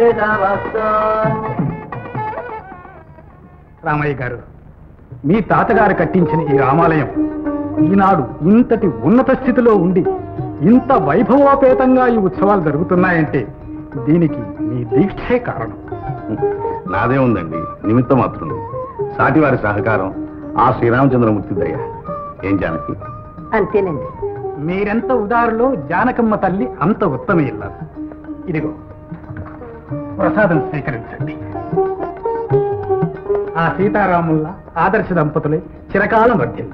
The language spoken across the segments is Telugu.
నమస్తు రామయ్య గారు మీ తాతగారు కట్టించిన ఈ రామాలయం ఈనాడు ఇంతటి ఉన్నత స్థితిలో ఉండి ఇంత వైభవోపేతంగా ఈ ఉత్సవాలు జరుగుతున్నాయంటే దీనికి మీ దీక్షే కారణం నాదే ఉందండి నిమిత్త మాత్రం సాటివారి సహకారం ఆ శ్రీరామచంద్రమూర్తి దయ ఏం జానకి అంతేనండి మీరెంత ఉదారులో జానకమ్మ తల్లి అంత ఉత్తమ ఇల్లారు ఇదిగో ప్రసాదం స్వీకరించండి ఆ సీతారాముల ఆదర్శ దంపతులే చిరకాలం వర్ధిల్లు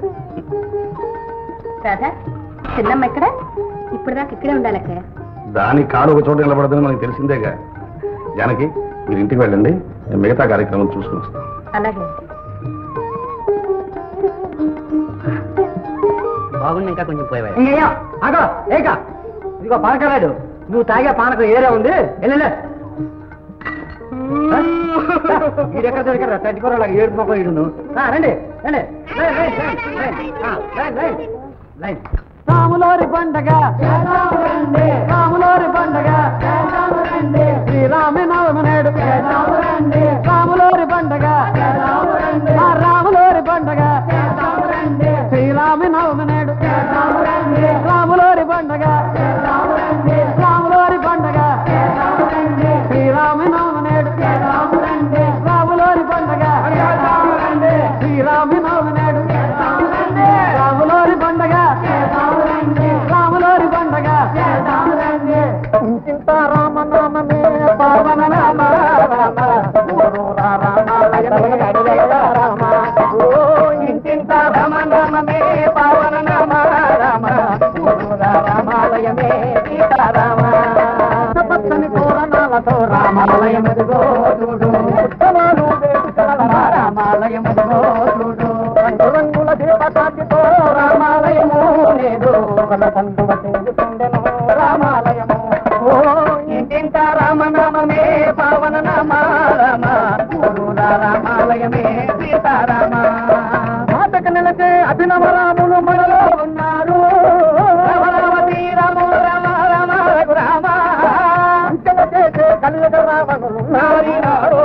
రాధా చిన్నమ్మ ఎక్కడ ఇప్పుడు దాకా ఇక్కడే ఉండాలక్క దాని కాలు ఒక చోట నిలబడదని మనకి తెలిసిందేగా జానకి మీరు ఇంటికి వెళ్ళండి నేను మిగతా కార్యక్రమం చూసుకుని వస్తాను అలాగే బాగుంది ఇంకా కొంచెం పోయి ఇంకయ్యా ఆగో ఏక ఇదిగో పానకరాడు నువ్వు తాగే పానకం ఏరే ఉంది వెళ్ళలే వీడెక్కడ దొరికారా తట్టుకోరాగా ఏడు మొక్క ఇడును రండి రండి రాములోరి పండగ రాములోరి పండగ శ్రీరామ నవమి నేడు రాములోరి పండగ ఆ రాములోరి పండగ శ్రీరామ నవమి నేడు రాములోరి పండగ రాములోరి పండగ శ్రీరామ నవమి నేడు రాములోరి పండగ శ్రీరామ నవమి నేడు రాములోరి పండగ రాములోరి పండగ ఇంత రామ నామమే పావన నామ రామ ఊరు రామాలయమే రామ ఓ ఇంతింత రామ నామమే పావన నామ రామ ఊరు రామాలయమే సీతారామ పచ్చని తోరణాలతో రామాలయమదిగో చూడు ఉత్సవాలు వేడుకల రామాలయమదిగో చూడు రంగు రంగుల దీపకాంతితో రామాలయము లేదు కలకందువ చేసుకుండెను రామాలయము ఓ ఇంటింత రామనామమే పావన నామ రామ ఊరుల రామాలయమే సీతారామ మాటకు నిలచే అభినవ రాములు మనలో ఉన్నారు రామరావతి రాము రామ రామ రామ అంచెల చేసే కలియుగ రావణులు నారినాడు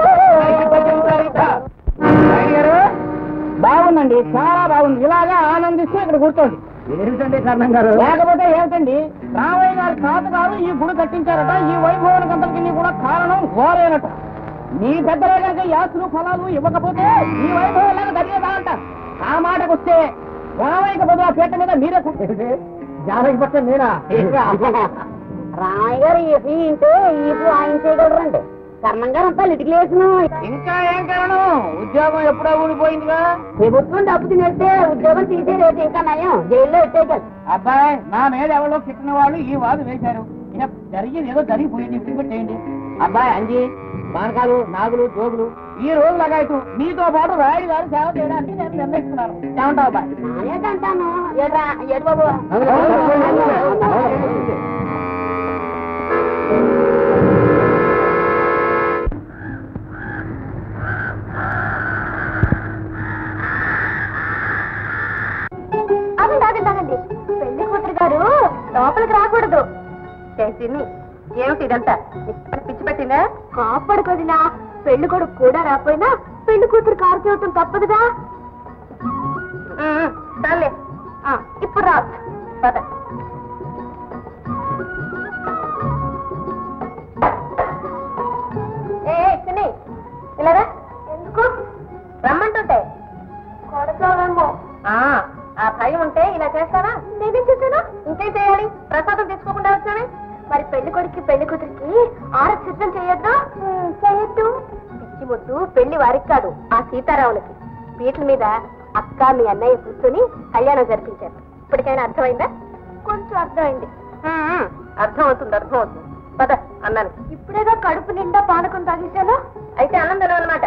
బాగుందండి చాలా బాగుంది ఇలాగా ఆనందిస్తూ ఇక్కడ కూర్చోండి ఏమిటండి కర్ణం గారు లేకపోతే ఏమిటండి రామయ్య గారి తాత గారు ఈ గుడి కట్టించారట ఈ వైభవానికంతటికి కూడా కారణం ఘోరేనట మీ పెద్దలే కనుక యాసులు ఫలాలు ఇవ్వకపోతే ఈ వైభవం లాగా జరిగేదా అంట ఆ మాటకు వస్తే రామయ్యకి బదులు ఆ పీట మీద మీరే కూర్చోండి జానకి పట్ల నేనా రామయ్య గారు ఏసీ ఇంటే ఇప్పుడు ఆయన చేయగలరండి కర్ణం గారు అంతా లిటిగలేసిన ఇంకా ఏం కారణం ఉద్యోగం ఎప్పుడో ఊడిపోయిందిగా ప్రభుత్వం డబ్బు తినేస్తే ఉద్యోగం తీసే రేటు ఇంకా నయం జైల్లో ఎట్టేయగలరు అబ్బాయి నా మీద ఎవరో కిట్టిన వాళ్ళు ఈ వాదు వేశారు ఇక జరిగింది ఏదో జరిగిపోయింది ఇప్పుడు పెట్టేయండి అబ్బాయి అంజి బానకాలు నాగులు జోగులు ఈ రోజు లగాయతు మీతో పాటు రాయుడు గారు సేవ చేయడానికి నేను నిర్ణయిస్తున్నాను ఏమంటావు అబ్బాయి నానేటంటాను ఏడ్రా ఏడు బాబు ఆగండి ఆగండి ఆగండి పెళ్లి కూతురు గారు లోపలికి రాకూడదు చేసింది ఏమిటి ఇదంతా పిచ్చి పెట్టిందా కాపాడుకోదినా పెళ్లి కొడుకు కూడా రాపోయినా పెళ్లి కూతురు కారు చేయటం తప్పదుగా సర్లే ఆ, ఇప్పుడు రా పద ఏ ఏ, చిన్ని ఇలా రా ఎందుకు రమ్మంటుంటే కొడతావేమో ఆ ఆ భయం ఉంటే ఇలా చేస్తారా నేనేం చేశాను ఇంకేం చేయాలి ప్రసాదం తెచ్చుకోకుండా వచ్చానే మరి పెళ్లి కొడుక్కి పెళ్లి కూతురికి ఆర సిద్ధం చేయొద్దు చేయొద్దు పిచ్చి ముద్దు పెళ్లి వారికి కాదు ఆ సీతారాములకి పీటల మీద అక్క మీ అన్నయ్య కూర్చొని కళ్యాణం జరిపించారు ఇప్పటికైనా అర్థమైందా కొంచెం అర్థమైంది అర్థం అవుతుంది అర్థం అవుతుంది పద అన్నాను ఇప్పుడేగా కడుపు నిండా పానకం తాగేశాను అయితే అన్నం తినమాట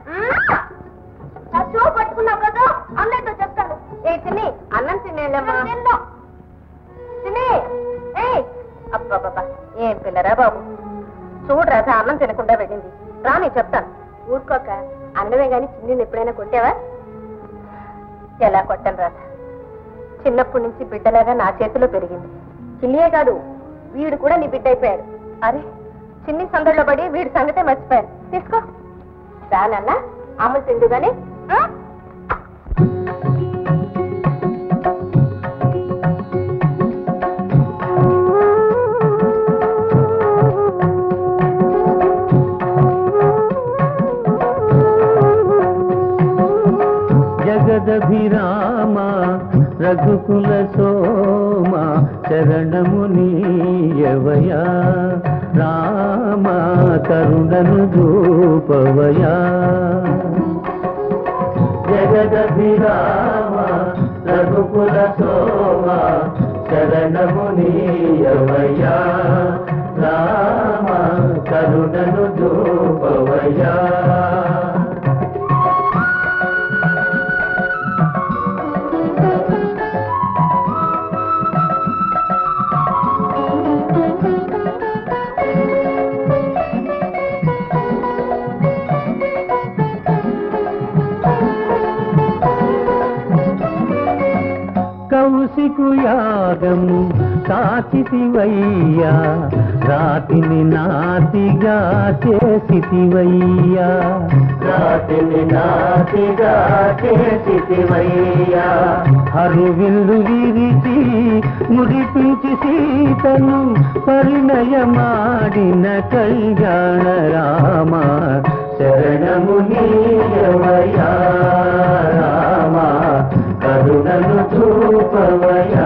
చూ పట్టుకున్నావు కదా అన్నయ్యతో చెప్తాను ఏ తిని అన్నం తినేలేమ్మా తిని ఏ అబ్బాబ్బా ఏం పిల్లరా బాబు చూడు రాధ అన్నం తినకుండా వెళ్ళింది రాని చెప్తాను ఊరుకోక అన్నమే గాని చిన్ని ఎప్పుడైనా కొట్టావా ఎలా కొట్టాను రాధ చిన్నప్పటి నుంచి బిడ్డలాగా నా చేతిలో పెరిగింది చిన్నియే కాదు వీడు కూడా నీ బిడ్డ అయిపోయాడు అరే చిన్ని సందడిలో పడి వీడి సంగతే మర్చిపోయాను తీసుకో రానన్నా అమలు తిండు గాని ఆ? జగదభిరామ రఘుకుల సోమ చరణమునీయవయా రామ కరుణను చూపవయా జగదభిరామ రఘుకుల సోమ శరణమునీయవయా రామ కరుణను చూపవయా కౌశికు యాగము కాచితివయ్యా రాతిని నాతిగా చేసితివయ్యా రాతిని నాతిగా చేసితివయ్యా హరువిల్లు విరిచి ముడిపించి సీతను పరిణయమాడిన కళ్యాణ రామ శరణము నీయవయా రామ కరుణను చూపవయా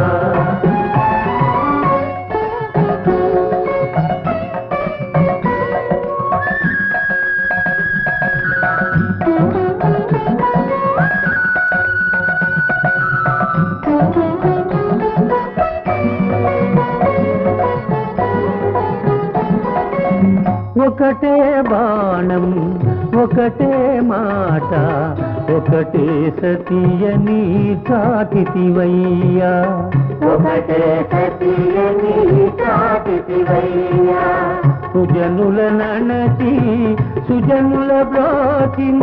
ఒకటే బాణం ఒకటే మాట ఒకటే సతీయని చాటితివయ్యా ఒకటే సతీయని చాటితివయ్యా సుజనుల నణచి సుజనుల బ్రోచిన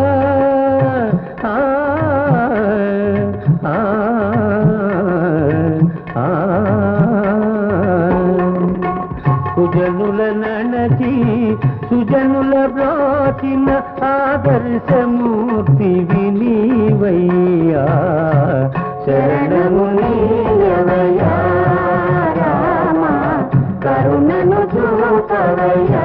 ఆ ఆ, ఆ, సుజనుల నణచి సుజనుల బ్రోచిన ఆదర్శమూర్తి వినీవయ్యా శరణము నీయవయ్యా రామ కరుణను చూపవయ్యా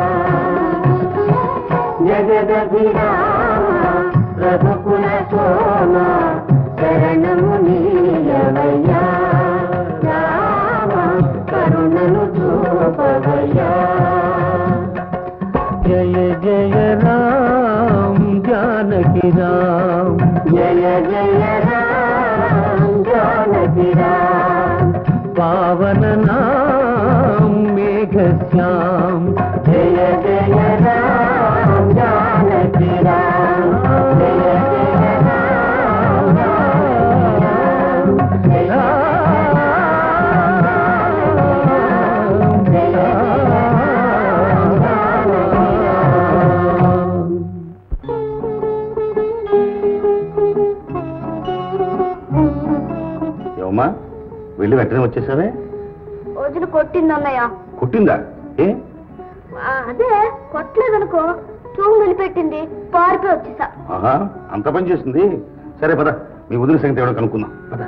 జగదభిరామ రఘుకుల సోమ శరణము నీయవయ్యా రామ కరుణను చూపవయ్యా జయ జయ రామ్ జానకి రామ్ జయ జయ రామ్ జానకి రామ్ పావన నాम మేఘ శ్యామ్ జయ జయ రామ్ జానకి రామ్ జయ జయ రామ్ జానకి రామ్ ఏమమ్మా వెళ్ళి వెంటనే వచ్చేసావే రోజులు కొట్టింది అన్నయ్య కుట్టిందా ఏ ఆ, అదే కొట్టలేదనుకో చూపు నిలిపెట్టింది పారిపోయి వచ్చేసా ఆహా అంత పని చేసింది సరే పద మీ వదిన సంగతి ఎవడో కనుక్కుందాం పద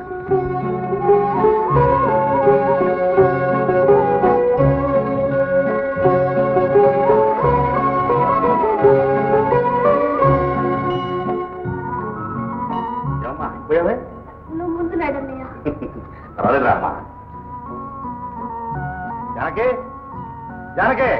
ఏమ్మా, అయిపోయావే నువ్వు ముందు నాడన్నయ్య పర్వాలేదురా అమ్మా జానకి జానకి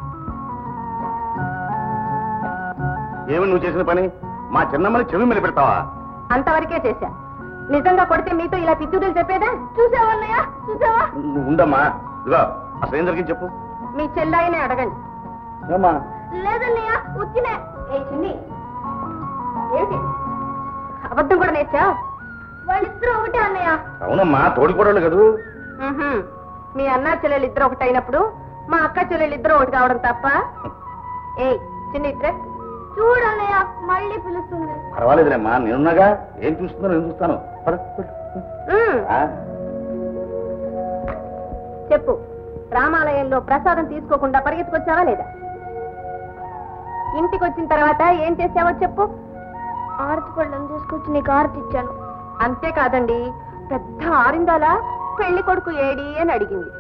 ఏమి నువ్వు చేసిన పని మా చిన్నమ్మని చెవి మీద పెడతావా అంతవరకే చేశా నిజంగా కొడితే మీతో ఇలా పిచ్చుదలు చెప్పేదా చూసావన్నయ్య చూసావా నువ్వు ఉండమ్మా ఇదిగో అసలు ఏం జరిగింది చెప్పు మీ చెల్లాయినే అడగండి ఏమ్మా లేదన్నయ్య వచ్చినే ఏ చిన్ని ఏంటి అబద్ధం కూడా నేర్చా వాళ్ళిద్దరూ ఒకటే అన్నయ్య అవునమ్మా తోడికోడలు కదూ మ్మ్హ్మ్. మీ అన్న చెల్లెలు ఇద్దరు ఒకటి అయినప్పుడు మా అక్క చెల్లెలు ఇద్దరు ఒకటి కావడం తప్ప ఏయ్ చిన్న ఇద్దరే చూడన్నయ్య మళ్ళీ పిలుస్తుంది పర్వాలేదులేమ్మా నేనున్నాగా ఏం చూస్తుందో నేను చూస్తాను పద, పద. మ్మ్. ఆ, చెప్పు రామాలయంలో ప్రసాదం తీసుకోకుండా పరిగెత్తుకొచ్చావా లేదా ఇంటికి వచ్చిన తర్వాత ఏం చేసావో చెప్పు ఆరతి పళ్ళని తీసుకొచ్చి నీకు ఆరతి ఇచ్చాను అంతేకాదండి పెద్ద ఆరిందాలా పెళ్లి కొడుకు ఏడి అని అడిగింది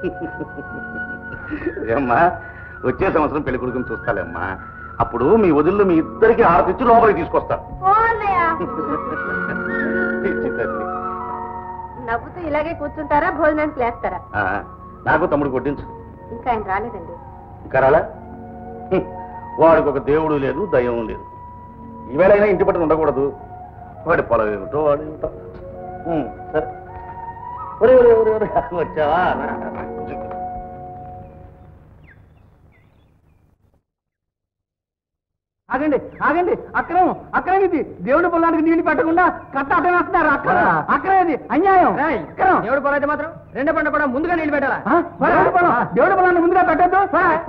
ఏమ్మా వచ్చే సంవత్సరం పెళ్లి కొడుకుని చూస్తాలేమ్మా అప్పుడు మీ వదిళ్ళు మీ ఇద్దరికి ఆరతిచ్చి లోపలికి తీసుకొస్తారు ఓ అన్నయ్య పిచ్చి తల్లి. నవ్వుతూ ఇలాగే కూర్చుంటారా భోజనానికి లేస్తారా ఆ, నాకు తమ్ముడు కొట్టించు ఇంకా ఆయన రాలేదండి ఇంకా రాలా హ్మ్. వాడికి ఒక దేవుడు లేదు దయ్యం లేదు ఈవేళైనా ఇంటి పట్టున ఉండకూడదు వాడి పొలం ఏమిటో వాడు ఏమిటో హ్మ్, సరే ఒరే ఒరే ఒరే ఒరే వచ్చావా రా, రా, రా, కూర్చో. ఆగండి ఆగండి అక్రమం అక్రమం ఇది దేవుడి పొలానికి నీళ్లు పెట్టకుండా కట్ట అట్ట వేస్తున్నారు అక్రమం అక్రమం ఇది అన్యాయం అక్రమం దేవుడి పొలం అయితే మాత్రం రెండో పంట కూడా ముందుగా నీళ్లు పెట్టాలా దేవుడి పొలం దేవుడి పొలాన్ని ముందుగా పెట్టద్దు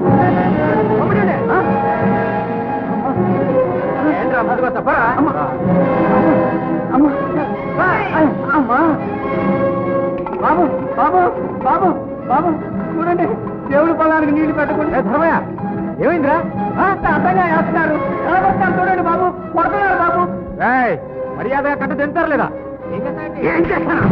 ఏంట్రా ముందుకు వస్తా పోరా. అమ్మా. అమ్మా బాబు బాబు బాబు బాబు చూడండి దేవుడి పొలానికి నీళ్లు పెట్టకుండా ధర్మయ్య ఏమైందిరా ఆ, అర్థంగా వేస్తున్నారు ఎలా వస్తారు చూడండి బాబు కొడుతున్నారు బాబు మర్యాదగా కట్ట తింటారు లేదా ఏం చేస్తాను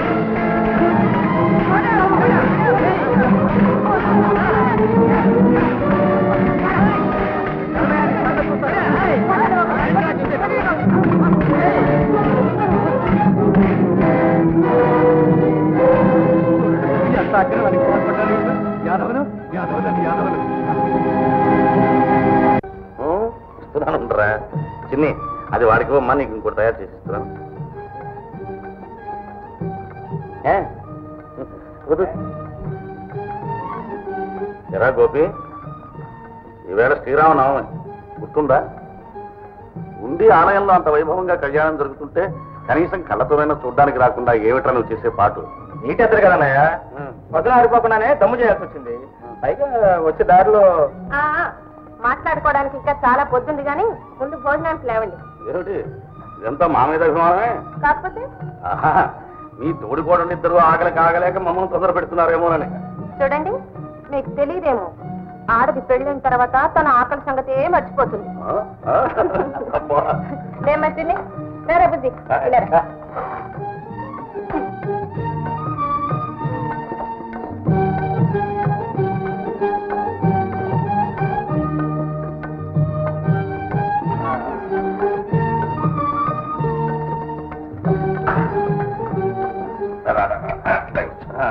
ఎంత అగ్రవానికి పాల్పడ్డారు వీళ్ళు? యాదవులు యాదవులు యాదవులు హ్మ్, ఇస్తున్నాను ఉండరా చిన్ని అది వాడికి ఇవ్వమ్మా నీకు ఇంకోటి తయారు చేసి ఇస్తున్నాను ఏ? వద్దు. ఎరా గోపి ఈవేళ శ్రీరామనవమి గుర్తుందా ఉండి ఆలయంలో అంత వైభవంగా కళ్యాణం జరుగుతుంటే కనీసం కళ్ళతోనైనా చూడ్డానికి రాకుండా ఏమిట్రా నువ్వు చేసే పాటు నీటెత్తరు కదన్నయ్య పొద్దున ఆరిపోకుండానే దమ్ము చేయాల్సి వచ్చింది పైగా వచ్చే దారిలో ఆ, మాట్లాడుకోవడానికి ఇంకా చాలా పొద్దుంది కానీ ముందు భోజనానికి లేవండి ఏమిటి ఇదంతా మా మీద అభిమానమే కాకపోతే ఆహా, మీ తోడికోడలు ఇద్దరు ఆకలికి ఆగలేక మమ్మల్ని తొందర పెడుతున్నారేమోనని చూడండి మీకు తెలియదేమో ఆడది పెళ్ళిన తర్వాత తన ఆకలి సంగతి ఏ మర్చిపోతుంది ఆ? ఆ? అబ్బా. లేమర్తిని లేరా బుద్ధి ఇలా రా, రా, రా. ఆ.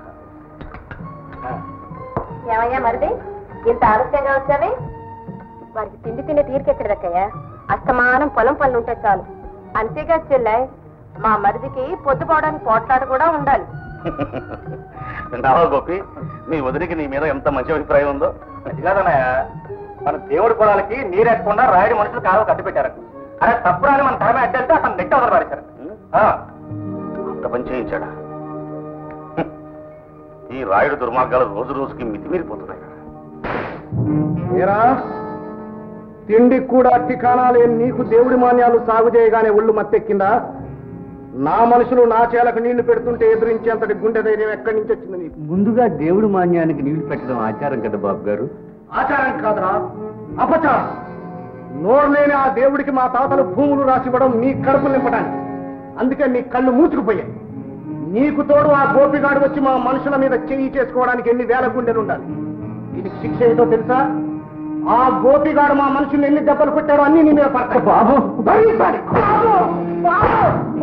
ఏమయ్యా మరిది ఇంత ఆలస్యంగా వచ్చావే వారికి తిండి తినే తీరికెక్కడ దక్కయ్యా అస్తమానం పొలం పనులు ఉంటే చాలు అంతేగా చెల్లాయ్ మా మరిదికి పొద్దుపోవడానికి పోట్లాట కూడా ఉండాలి విన్నావా గోపి మీ వదిలికి నీ మీద ఎంత మంచి అభిప్రాయం ఉందో అది కాదన్నయ్య మన దేవుడి పొలాలకి నీరెక్కకుండా రాయుడు మనుషులు కాలువ కట్టి పెట్టారు అరే తప్పు రాని మన తరమే అడ్డంటే అతను నెట్టి వదలు పారేశారు ఆ, అంత పని చేయించాడా హ్మ్. ఈ రాయుడు దుర్మార్గాలు రోజు రోజుకి మితిమీరిపోతున్నాయి ఏరా తిండి కూడా ఠికానా లేని నీకు దేవుడి మాన్యాలు సాగు చేయగానే ఒళ్ళు మత్తెక్కిందా నా మనుషులు నా చేలకు నీళ్లు పెడుతుంటే ఎదిరించేంతటి గుండె ధైర్యం ఎక్కడి నుంచి వచ్చింది నీకు ముందుగా దేవుడి మాన్యానికి నీళ్లు పెట్టడం ఆచారం కదా బాబు గారు ఆచారం కాదురా అపచారం నోరు లేని ఆ దేవుడికి మా తాతలు భూములు రాసివ్వడం నీ కడుపు నింపడానికి అందుకే నీ కళ్ళు మూసుకుపోయాయి నీకు తోడు ఆ గోపిగాడు వచ్చి మా మనుషుల మీద చెయ్యి చేసుకోవడానికి ఎన్ని వేల గుండెలు ఉండాలి దీనికి శిక్ష ఏదో తెలుసా ఆ గోపిగాడు మా మనుషుల్ని ఎన్ని దెబ్బలు కొట్టాడో అన్ని నీ మీద పడతాయి బాబు భరించాలి బాబు బాబు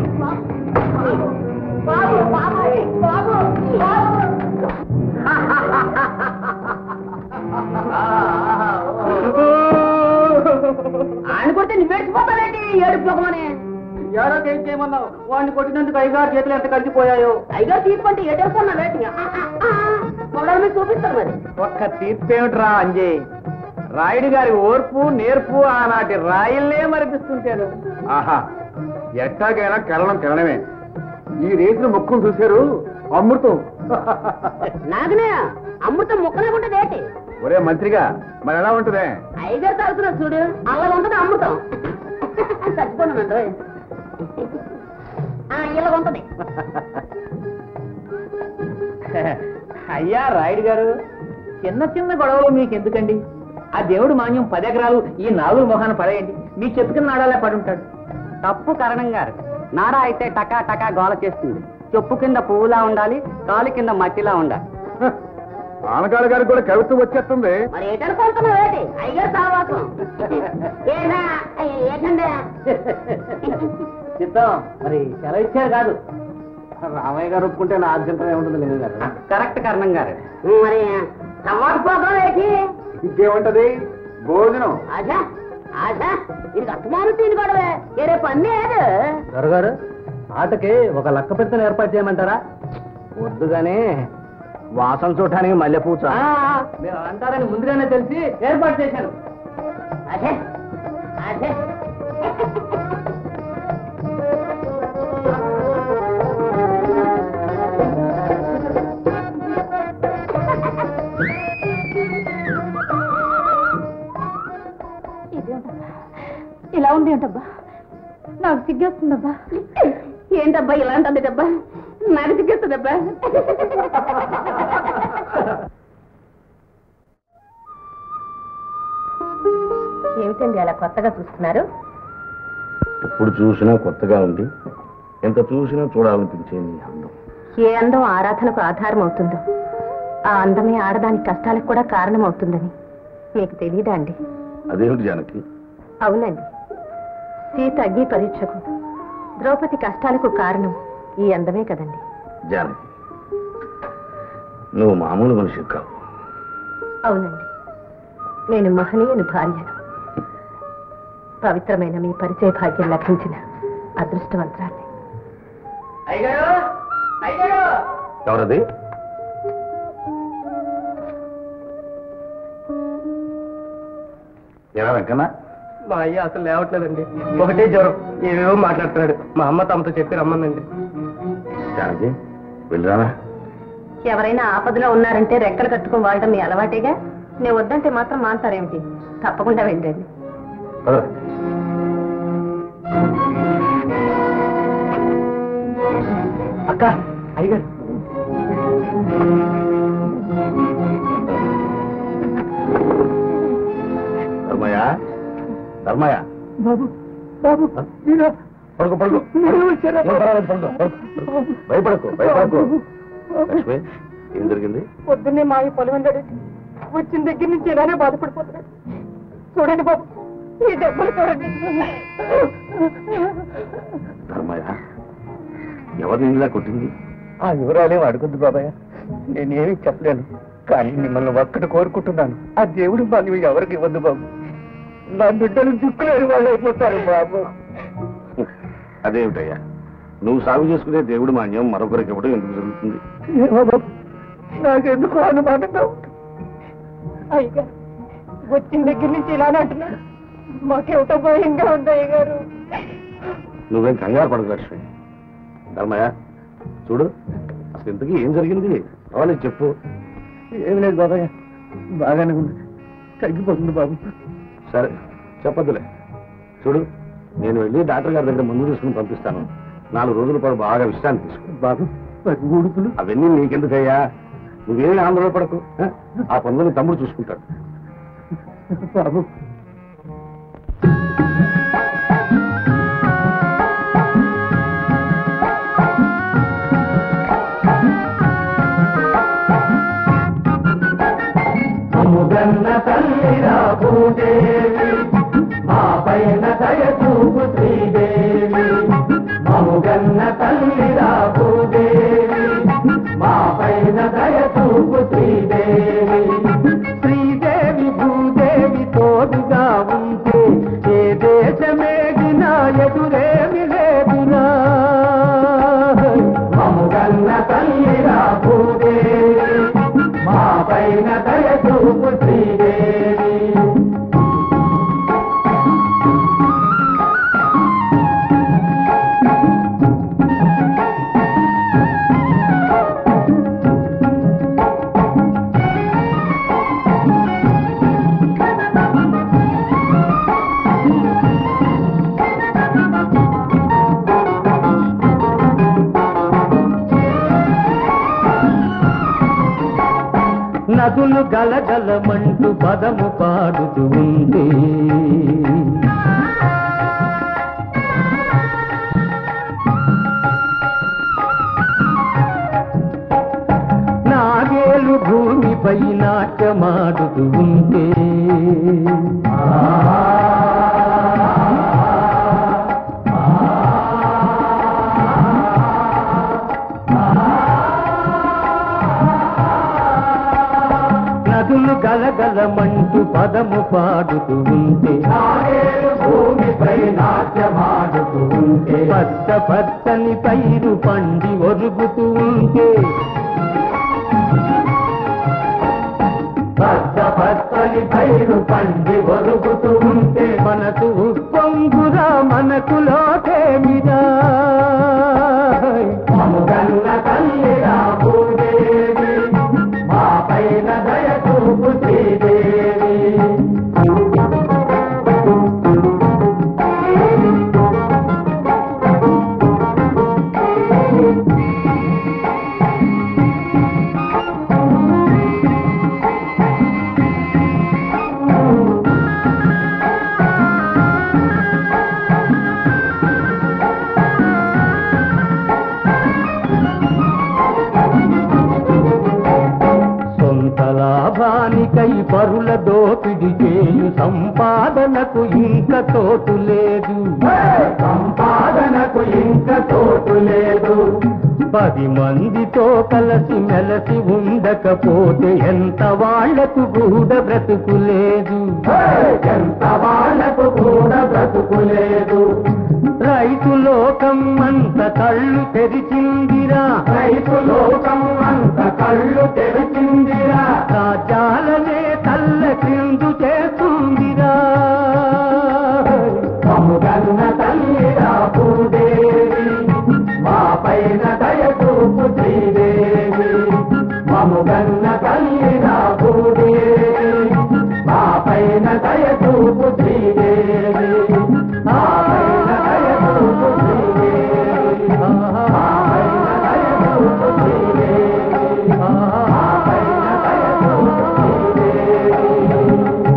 బాబు బాబు బాబు బాబు ఆయన కొడితే నువ్వేసిపోతావేంటి ఏడుపు ముఖమని ఎవరో ఏం చేయమన్నావు వాడిని కొట్టినందుకు అయ్యగారు చేతులు ఎంత కలిసిపోయాయో అయ్యగారు తీసుకుంటే ఏటేస్తున్నా వేటి పొలాల మీద చూపిస్తారు మరి ఒక్క తీర్పేమిట్రా అంజయ్ రాయుడు గారి ఓర్పు నేర్పు ఆనాటి రాయిల్నే మరిపిస్తుంటాడు ఆహా ఎట్టాగైనా కెరళం కెరళమే ఈ రేసిన ముక్కును చూశారు అమృతం నాగనే అమృతం ముక్కలే ఉంటుంది ఏంటి ఒరే మంత్రిగా మరి ఎలా ఉంటుందే అయ్యగారు తాగుతున్నారు చూడు అలా ఉంటుంది అమృతం చచ్చిపోనండి ఇలా ఉంటుంది అయ్యా రాయుడు గారు చిన్న చిన్న గొడవలు మీకు ఎందుకండి ఆ దేవుడు మాన్యం పది ఎకరాలు ఈ నాలుగు మొహాన పడేయండి మీ చెప్పుకున్న నాడాలే పడుంటాడు తప్పు కరణం గారు నారా అయితే టకా టకా గోల చేస్తుంది చెప్పు కింద పువ్వులా ఉండాలి కాలు కింద మట్టిలా ఉండాలి ఆనగాడు గారికి కూడా కవిత్వం వచ్చేస్తుంది మరి ఏటనుకుంటున్నావు ఏంటి అయ్యారు సావాసం ఏనా ఏంటండి చిత్తం మరి సెలవు ఇచ్చారు కాదు రామయ్య గారు ఒప్పుకుంటే నా అభ్యంతరం ఏముంటుంది లేదు గారు కరెక్ట్ కరణం గారు మరి టమాట పోతాం ఏంటి ఇంకేముంటది భోజనం ఆశా ఆశా ఇది కట్టుమాను తిని గొడవే ఏరే పని ఏదు గారు ఆటకి ఒక లక్క పెత్తను ఏర్పాటు చేయమంటారా వద్దుగానే వాసన చూడటానికి మల్లెపూచ మీరు అంటారని ముందుగానే తెలిసి ఏర్పాటు చేశాను అదే అదే ఇలా ఉంది ఏంటబ్బా నాకు సిగ్గేస్తుందబ్బా ఏంటబ్బా ఇలా అంటుంది డబ్బా నాకు సిగ్గేస్తుందబ్బా ఏమిటండి అలా కొత్తగా చూస్తున్నారు ఎప్పుడు చూసినా కొత్తగా ఉంది ఎంత చూసినా చూడాలనిపించేది అందం ఏ అందం ఆరాధనకు ఆధారం అవుతుందో ఆ అందమే ఆడదాని కష్టాలకు కూడా కారణం అవుతుందని మీకు తెలియదా అండి అదేమిటి జానకి అవునండి సీత అగ్ని పరీక్షకు ద్రౌపది కష్టాలకు కారణం ఈ అందమే కదండి జానకి నువ్వు మామూలు మనిషి కావు అవునండి నేను మహనీయుని భార్యను పవిత్రమైన మీ పరిచయ భాగ్యం లభించిన అదృష్టవంతురాన్ని అయ్యగారు అయ్యగారు ఎవరది ఎలా వెంకన్న మా అయ్య అసలు లేవట్లేదండి ఒకటే జ్వరం ఏవేవో మాట్లాడుతున్నాడు మా అమ్మ తమతో చెప్పి రమ్మందండి జానకి వెళ్ళరానా ఎవరైనా ఆపదలో ఉన్నారంటే రెక్కలు కట్టుకుని వాడడం మీ అలవాటేగా నేను వద్దంటే మాత్రం మాంటారేమిటి తప్పకుండా వెళ్ళండి పద. అక్క అయ్యగారు ధర్మయ్య ధర్మయ్య బాబు బాబు మీరా పడుకో పడుకో మీరే వచ్చారా ఏం పర్వాలేదు, పడుకో, పడుకో. భయపడకు భయపడకు లక్ష్మి ఏం జరిగింది పొద్దున్నే మా పొలం వెళ్ళాడు వచ్చిన దగ్గర నుంచి ఇలానే బాధపడిపోతున్నాడు చూడండి బాబు ఈ దెబ్బలు చూడండి ధర్మయ్య ఎవరిని ఇలా కొట్టింది ఆ వివరాలేం అడుగుద్దు బాబాయ్ నేనేమి చెప్పలేను కానీ మిమ్మల్ని ఒక్కటి కోరుకుంటున్నాను ఆ దేవుడు మనం ఎవరికి ఇవ్వద్దు బాబు నా బిడ్డలు దిక్కులేని వాళ్ళు అయిపోతారు బాబు అదేమిటయ్యా నువ్వు సాగు చేసుకునే దేవుడు మాన్యం మరొకరికి ఇవ్వడం ఎందుకు జరుగుతుంది ఏమో బాబు నాకెందుకు అనుమానంగా ఉంది అయ్యగా వచ్చిన దగ్గర నుంచి ఇలానే అంటున్నాడు మాకేమిటో భయంగా ఉంది అయ్యగారు నువ్వేం కంగారు పడదు లక్ష్మి ధర్మయ్య చూడు అసలు ఇంతకీ ఏం జరిగింది పర్వాలేదు చెప్పు ఏమి లేదు బాబాయ్ బాగానే ఉంది తగ్గిపోతుంది బాబు సరే చెప్పొద్దులే చూడు నేను వెళ్ళి డాక్టర్ గారి దగ్గర మందు తీసుకుని పంపిస్తాను నాలుగు రోజుల పాటు బాగా విశ్రాంతి తీసుకో బాబు మరి ఊడుపులు అవన్నీ నీకెందుకయ్యా నువ్వేమి ఆందోళన పడకు ఆ? ఆ పనులను తమ్ముడు చూసుకుంటాడు బాబు ముగన్న తల్లిరా భూదేవి మా పైన దయ చూపు శ్రీదేవి మముగన్న తల్లిరా భూదేవి మా పైన దయ చూపు శ్రీదేవి శ్రీదేవి భూదేవి తోడుగా ఉంటే ఏ దేశమేగినా ఎదురేమి లేదురా మముగన్న తల్లిరా భూదేవి మా పైన దయ చూపు శ్రీదేవి నదులు గలగలమంటూ పదము పాడుతూ ఉంటే నాగేలు భూమిపై నాట్యమాడుతూ ఉంటే నదులు గలగలమంటూ పదము పాడుతూ ఉంటే భూమిపై నాట్యమాడుతూ ఉంటే పచ్చ పచ్చని పైరు పండి ఒరుగుతూ ఉంటే పచ్చ పచ్చని పైరు పండి ఒరుగుతూ ఉంటే మనసు ఉప్పొంగురా మనకు లోటేమిరా మముగన్న తల్లిరా భూదేవి మా పైన దయ చూపు శ్రీదేవి సొంత లాభానికై పరుల దోపిడి చేయు సంపాదనకు ఇంక తోటు లేదు సంపాదనకు ఇంక చోటు లేదు పది మందితో కలిసి మెలసి ఉండకపోతే ఎంత వాళ్లకు కూడా బ్రతుకు లేదు ఎంత వాళ్ళకు కూడా బ్రతుకులేదు రైతు లోకం అంత కళ్ళు తెరిచిందిరా రైతు లోకం అంత కళ్ళు తెరిచిందిరా రాజ్యాలనే తల్ల క్రిందు చేస్తుందిరా మముగన్న తల్లిరా భూదేవి మా పైన దయ చూపు శ్రీదేవి మముగన్న తల్లిరా భూదేవి మా పైన దయ చూపు శ్రీదేవి మా పైన దయ చూపు శ్రీదేవి మా పైన దయ చూపు శ్రీదేవి మా పైన దయ చూపు శ్రీదేవి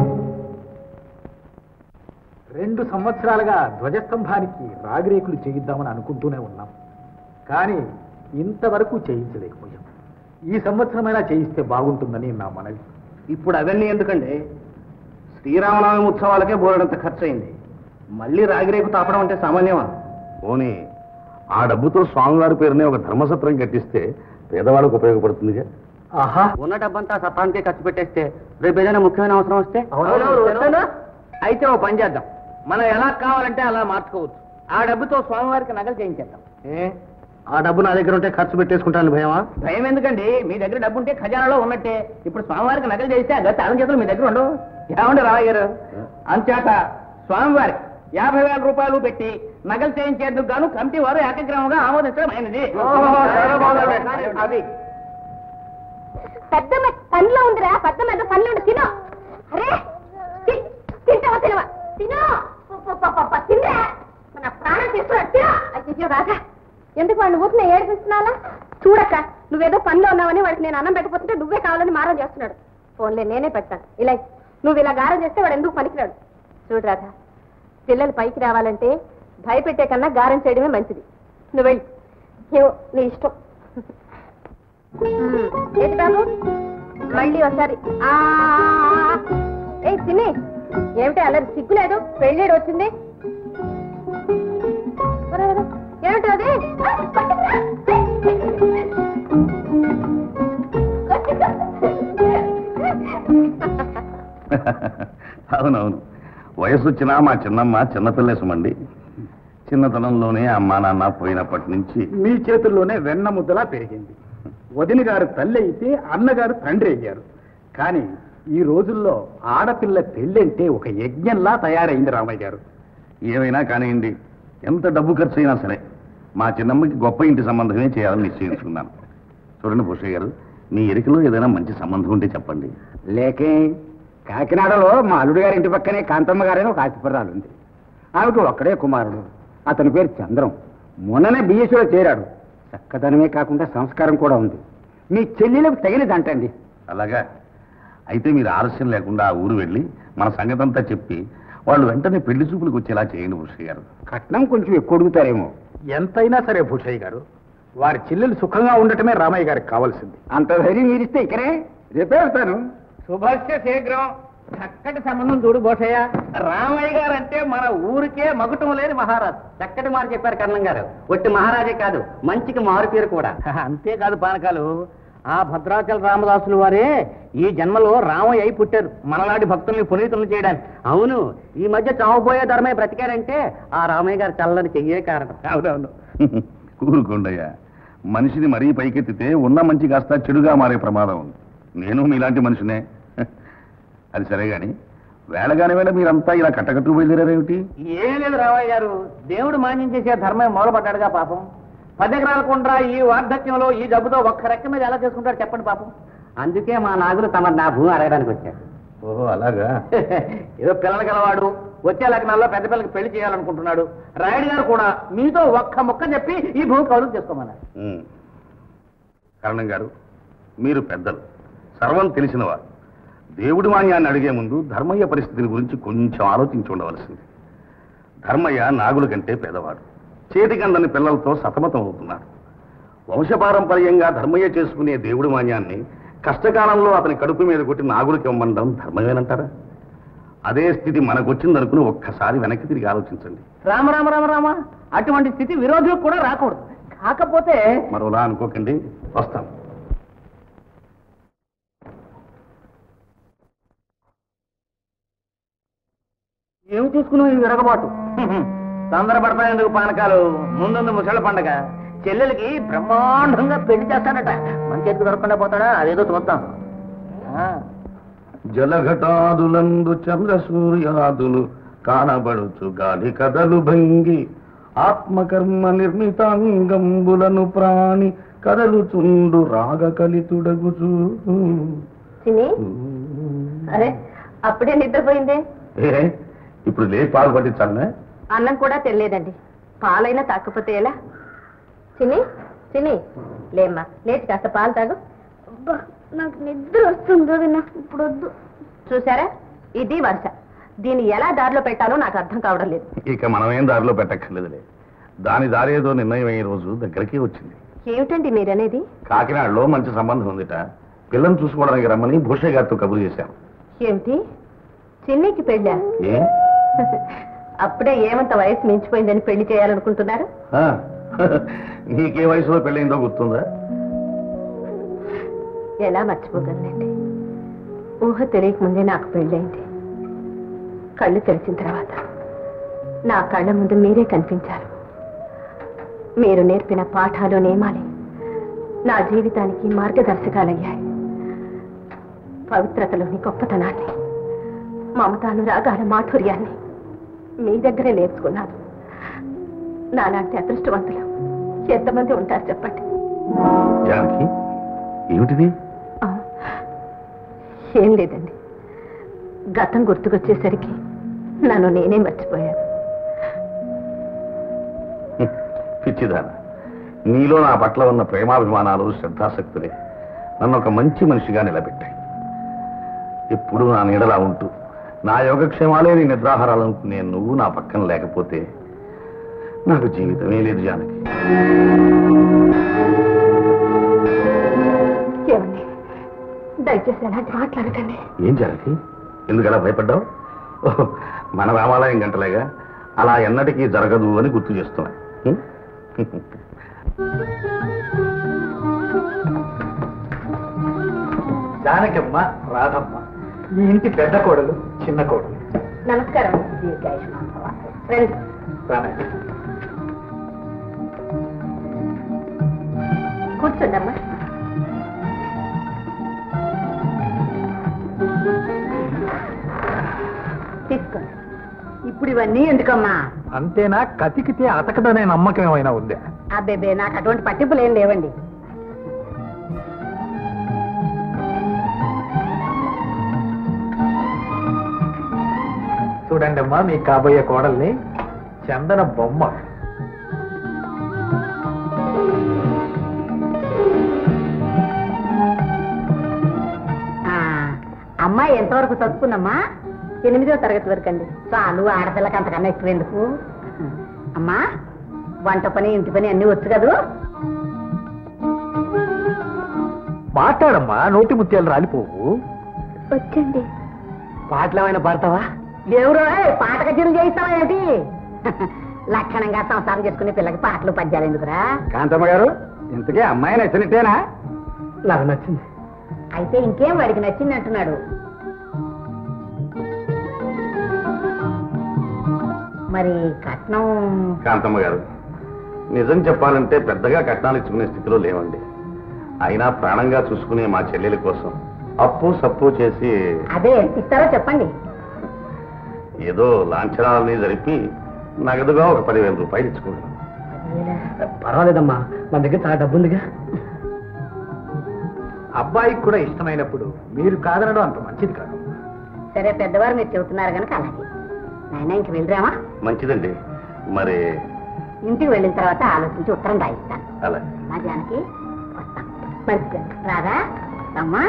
రెండు సంవత్సరాలుగా ధ్వజస్తంభానికి రాగిరేకులు చేయిద్దామని అనుకుంటూనే ఉన్నాం కానీ ఇంతవరకు చేయించలేకపోయాం ఈ సంవత్సరమైనా చేయిస్తే బాగుంటుందని నా మనవి ఇప్పుడు అవన్నీ ఎందుకండి శ్రీరామనవమి ఉత్సవాలకే బోలెడంత ఖర్చు అయింది మళ్ళీ రాగిరేకు తాపడం అంటే సామాన్యమా పోనీ ఆ డబ్బుతో స్వామివారి పేరునే ఒక ధర్మసత్రం కట్టిస్తే పేదవాళ్ళకు ఉపయోగపడుతుందిగా ఆహా ఉన్న డబ్బంతా సత్రానికే ఖర్చు పెట్టేస్తే రేపు ఏదైనా ముఖ్యమైన అవసరం వస్తే వస్తుందా? అయితే ఓ పని చేద్దాం మనం ఎలా కావాలంటే అలా మార్చుకోవచ్చు ఆ డబ్బుతో స్వామివారికి నగలు చేయించేద్దాం ఏ ఆ డబ్బు నా దగ్గర ఉంటే ఖర్చు పెట్టేసుకుంటాను భయమా భయం ఎందుకండి మీ దగ్గర డబ్బు ఉంటే ఖజానాలో ఉన్నట్టే ఇప్పుడు స్వామివారికి నగలు చేస్తే ఆ గత తాళం చేతులు మీ దగ్గర ఉండవు ఏమండి రావయ్య గారు అంచేత స్వామివారి యాభై వేల రూపాయలు పెట్టి నగలు చేయించేందుకు గాను కమిటీ వారు ఏకగ్రహంగా ఆమోదించడం అయినది అది పెద్ద మె- పనిలో ఉందిరా పెద్ద మీద పనిలో ఉంది తిను అరే తి- తింటావా తినవా తిను ప- ప- ప- ప- తినరా మన ప్రాణం చేస్తున్నాడు తిను అయ్యో రాజా ఎందుకు వాడిని ఊపిన ఏడిపిస్తున్నాలా చూడక్క నువ్వేదో పనిలో ఉన్నావని వాడికి నేను అన్నం పెట్టకపోతుంటే నువ్వే కావాలని మారం చేస్తున్నాడు ఫోన్లే నేనే పెడతాను ఇలా నువ్వు ఇలా గారం చేస్తే వాడు ఎందుకు పనికిరాడు చూడు రాధా పిల్లలు పైకి రావాలంటే భయపెట్టే కన్నా గారం చేయడమే మంచిది నువ్వు వెళ్ళి ఏవో నీ ఇష్టం మ్మ్. ఏంటి బాబు మళ్ళీ ఒకసారి ఆ ఏ చిన్ని ఏమిటి అల్లరి సిగ్గు లేదు పెళ్ళేడు వచ్చింది ఒరే, ఒరే, ఏమిటి అది ఆ, కొట్టుకురా. అవునవును వయసు వచ్చినా మా చిన్నమ్మ చిన్నపిల్లేసమండి చిన్నతనంలోనే అమ్మా నాన్న పోయినప్పటి నుంచి మీ చేతుల్లోనే వెన్న ముద్దలా పెరిగింది వదిన గారు తల్లి అయితే అన్నగారు తండ్రి అయ్యారు కానీ ఈ రోజుల్లో ఆడపిల్ల పెళ్ళంటే ఒక యజ్ఞంలా తయారైంది రామయ్య గారు ఏమైనా కానివ్వండి ఎంత డబ్బు ఖర్చు అయినా సరే మా చిన్నమ్మకి గొప్ప ఇంటి సంబంధమే చేయాలని నిశ్చయించుకున్నాను చూడండి భూషయ్య గారు మీ ఎరికలో ఏదైనా మంచి సంబంధం ఉంటే చెప్పండి లేకే కాకినాడలో మా అల్లుడు గారి ఇంటి పక్కనే కాంతమ్మ గారని ఒక ఆస్తిపరాలు ఉంది ఆమెకు ఒక్కడే కుమారుడు అతని పేరు చంద్రం మొన్ననే బిఎస్సీలో చేరాడు చక్కదనమే కాకుండా సంస్కారం కూడా ఉంది మీ చెల్లెలకు తగినదంటండి అలాగా అయితే మీరు ఆలస్యం లేకుండా ఆ ఊరు వెళ్ళి మన సంగతంతా చెప్పి వాళ్ళు వెంటనే పెళ్లి చూపులకు వచ్చేలా చేయండి భూషయ్య గారు కట్నం కొంచెం ఎక్కువ అడుగుతారేమో ఎంతైనా సరే భూషయ్య గారు వారి చెల్లెలు సుఖంగా ఉండటమే రామయ్య గారికి కావాల్సింది అంత ధైర్యం మీరిస్తే ఇక్కడే రేపే వెళ్తాను శుభస్య శీఘ్రం చక్కటి సంబంధం చూడు బోషయ్య రామయ్య గారు అంటే మన ఊరికే మగుటం లేని మహారాజు చక్కటి మాట చెప్పారు కర్ణం గారు ఒట్టి మహారాజే కాదు మంచికి మారు పేరు కూడా అంతేకాదు పానకాలు ఆ భద్రాచల రామదాసులు వారే ఈ జన్మలో రామయ్య అయి పుట్టారు మనలాంటి భక్తుల్ని పునీతులను చేయడానికి అవును ఈ మధ్య చావబోయే ధర్మయ్య బ్రతికారంటే ఆ రామయ్య గారు చల్లని చెయ్యే కారణం అవునవును ఊరుకోండయ్యా మనిషిని మరీ పైకెత్తితే ఉన్న మంచి కాస్త చెడుగా మారే ప్రమాదం ఉంది నేను మీలాంటి మనిషినే అది సరే గాని వేళగాని వేళ మీరంతా ఇలా కట్టకట్టు బయలుదేరారేమిటి ఏం లేదు రామయ్య గారు దేవుడు మాన్యం చేసే ధర్మం మొదలుపడ్డాడుగా పాపం పది ఎకరాల కుండ్రా ఈ వార్ధక్యంలో ఈ జబ్బుతో ఒక్క రెక్క మీద ఎలా చేసుకుంటారు చెప్పండి పాపం అందుకే మా నాగులు తమ నా భూమి అడగడానికి వచ్చారు ఓహో అలాగా ఏదో పిల్లలు గలవాడు వచ్చే లగ్నాల్లో పెద్ద పిల్లకి పెళ్లి చేయాలనుకుంటున్నాడు రాయుడు గారు కూడా మీతో ఒక్క ముక్క చెప్పి ఈ భూమి కౌలు చేసుకోమన్నారు ఉమ్. కరణం గారు మీరు పెద్దలు సర్వం తెలిసినవారు దేవుడి మాన్యాన్ని అడిగే ముందు ధర్మయ్య పరిస్థితిని గురించి కొంచెం ఆలోచించి ఉండవలసింది ధర్మయ్య నాగుల కంటే పేదవాడు చేతికందని పిల్లలతో సతమతం అవుతున్నాడు వంశపారంపర్యంగా ధర్మయ్య చేసుకునే దేవుడి మాన్యాన్ని కష్టకాలంలో అతని కడుపు మీద కొట్టి నాగులకి ఇవ్వమండం ధర్మమేనంటారా అదే స్థితి మనకొచ్చిందనుకుని ఒక్కసారి వెనక్కి తిరిగి ఆలోచించండి రామ రామ రామ రామ అటువంటి స్థితి విరోధులకు కూడా రాకూడదు కాకపోతే మరోలా అనుకోకండి వస్తాం ఏమి చూసుకున్నావు ఈ విరగబాటు తొందరపడతాయందుకు పానకాలు ముందుంది ముసళ్ళ పండగ చెల్లెలకి బ్రహ్మాండంగా పెళ్లి చేస్తానట మన చేతికి దొరకకుండా పోతాడా అదేదో చూద్దాం ఆ, జలఘటాదులందు చంద్ర సూర్యాదులు కానబడుచు గాలి కదలు భంగి ఆత్మకర్మ నిర్మితాంగంబులను ప్రాణి కదలుచుండు రాగ కలితుడగుచు తిని అరే అప్పుడే నిద్రపోయిందే ఏ ఇప్పుడు లే పాలు పట్టించాలనే అన్నం కూడా తెలియదండి పాలైనా తాకపోతే ఎలా తిని తిని లేమ్మా లేచి కాస్త పాలు తాగు నాకు నిద్ర వస్తుంది నాకు ఇప్పుడు వద్దు చూసారా ఇది వరుస దీన్ని ఎలా దారిలో పెట్టాలో నాకు అర్థం కావడం లేదు ఇక మనమేం దారిలో పెట్టక్కర్లేదులే దాని దారేదో నిర్ణయం అయ్యే రోజు దగ్గరికి వచ్చింది ఏమిటండి మీరనేది కాకినాడలో మంచి సంబంధం ఉందిట పిల్లని చూసుకోవడానికి రమ్మని భూషయ్య గారితో కబురు చేశాను ఏమిటి చిన్నికి పెళ్ళా ఏ అప్పుడే ఏమంత వయసు మించిపోయిందని పెళ్లి చేయాలనుకుంటున్నారు ఆ, నీకే వయసులో పెళ్ళైందో గుర్తుందా ఎలా మర్చిపోగలనండి ఊహ తెలియకముందే నాకు పెళ్ళైంది కళ్ళు తెరిచిన తర్వాత నా కళ్ళ ముందు మీరే కనిపించారు మీరు నేర్పిన పాఠాలు నియమాలే నా జీవితానికి మార్గదర్శకాలయ్యాయి పవిత్రతలోని గొప్పతనాన్ని మమతానురాగాల మాధుర్యాన్ని మీ దగ్గరే నేర్చుకున్నాను నాలాంటి అదృష్టవంతులు ఎంతమంది ఉంటారు చెప్పండి జానకి ఏమిటిది ఆ, ఏం లేదండి గతం గుర్తుకొచ్చేసరికి నన్ను నేనే మర్చిపోయాను పిచ్చిదాన నీలో నా పట్ల ఉన్న ప్రేమాభిమానాలు శ్రద్ధాశక్తులే నన్ను ఒక మంచి మనిషిగా నిలబెట్టాయి ఎప్పుడు నా నీడలా ఉంటూ నా యోగక్షేమాలే నీ నిద్రాహారాలనుకునే నువ్వు నా పక్కన లేకపోతే నాకు జీవితమే లేదు జానకి ఏమండి దయచేసి అలాంటి మాట్లాడకండి ఏం జానకి ఎందుకు అలా భయపడ్డావు ఓహ్, మన రామాలయం గంటలేగా అలా ఎన్నటికీ జరగదు అని గుర్తు చేస్తున్నా హ్మ్? జానకమ్మ రాధమ్మ ఈ ఇంటి పెద్ద కోడలు చిన్న కోడలు నమస్కారం దీర్ఘాయుష్మాన్ భవ. రండి రానయ్య కూర్చోండమ్మా తీసుకోండి ఇప్పుడు ఇవన్నీ ఎందుకమ్మా అంతేనా కతికితే అతకదనే నమ్మకం ఏమైనా ఉందా అబ్బేబే నాకు అటువంటి పట్టింపులు ఏం లేవండి చూడండి అమ్మా మీ కాబోయే కోడల్ని చందన బొమ్మ ఆ, అమ్మాయి ఎంతవరకు చదువుకున్నమ్మా ఎనిమిదో తరగతి వరకు అండి చాలు ఆడపిల్లకి అంతకన్నా ఎక్కువ ఎందుకు అమ్మా వంట పని ఇంటి పని అన్ని వచ్చు కదూ మాట్లాడమ్మా నోటి ముత్యాలు రాలిపోవు వచ్చండి పాటలు ఏమైనా పాడతావా దేవుడు పాట కచేరీలు చేయిస్తావా ఏంటి లక్షణంగా సంసారం చేసుకునే పిల్లకి పాటలు పద్యాలు ఎందుకురా కాంతమ్మ గారు ఇంతకీ అమ్మాయి నచ్చినట్టేనా నాకు నచ్చింది అయితే ఇంకేం వాడికి నచ్చింది అంటున్నాడు మరి కట్నం కాంతమ్మ గారు నిజం చెప్పాలంటే పెద్దగా కట్నాలు ఇచ్చుకునే స్థితిలో లేవండి అయినా ప్రాణంగా చూసుకునే మా చెల్లెల కోసం అప్పు సప్పు చేసి అదే ఎంత ఇస్తారో చెప్పండి ఏదో లాంఛనాలని జరిపి నగదుగా ఒక పదివేల రూపాయలు ఇచ్చుకుంటాం పర్వాలేదమ్మా మన దగ్గర చాలా డబ్బు ఉందిగా అబ్బాయికి కూడా ఇష్టమైనప్పుడు మీరు కాదనడం అంత మంచిది కాదు సరే పెద్దవారు మీరు చెబుతున్నారు కనుక అలాగే నాయన ఇంక వెళ్ళరామా మంచిదండి మరి ఇంటికి వెళ్ళిన తర్వాత ఆలోచించి ఉత్తరం రాయిస్తాను అలా మా జానకి వస్తాం మంచిది రాదా అమ్మా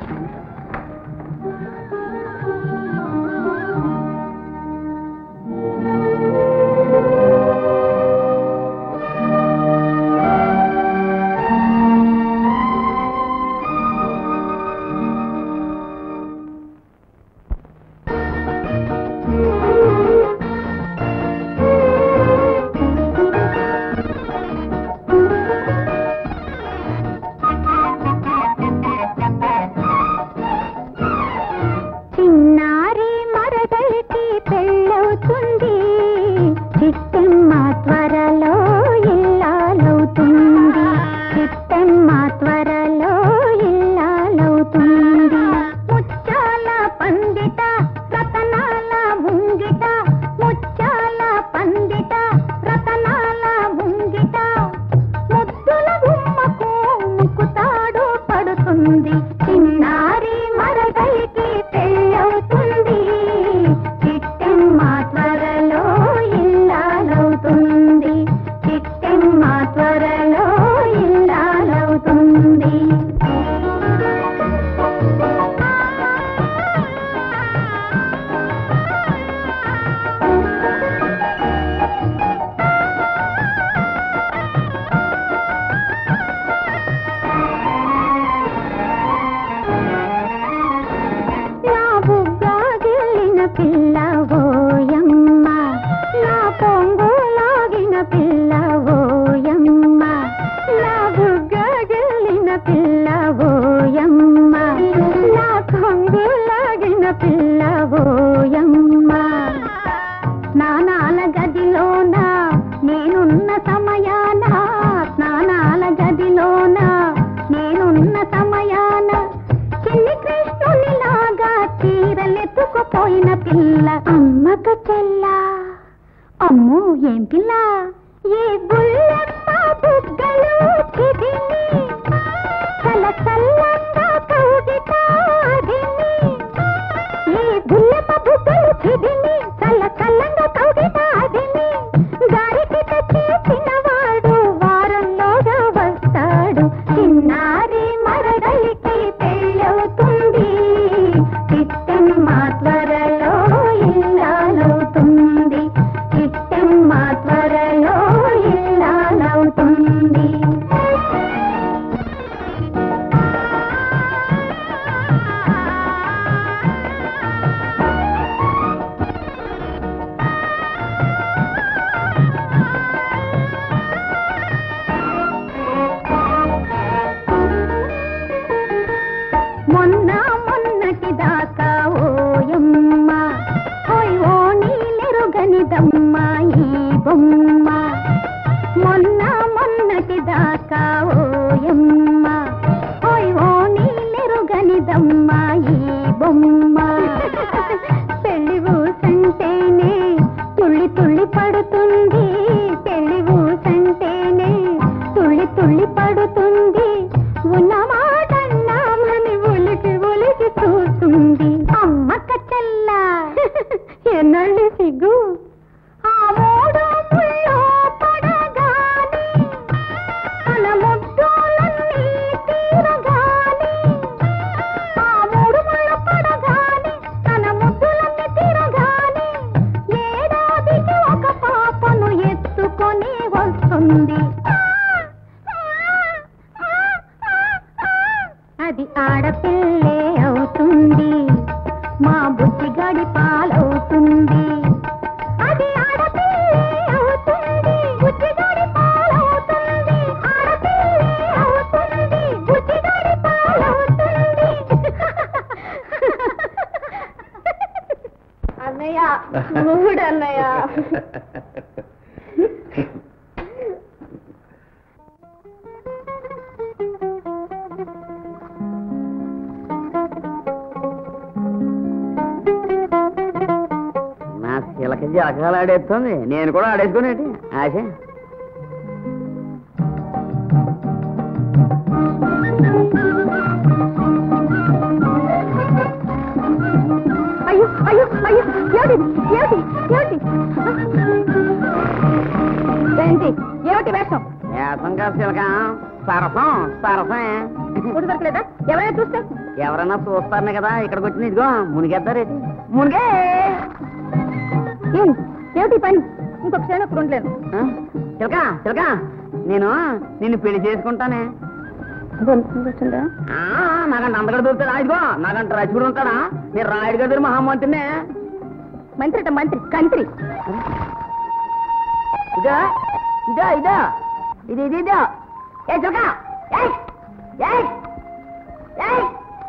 చిన్నారి మరదలికి పెళ్ళవుతుంది చిట్టెమ్మ త్వరలో ఇల్లాలవుతుంది చిట్టెమ్మ త్వరలో ఇల్లాలవుతుంది ముచ్చాల పండిత రతనాల ముంగిట ముచ్చాల పండిత రతనాల ముంగిట ముద్దుల గుమ్మకు ముక్కుతాడు పడుతుంది చిన్నారి మరదలికి పెళ్ళవుతుంది చిట్టెమ్మ త్వరలో ఇల్లాలవుతుంది చిట్టెమ్మ త్వరలో ఇల్లాలవుతుంది నా బుగ్గాగిలిన పిల్ల ఓయమ్మ నా పొంగు లాగిన పిల్ల ఓయమ్మ నా బుగ్గాగిలిన పిల్ల ఓయమ్మ నా కొంగు లాగిన పిల్ల ఓయమ్మ స్నానాల గదిలోన నేనున్న సమయాన స్నానాల గదిలోన నేనున్న సమయాన చిన్ని కృష్ణునిలాగా చీరలెత్తుకుపోయిన పిల్ల అమ్మక చెల్ల అమ్మో ఏం పిల్ల ఈ బుల్లెమ్మ బుగ్గలు చిదిమి చల చల్లంగా కౌగిట అదిమి ఈ బుల్లెమ్మ బుగ్గలు చిదిమి చల్ల చల్లంగా కౌగిట అదిమి గారికి తెచ్చి చిన్నవాడు వారంలోగా వస్తాడు చిన్నారి మరదలికి పెళ్ళవుతుంది చిట్టమ్మ త్వరలో ఇల్లాలవుతుంది చిట్టమ్మ త్వరలో ఇల్లాలవుతుంది మొన్న మొన్నటి దాకా ఓయమ్మ ఓయ్ ఓ నీలెరుగనిదమ్మ ఈ బొమ్మ మొన్న మొన్నటి దాకా ఓయమ్మ ఓయ్ ఓ నీలెరుగనిదమ్మ ఈ బొమ్మ పెళ్లి ఊసంటేనే తుళ్ళి తుళ్ళి పడుతుంది పెళ్లి ఊసంటేనే తుళ్ళి తుళ్ళి పడుతుంది ఉన్న మాటన్నామని ఉలికి ఉలికి ఆడపిల్లే అవుతుంది మా బుద్ధిగాడి పాలవుతుంది అది ఆడపిల్లే అవుతుంది బుద్ధిగాడి పాలవుతుంది ఆడపిల్లే అవుతుంది బుద్ధిగాడి పాలవుతుంది అన్నయ్య చూడన్నయ్య నా శిలక జలకాలు ఆడేస్తుంది నేను కూడా ఆడేసుకునేటి ఆశ అయ్యో అయ్యో అయ్యో ఏమిటి ఏమిటి ఏమిటి ఏంటి ఏమిటి వేషం వేసం కాదు శిలక సరసం సరసమే గుడి దొరకలేదా ఎవరైనా చూస్తే ఎవరన్నా చూస్తారనే కదా ఇక్కడికి వచ్చిన ఇదిగో మునిగేద్దారేటి మునిగే ఏం ఏమిటి ఈ పని ఇంకొక క్షణం అక్కడ ఉండలేను ఆ? చిలక చిలక నేను నిన్ను పెళ్లి చేసుకుంటానే వచ్చిందా ఆ, నాకంటే అందగడ దొరుకుతాడా ఇదిగో నాకంటే రచికుడు ఉంటాడా నేను రాయుడు గదిరి మహామంత్రినే మంత్రి అట మంత్రి కంత్రి ఇదో ఇదో ఇదో ఇది ఇది ఇదో ఏ చిలక ఏయ్ ఏయ్ ఏయ్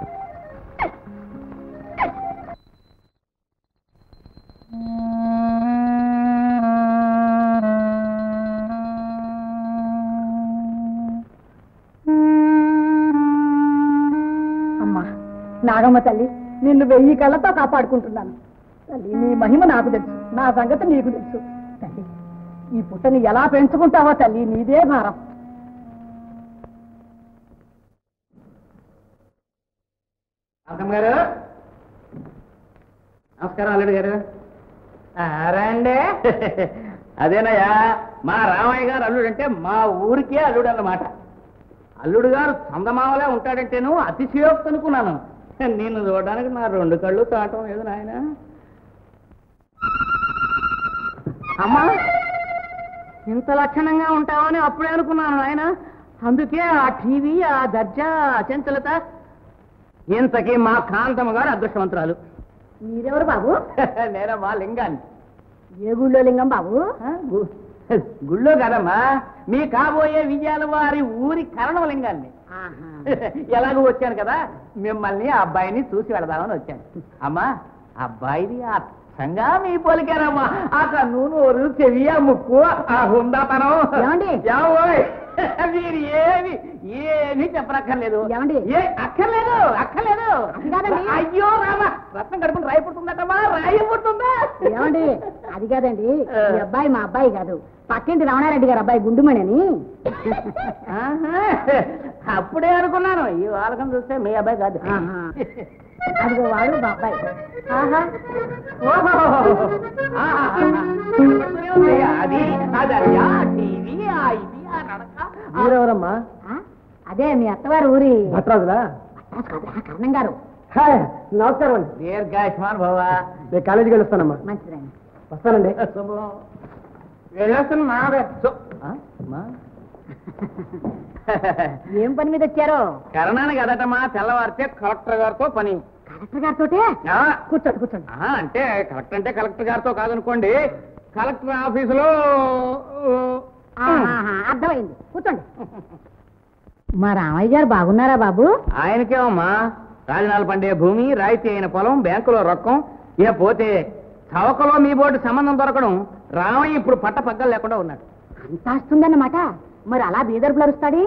అమ్మా నాగమ్మ తల్లి నిన్ను వెయ్యి కళ్ళతో కాపాడుకుంటున్నాను తల్లి నీ మహిమ నాకు తెలుసు నా సంగతి నీకు తెలుసు తల్లి ఈ పుట్టని ఎలా పెంచుకుంటావో తల్లి నీదే భారం అర్థం గారు నమస్కారం అల్లుడు గారు రండి అదేనయ్యా మా రామయ్య గారు అల్లుడు అంటే మా ఊరికే అల్లుడు అన్నమాట అల్లుడు గారు చందమామలే ఉంటాడంటేను అతిశయోక్తి అనుకున్నాను నేను చూడడానికి నా రెండు కళ్ళు తాటం లేదు నాయన అమ్మా ఇంత లక్షణంగా ఉంటావని అప్పుడే అనుకున్నాను నాయన అందుకే ఆ టీవీ ఆ దర్జా అచంచలత ఇంతకీ మా కాంతమ్మ గారు అదృష్టవంతురాలు మీరెవరు బాబు నేనమ్మా లింగాన్ని ఏ గుళ్ళో లింగం బాబు ఆ, గు- గుళ్ళో కదమ్మా మీ కాబోయే విజయాల వారి ఊరి కరణం లింగాన్ని ఎలాగో వచ్చాను కదా మిమ్మల్ని ఆ అబ్బాయిని చూసి వెళదామని వచ్చాను అమ్మా అబ్బాయిది అర్థంగా మీ పోలికారమ్మా ఆ కన్ను నోరు చెవి ఆ ముక్కు ఆ హుందాతనం ఏమండి? ఏమోయ్? మీరు ఏమి ఏమి చెప్పనక్కర్లేదు ఏమండి? ఏ అక్కర్లేదు అక్కర్లేదు అది కాదండి. అయ్యో రామా రత్నం కడుపుని రాయి పుడుతుందటమ్మా రాయి పుడుతుందా ఏమండి అది కాదండి ఈ అబ్బాయి మా అబ్బాయి కాదు పక్కింటి రమణారెడ్డి గారు అబ్బాయి గుండుమణి అని ఆహా, అప్పుడే అనుకున్నాను ఈ వాళ్ళకం చూస్తే మీ అబ్బాయి కాదు ఆహా. అదిగో వాడు మా అబ్బాయి ఆహా. ఓహో. ఆహా. చెప్తూనే ఉంది. అది అది అది, ఆ టీవీ ఆ ఇది ఆ నడక మీరెవరమ్మా ఆ? అదే మీ అత్తవారు ఊరి భట్రాజులా భట్రాజు కాదురా, కర్ణం గారు హాయ్ నమస్కారం అండి దీర్ఘాయుష్మాన్ భవ నేను కాలేజీకి వెళ్ళొస్తానమ్మా మంచిదండి వస్తానండి శుభం వెళ్ళొస్తున్నా ఏం పని మీద వచ్చారో కరణాన్ని కదటమా తెల్లవారితే కలెక్టర్ గారితో పని కలెక్టర్ గారితో ఆ, కూర్చోండి కూర్చోండి ఆ, అంటే కలెక్టర్ అంటే కలెక్టర్ గారితో కాదనుకోండి కలెక్టర్ ఆఫీసులో ఆహాహా, అర్థమైంది కూర్చోండి మా రామయ్య గారు బాగున్నారా బాబు ఆయనకేమమ్మా రాజనాలు పండే భూమి రాయితీ అయిన పొలం బ్యాంకులో రొక్కం ఇక పోతే చవకలో మీ బోర్డు సంబంధం దొరకడం రామయ్య ఇప్పుడు పట్ట పగ్గలు లేకుండా ఉన్నాడు అంత వస్తుందన్నమాట మరి అలా బీదర్పులు అరుస్తాడే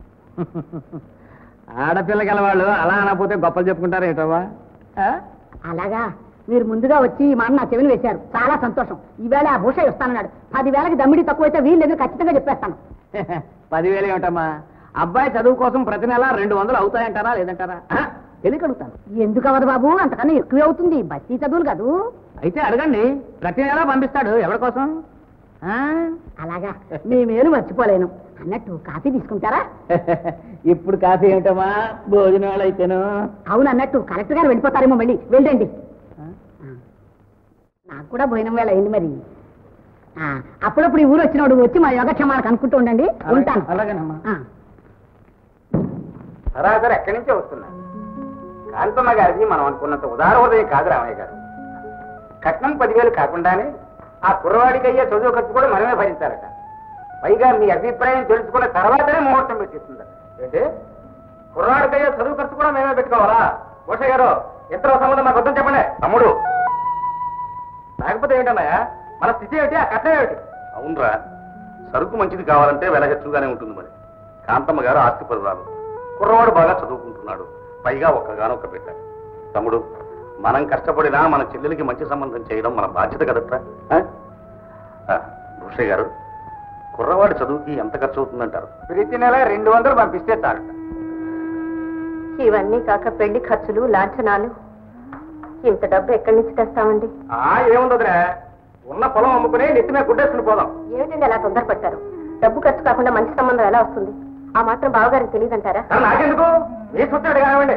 ఆడపిల్ల గలవాళ్ళు అలా అనకపోతే గొప్పలు చెప్పుకుంటారు ఏంటవ్వా ఆ? అలాగా మీరు ముందుగా వచ్చి ఈ మాట నా చెవిని వేశారు చాలా సంతోషం ఈవేళ ఆ భూష వస్తానన్నాడు పదివేలకి దమ్మిడి తక్కువైతే వీళ్ళు దగ్గర ఖచ్చితంగా చెప్పేస్తాను పదివేలు ఏమిటమ్మా అబ్బాయి చదువు కోసం ప్రతి నెల రెండు వందలు అవుతాయంటారా లేదంటారా ఆ? తెలియక అడుగుతాను ఎందుకు అవ్వదు బాబు అంతకన్నా ఎక్కువే అవుతుంది బస్తీ చదువులు కాదు అయితే అడగండి ప్రతి నెల పంపిస్తాడు ఎవరి కోసం ఆ? అలాగా మీ మేలు మర్చిపోలేను అన్నట్టు కాఫీ తీసుకుంటారా ఇప్పుడు కాఫీ ఏమిటమ్మా భోజనాలు అయితేను అవును అన్నట్టు కలెక్టర్ గారు వెళ్ళిపోతారేమో మళ్ళీ వెళ్ళండి నాకు కూడా భోజనం వేళ అయింది మరి ఆ, అప్పుడప్పుడు ఈ ఊరు వచ్చినప్పుడు వచ్చి మా యోగక్షేమాలకు అనుకుంటూ ఉండండి ఉంటాను అలాగేనమ్మా ఆ. సరాసరి ఎక్కడి నుంచో వస్తున్నా కాంతమ్మ గారిది మనం అనుకున్నంత ఉదార హృదయం కాదు రామయ్య గారు కట్నం పదివేలు కాకుండానే ఆ కుర్రవాడికి అయ్యే చదువు ఖర్చు కూడా మనమే భరించాలట పైగా మీ అభిప్రాయం తెలుసుకున్న తర్వాతనే ముహూర్తం పెట్టిస్తుందట ఏంటి కుర్రవాడికి అయ్యే చదువు ఖర్చు కూడా మేమే పెట్టుకోవాలా భూష గారు ఇద్దరు సంబంధం నాకు వద్దని చెప్పండి తమ్ముడు లేకపోతే ఏంటన్నాయా మన స్థితి ఏమిటి ఆ కట్నం ఏమిటి అవునరా సరుకు మంచిది కావాలంటే వెల హెచ్చుగానే ఉంటుంది మరి కాంతమ్మ గారు ఆస్తి పరురాలు కుర్రవాడు బాగా చదువుకుంటున్నాడు పైగా ఒక్కగానొక్క బిడ్డ తమ్ముడు మనం కష్టపడినా మన చెల్లెలికి మంచి సంబంధం చేయడం మన బాధ్యత కదట్రా ఆ? ఆ, భూషయ్య గారు కుర్రవాడి చదువుకి ఎంత ఖర్చు అవుతుందంటారు ప్రతి నెల రెండు వందలు పంపిస్తే చాలట ఇవన్నీ కాక పెళ్లి ఖర్చులు లాంఛనాలు ఇంత డబ్బు ఎక్కడి నుంచి తెస్తామండి ఆ ఏముండదురా ఉన్న పొలం అమ్ముకుని నెత్తి మీద గుడ్డేసుకుని పోదాం ఏమిటండి అలా తొందరపడతారు డబ్బు ఖర్చు కాకుండా మంచి సంబంధం ఎలా వస్తుంది ఆ మాత్రం బావగారికి తెలియదంటారా కానీ నాకెందుకు మీ సుత్తాడు కానివ్వండి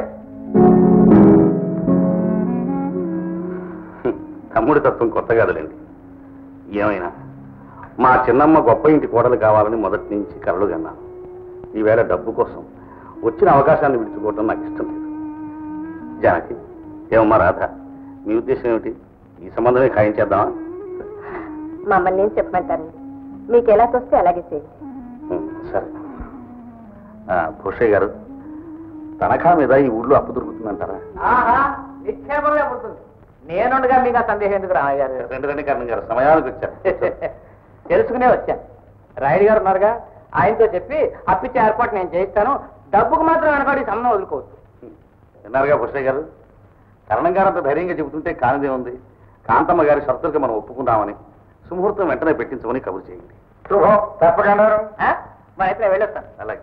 హ్మ్, తమ్ముడి తత్వం కొత్త కాదులేండి ఏమైనా మా చిన్నమ్మ గొప్ప ఇంటి కోడలు కావాలని మొదటి నుంచి కలలు కన్నాను ఈవేళ డబ్బు కోసం వచ్చిన అవకాశాన్ని విడుచుకోవటం నాకు ఇష్టం లేదు జానకి ఏమమ్మా రాధ మీ ఉద్దేశం ఏమిటి ఈ సంబంధమే ఖాయం చేద్దామా మమ్మల్ని ఏం చెప్పమంటారండి మీకు ఎలా తోస్తే అలాగే చేయండి హ్మ్, సరే ఆ, భూషయ్య గారు తనఖా మీద ఈ ఊళ్ళో అప్పు దొరుకుతుందంటారా ఆహా నిక్షేపంగా పుడుతుంది నేనుండగా మీకు ఆ సందేహం ఎందుకు రామయ్య గారు రెండు రెండు కారణం గారు సమయానికి వచ్చారు తెలుసుకునే వచ్చాను రాయుడు గారు ఉన్నారుగా ఆయనతో చెప్పి అప్పిచ్చే ఏర్పాటు నేను చేయిస్తాను డబ్బుకు మాత్రం వెనకాడి సంబంధం వదులుకోవచ్చు విన్నారుగా భూషయ్య గారు కరణం గారు అంత ధైర్యంగా చెబుతుంటే కానిదే ఉంది కాంతమ్మ గారి షరతులకి మనం ఒప్పుకున్నామని సుముహూర్తం వెంటనే పెట్టించమని కబురు చేయండి శుభం తప్పకుండా మన అయితే వెళ్ళొస్తాను అలాగే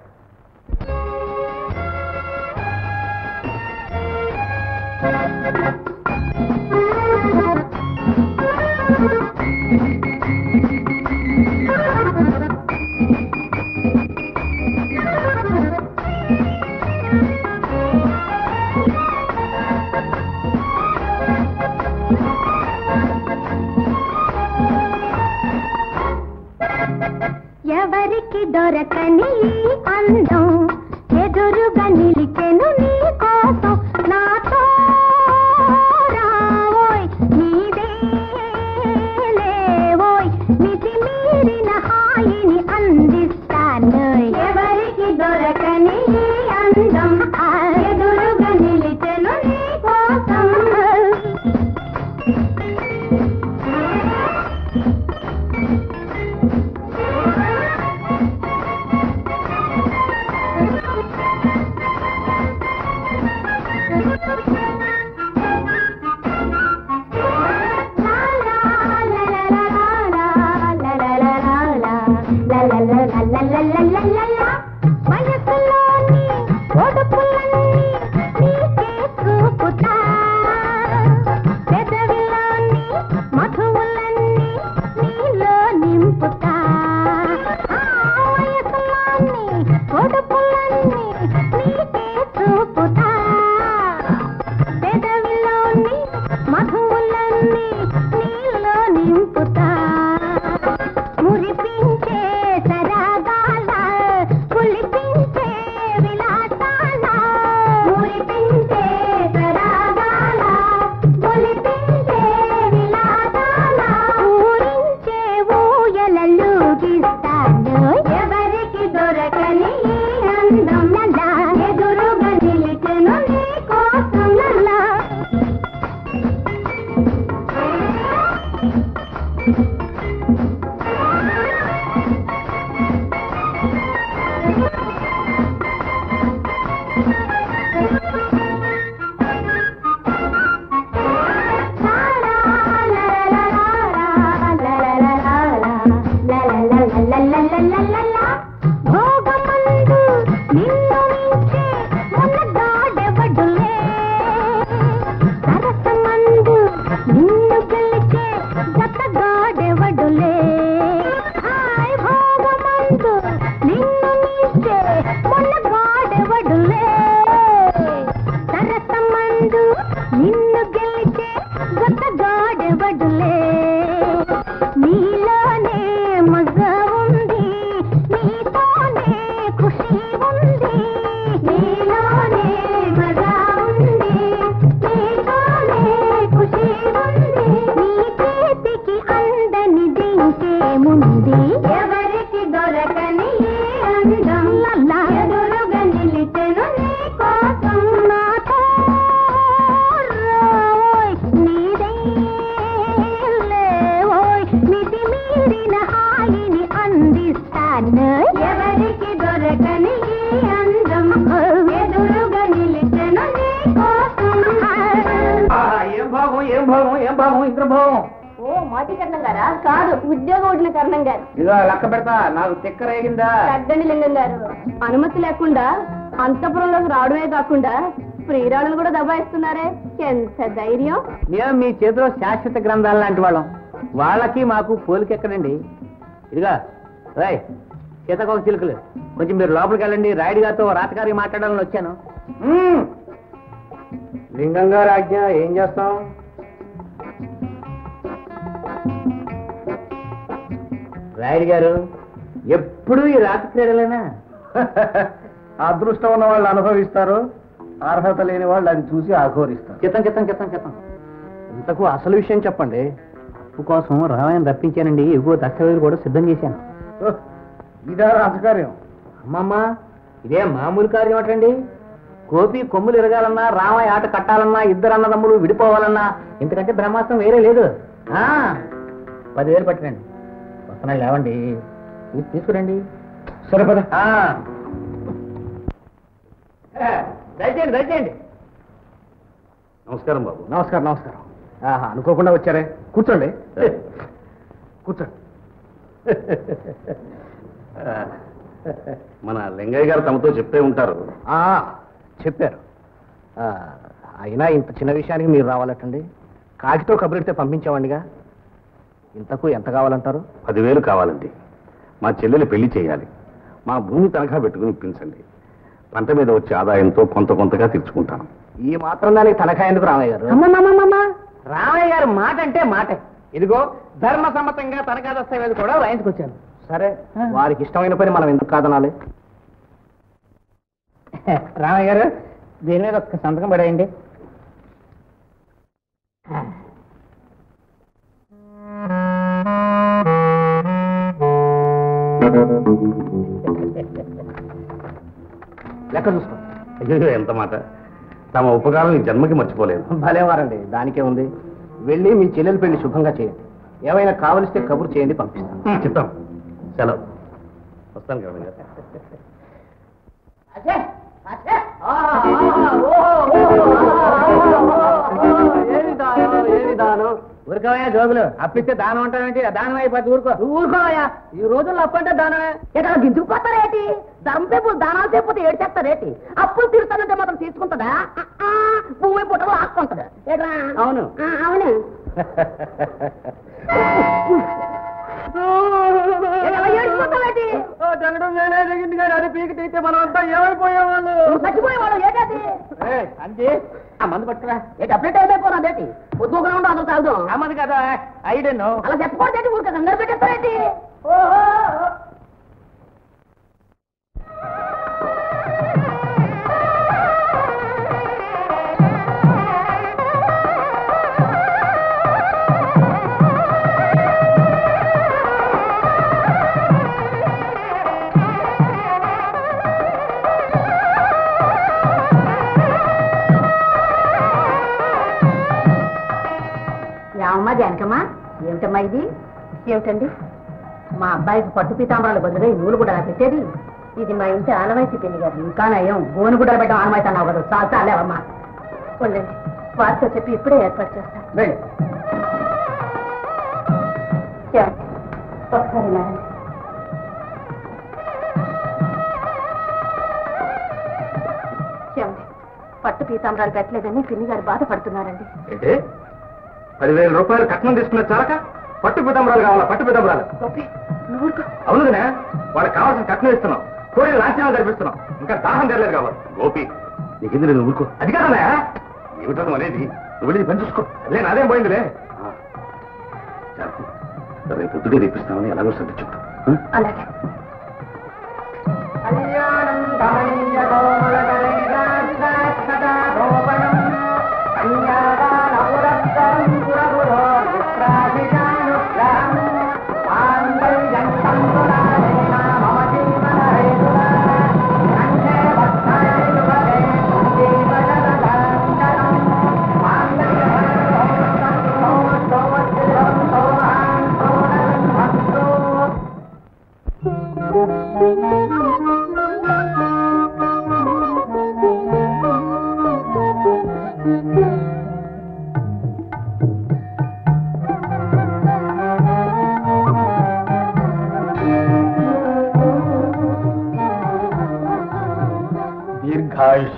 ఎవరికి దొరకని ఈ అందం ఎదురుగా నిలిచెను నీ కోసం నాతో రావోయ్ నీదే లేవోయ్ మితి మీరిన హాయిని అందిస్తాను ఎవరికి దొరకని ఈ అందం ఆ ఎదురుగా నిలిచెను నీ కోసం వయసులోని ఒడుపులన్నీ నీకే చూపుతా పెదవిలోని మధువులన్నీ నీలో నింపుతా ఆ వయసులోని ఒడుపులన్నీ నీకే చూపుతా పెదవిలోని మధువులన్నీ నీలో నింపుతా మురిపించే సరాగాల పులిపించే విలాసాల మురిపించే సరాగాల పులిపించే విలాసాల ఊరించే ఊయలలుగిస్తాను ఎవరికి దొరకని ఈ అందం నల్లా ఎదురుగా నిలిచెను నీ కోసం నల్లా భోగమందు నిన్ను మించే ఉన్నగాడెవడులే సరసమందు నిన్ను గెలిచే జతగాడెవడులే హాయ్ భోగమందు నిన్ను మించే ఉన్నగాడెవడులే సరసమందు నిన్ను గెలిచే జతగాడెవడులే నీలోనే మగ ఉంది నీతోనే ఖుషి ఉంది నీలోనే మగ ఉంది ఏం భావం ఇంద్రభావం ఓ మాటి కర్ణం గారా కాదు ఉద్యోగం వదిలిన కర్ణం గారు ఇదిగో లెక్క పెడతా నాకు తిక్కరేగిందా పెద్దండి లింగం గారు అనుమతి లేకుండా అంతపురంలోకి రావడమే కాకుండా శ్రీరాణులు కూడా దబాయిస్తున్నారే ఎంత ధైర్యం మేము మీ చేతిలో శాశ్వత గ్రంథాలు లాంటి వాళ్ళం వాళ్ళకి మాకు పోలికెక్కడండి ఇదిగా రాయ్ సీతకొక చిలుకలు కొంచెం మీరు లోపలికి వెళ్ళండి రాయుడు గారితో రాతగారికి మాట్లాడాలని వచ్చాను లింగం గారు ఆజ్ఞ ఏం చేస్తాం రాయుడు గారు ఎప్పుడు ఈ రాత క్రీడలేనా అదృష్టం ఉన్న వాళ్ళు అనుభవిస్తారు అర్హత లేని వాళ్ళు అది చూసి ఆఘోరిస్తారు చిత్తం చిత్తం చిత్తం చిత్తం ఇంతకు అసలు విషయం చెప్పండి అప్పు కోసం రామాయణం రప్పించానండి ఎగువ దస్తావేజులు కూడా సిద్ధం చేశాను ఓహ్, ఇదా రాజకార్యం అమ్మమ్మ ఇదే మామూలు కార్యం ఏంటండి గోపి కొమ్ములు ఇరగాలన్నా రామయ్య ఆట కట్టాలన్నా ఇద్దరు అన్నదమ్ములు విడిపోవాలన్నా ఇంతకంటే బ్రహ్మాస్త్రం వేరే లేదు ఆ పదివేలు పట్టండి వస్తున్నాయి లేవండి ఇది తీసుకురండి సరిపద ఆ. ఏ, దయచేయండి దయచేయండి నమస్కారం బాబు నమస్కారం నమస్కారం ఆహా అనుకోకుండా వచ్చారే కూర్చోండి కూర్చోండి మన లింగయ్య గారు తమతో చెప్తే ఉంటారు ఆ, చెప్పారు ఆ, అయినా ఇంత చిన్న విషయానికి మీరు రావాలటండి కాకితో కబురెడితే పంపించామండిగా ఇంతకు ఎంత కావాలంటారు పదివేలు కావాలండి మా చెల్లెలు పెళ్లి చేయాలి మా భూమి తనఖా పెట్టుకుని ఇప్పించండి పంట మీద వచ్చే ఆదాయంతో కొంత కొంతగా తీర్చుకుంటాను ఈ మాత్రం దానికి తనఖా ఎందుకు రామయ్య గారు అమ్మమ్మమ్మమ్మ రామయ్య గారు మాట అంటే మాటే ఇదిగో ధర్మ సమ్మతంగా తనఖా దస్తావేజు కూడా రాయించుకొచ్చాను సరే వారికి ఇష్టమైన పని మనం ఎందుకు కాదనాలి రామయ్య గారు దీని మీద ఒక్క సంతకం పడేయండి లెక్క చూసుకో అయ్యో ఎంత మాట తమ ఉపకారం ఈ జన్మకి మర్చిపోలేదు భలేవారండి దానికే ఉంది వెళ్ళి మీ చెల్లెలు పెళ్లి శుభంగా చేయండి ఏమైనా కావలిస్తే కబురు చేయండి పంపిస్తాను చిత్తం సెలవు వస్తాను కదా ఏమి దానం ఏమి దానం ఊరుకోవయ్యా జోగులు అప్పిస్తే దానం అంటావేంటి దానం అయిపోతే ఊరుకో ఊరుకోవయ్యా ఈ రోజుల్లో అప్పు అంటే దానమే ఇక్కడ గింజుకుపోతారేటి ధర్మ సేపు దానాలు సేపు ఏడ్చేస్తారేటి అప్పులు తీరుతానంటే మాత్రం తీసుకుంటుందా ఆ, ఆ, భూమి పుట్టలు ఆక్కుంటదా ఏట్రా? అవును ఆ, అవును ఏటలా ఏడ్చిపోతావేటి? జగడం నేనే దిగింది కానీ అది పీకి తీస్తే మనం అంతా ఏమైపోయేవాళ్ళు నువ్వు చచ్చిపోయేవాడు ఏటది అంతే ఆ మందు పట్టుకురా ఏటి అప్డేట్ అయిపోయిపోరాదేటి పొద్దుగా ఉండు అసలు తాగుదాం ఆ మందు కదా ఐడెన్ను అలా చెప్పకూడదేటి ఊరికే కంగారు పెట్టేస్తారేటి యావమ్మా జానకమ్మా ఏమిటమ్మా ఇది ఏమిటండి మా అబ్బాయికి పట్టు పీతాంబరాలు బదులుగా ఈ నూలు కూడా పెట్టేది ఇది మా ఇంటి ఆనవాయితీ పెళ్లి గారు ఇంకా నయం గోను కూడా పెట్టడం ఆనవాయితీ అన్నావు కదా చాలా చాలేవమ్మా ఉండండి వారితో చెప్పి ఇప్పుడే ఏర్పాటు చేస్తాను వెళ్ళి ఏమండి? ఒకసారి ఇలా రండి. ఏమండి? పట్టు పీతాంబరాలు పెట్టలేదని పిన్ని గారు బాధపడుతున్నారండి ఏంటి పదివేల రూపాయలు కట్నం తీసుకున్న చాలక పట్టు పితంబరాలు కావాలా పట్టు పితంబరాలు గోపి నువ్వు ఊరుకో. అవునుదనే వాళ్ళకి కావాల్సిన కట్నం ఇస్తున్నాం కోడి లాంఛనాలు జరిపిస్తున్నాం ఇంకా దాహం తెరలేదు కావాలి గోపి నీకెందుకు నేను ఊరుకో అది కాదన్నా ఏమిటో అనేది నువ్వు వెళ్ళి పని చూసుకో లే నాదేం పోయిందిలే జానకి, రేపు పొద్దుటే తెప్పిస్తామని ఎలాగో సర్ది చెప్తా అలాగే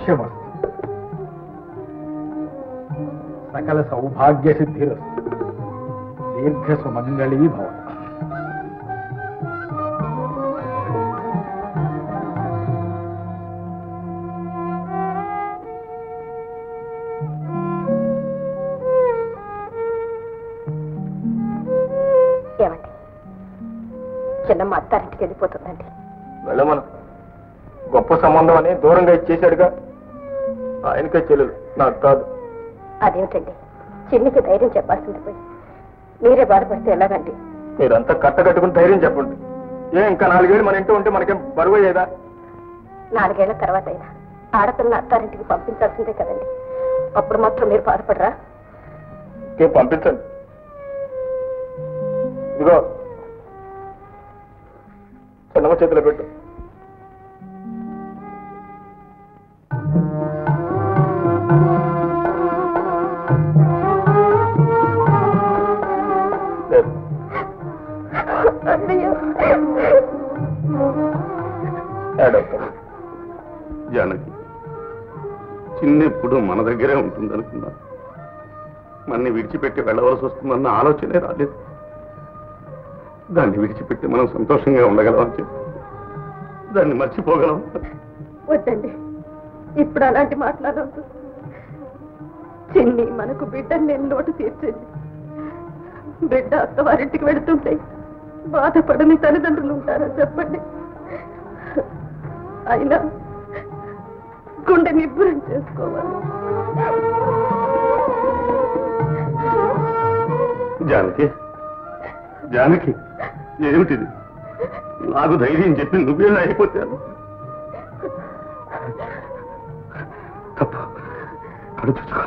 సౌఖ్యమస్తు సకల సౌభాగ్య సిద్ధిరస్తు దీర్ఘ సుమంగళీ భవ ఏమండి చిన్నమ్మ అత్తారింటికి వెళ్ళిపోతుందండి వెళ్ళమను గొప్ప సంబంధం అని దూరంగా ఇచ్చేశాడుగా ఆయనకే చెల్లెలు నాకు కాదు అదేమిటండి చిన్నికి ధైర్యం చెప్పాల్సింది పోయి మీరే బాధపడితే ఎలాగండి మీరంతా కట్టకట్టుకుని ధైర్యం చెప్పండి ఏ ఇంకా నాలుగేళ్ళు మన ఇంట్లో ఉంటే మనకేం బరువు అయ్యేదా నాలుగేళ్ల తర్వాత అయినా ఆడపిల్ల అత్తారింటికి పంపించాల్సిందే కదండి అప్పుడు మాత్రం మీరు బాధపడరా ఇంకేం పంపించండి ఇదిగో చిన్నమ్మ చేతిలో పెట్టు లేదు. ఏడవకండి. జానకి చిన్నప్పుడు మన దగ్గరే ఉంటుందనుకున్నా మనని విడిచిపెట్టి వెళ్ళవలసి వస్తుందన్న ఆలోచనే రాలేదు దాన్ని విడిచిపెట్టి మనం సంతోషంగా ఉండగలం అని చెప్పి దాన్ని మర్చిపోగలం వద్దండి ఇప్పుడు అలాంటి మాట్లాడవద్దు చిన్ని మనకు బిడ్డ నేను లోటు తీర్చింది బిడ్డ అత్తవారింటికి వెళుతుంటే బాధపడని తల్లిదండ్రులు ఉంటారా చెప్పండి అయినా గుండె నిబ్బరం చేసుకోవాలి జానకి జానకి ఏమిటిది నాకు ధైర్యం చెప్పి నువ్వే అయిపోతాను తప్పు కడు చూసుకో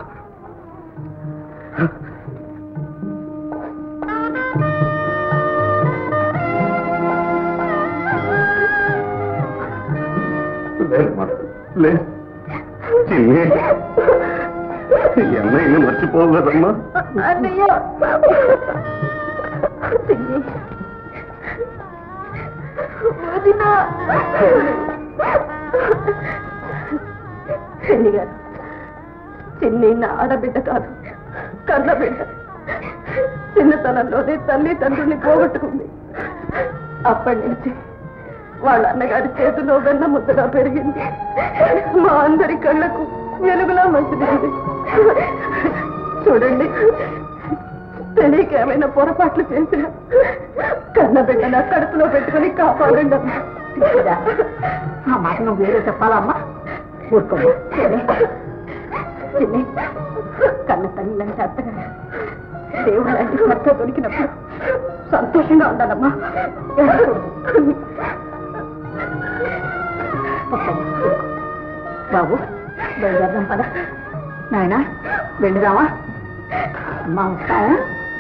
లేదమ్మా లే చిన్ని ఎన్నైనా మర్చిపోవు కదమ్మా అన్నయ్య చిన్ని వదినా చిన్ని గారు చిన్ని నా ఆడబిడ్డ కాదు కన్న బిడ్డ చిన్నతనంలోనే తల్లి తండ్రుల్ని పోగొట్టుకుంది అప్పటి నుంచి వాళ్ళ అన్నగారి చేతిలో వెన్న ముద్దగా పెరిగింది మా అందరి కళ్ళకు వెలుగులా మంచిది చూడండి తెలియక ఏమైనా పొరపాట్లు చేసిన కన్న బిడ్డ నా కడుపులో పెట్టుకుని కాపాడండి అమ్మా. ఆ మాట నువ్వు వేరే చెప్పాలమ్మా ఊరుకోమ్మా చిన్ని, కన్న తల్లిలంటే అత్తగా దేవుడు లాంటి భర్త దొరికినప్పుడు సంతోషంగా ఉండాలమ్మా ఏడవకూడదు. బాబు బయలుదేరదాం పద నాయన వెళ్ళిరావా అమ్మా వస్తావా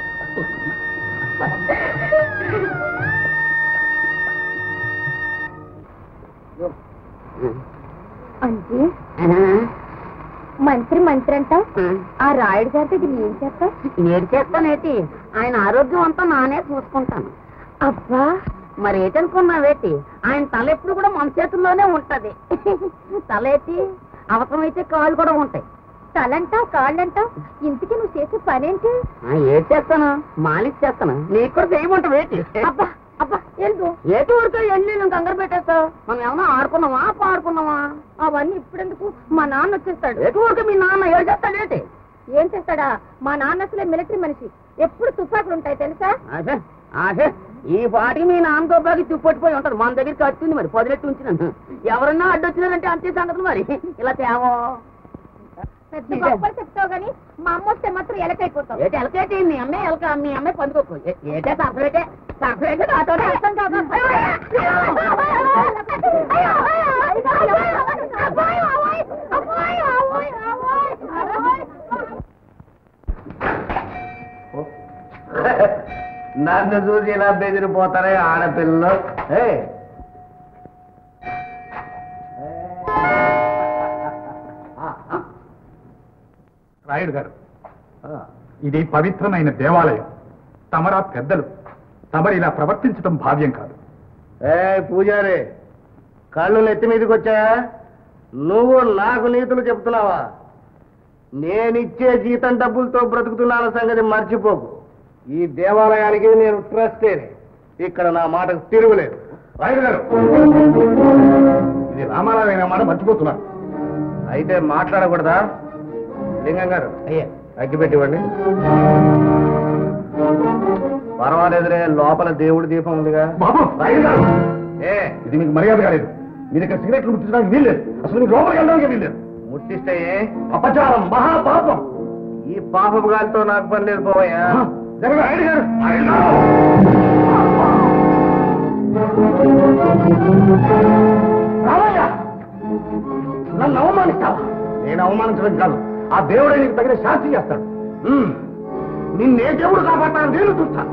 అంటే మంత్రి మంత్రి అంటావు ఆ రాయుడు గారి దగ్గర ఏం చేస్తావు నేను చేస్తానేటి ఆయన ఆరోగ్యం అంతా నానే చూసుకుంటాను అబ్బా మరి ఏటనుకున్నావేటి ఆయన తల ఎప్పుడు కూడా మన చేతుల్లోనే ఉంటది తల ఎత్తి అవసరమైతే కాళ్ళు కూడా ఉంటాయి తలంటావు కాళ్ళంటావు ఇంతకీ నువ్వు చేసే పనేంటి ఆ, ఏం చేస్తాను మాలిష్ చేస్తాను నీకు కూడా చేయమంటావు ఏంటి అబ్బా అబ్బా ఎందుకు ఏటి ఊరికే వెళ్ళి నువ్వు కంగారు పెట్టేస్తావు మనం ఏమన్నా ఆడుకున్నావా పాడుకున్నావా అవన్నీ ఇప్పుడెందుకు మా నాన్న వచ్చేస్తాడు ఏటి ఊరికే మీ నాన్న ఏం చేస్తాడేంటి ఏం చేస్తాడా మా నాన్న అసలే మిలిటరీ మనిషి ఎప్పుడు తుపాకులు ఉంటాయి తెలుసా ఆశే ఆశే ఈ పాటికి మీ నాన్నతో బాగా తుప్పట్టిపోయి ఉంటారు మన దగ్గరికి వచ్చింది మరి పదిలెట్టు ఉంచినాను ఎవరన్నా అడ్డొచ్చినారంటే అంతే సంగతులు మరి ఇలా తేవో పెద్ద గొప్పలు చెప్తావు గానీ మా అమ్మ వస్తే మాత్రం ఎలకైపోతావు ఏటి ఎలకేటి మీ అమ్మాయి ఎలక మీ అమ్మాయి పందుకోకు ఏ- ఏటే సపరేటే సపరేటే నాతో అర్థం కాదు. నన్ను చూసి ఇలా బెదిరిపోతారే ఆడపిల్లలు ఏ రాయుడు గారు ఇది పవిత్రమైన దేవాలయం తమరా పెద్దలు తమరు ఇలా ప్రవర్తించడం భావ్యం కాదు ఏ పూజారి కళ్ళు నెత్తి మీదకి వచ్చాయా నువ్వు నాకు నీతులు చెప్తున్నావా నేనిచ్చే జీతం డబ్బులతో బ్రతుకుతున్నాన సంగతి మర్చిపోకు ఈ దేవాలయానికి నేను ట్రస్టేనే ఇక్కడ నా మాటకు తిరుగులేదు రాయుడు గారు ఇది రామారావు మాట మర్చిపోతున్నారు అయితే మాట్లాడకూడదా లింగం గారు అయ్యే అగ్గిపెట్టివ్వండి పర్వాలేదురే లోపల దేవుడి దీపం ఉందిగా బాబు రాయుడు గారు ఏ ఇది మీకు మర్యాద కాలేదు మీరు ఇక్కడ సిగరెట్లు ముట్టించడానికి వీల్లేదు అసలు మీకు లోపలికి వెళ్ళడానికి వీల్లేదు ముట్టిస్తే ఏ? అపచారం మహాపాపం ఈ పాపపు గాలితో నాకు పని లేదు పోవయ్యా జరగదు రాయుడు గారు రాయుడు గారు రామయ్య నన్ను అవమానిస్తావా నేను అవమానించడం కాదు ఆ దేవుడే నీకు తగిన శాస్తి చేస్తాడు ఉమ్. నిన్నే దేవుడు కాపాడతాను నేను చూస్తాను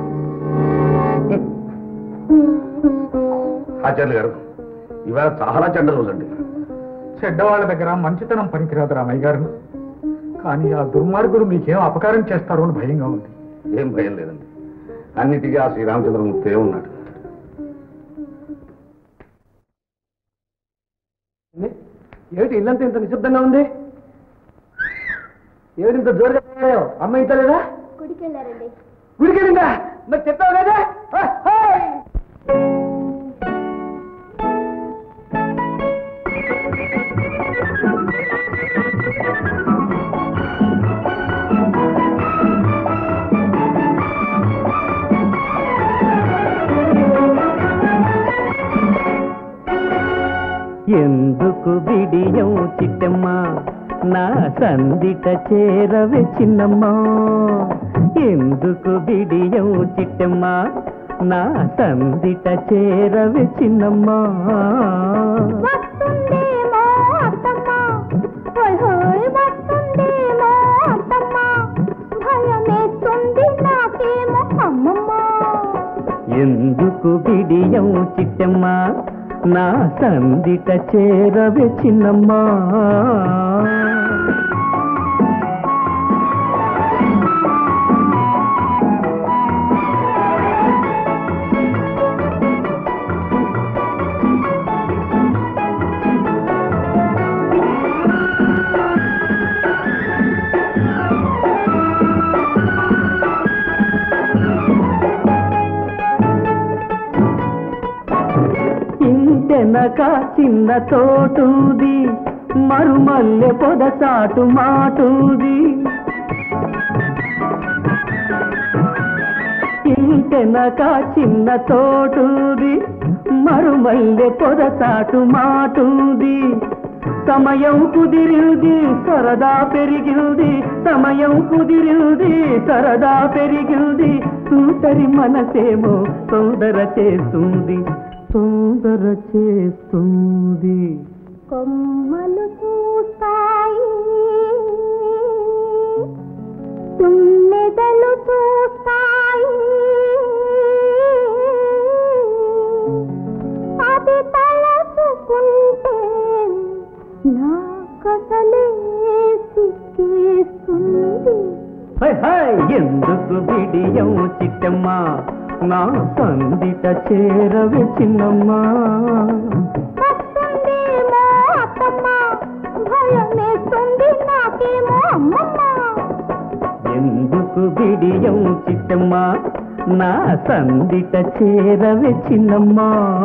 ఆచార్య గారు ఇవాళ చాలా చెడ్డ రోజండి చెడ్డవాళ్ళ దగ్గర మంచితనం పనికిరాదు రామయ్య గారు కానీ ఆ దుర్మార్గులు మీకేం అపకారం చేస్తారో అని భయంగా ఉంది ఏం భయం లేదండి అన్నిటికీ ఆ శ్రీరామచంద్రమూర్తి ఉన్నాడు ఏమిటి ఇల్లంతా ఇంత నిశ్శబ్దంగా ఉంది ఏమిటి ఇంత జోరుగా తిరిగాయో? అమ్మ ఇంత లేదా గుడికి వెళ్ళారండి గుడికి వెళ్ళిందా మరి చెప్పావు కదా ఆ, హాయ్! ఎందుకు బిడియం చిట్టమ్మ నా సందిట చేరవే చిన్నమ్మ ఎందుకు బిడియం చిట్టమ్మ నా సందిట చేరవే చిన్నమ్మ వస్తుందేమో అత్తమ్మ హోయ్ హోయ్ వస్తుందేమో అత్తమ్మ భయమేస్తుంది నాకేమో అమ్మమ్మ ఎందుకు బిడియం చిట్టమ్మ నా సందిట చేరవే చిన్నమ్మ ఇంటెనక చిన్న తోటూది మరుమల్లె పొదసాటు మాటూది ఇంటెనక చిన్న తోటూది మరుమల్లె పొదసాటు మాటూది సమయం కుదిరింది సరదా పెరిగింది సమయం కుదిరింది సరదా పెరిగింది సూతరి మనసేమో తొందర చేస్తుంది తొందర చేస్తుంది కొమ్మలు చూస్తాయి తుమ్మెదలు చూస్తాయి అది తలచుకుంటే నా కసలే సిక్కేస్తుంది హై హై ఎందుకు బిడియం చిట్టమ్మ నా సందిట చేరవి చిన్నమ్మ వస్తుందేమో అత్తమ్మ భయమేస్తుంది నాకేమో అమ్మమ్మ ఎందుకు బిడియం చిట్టమ్మ నా సందిట చేరవి చిన్నమ్మ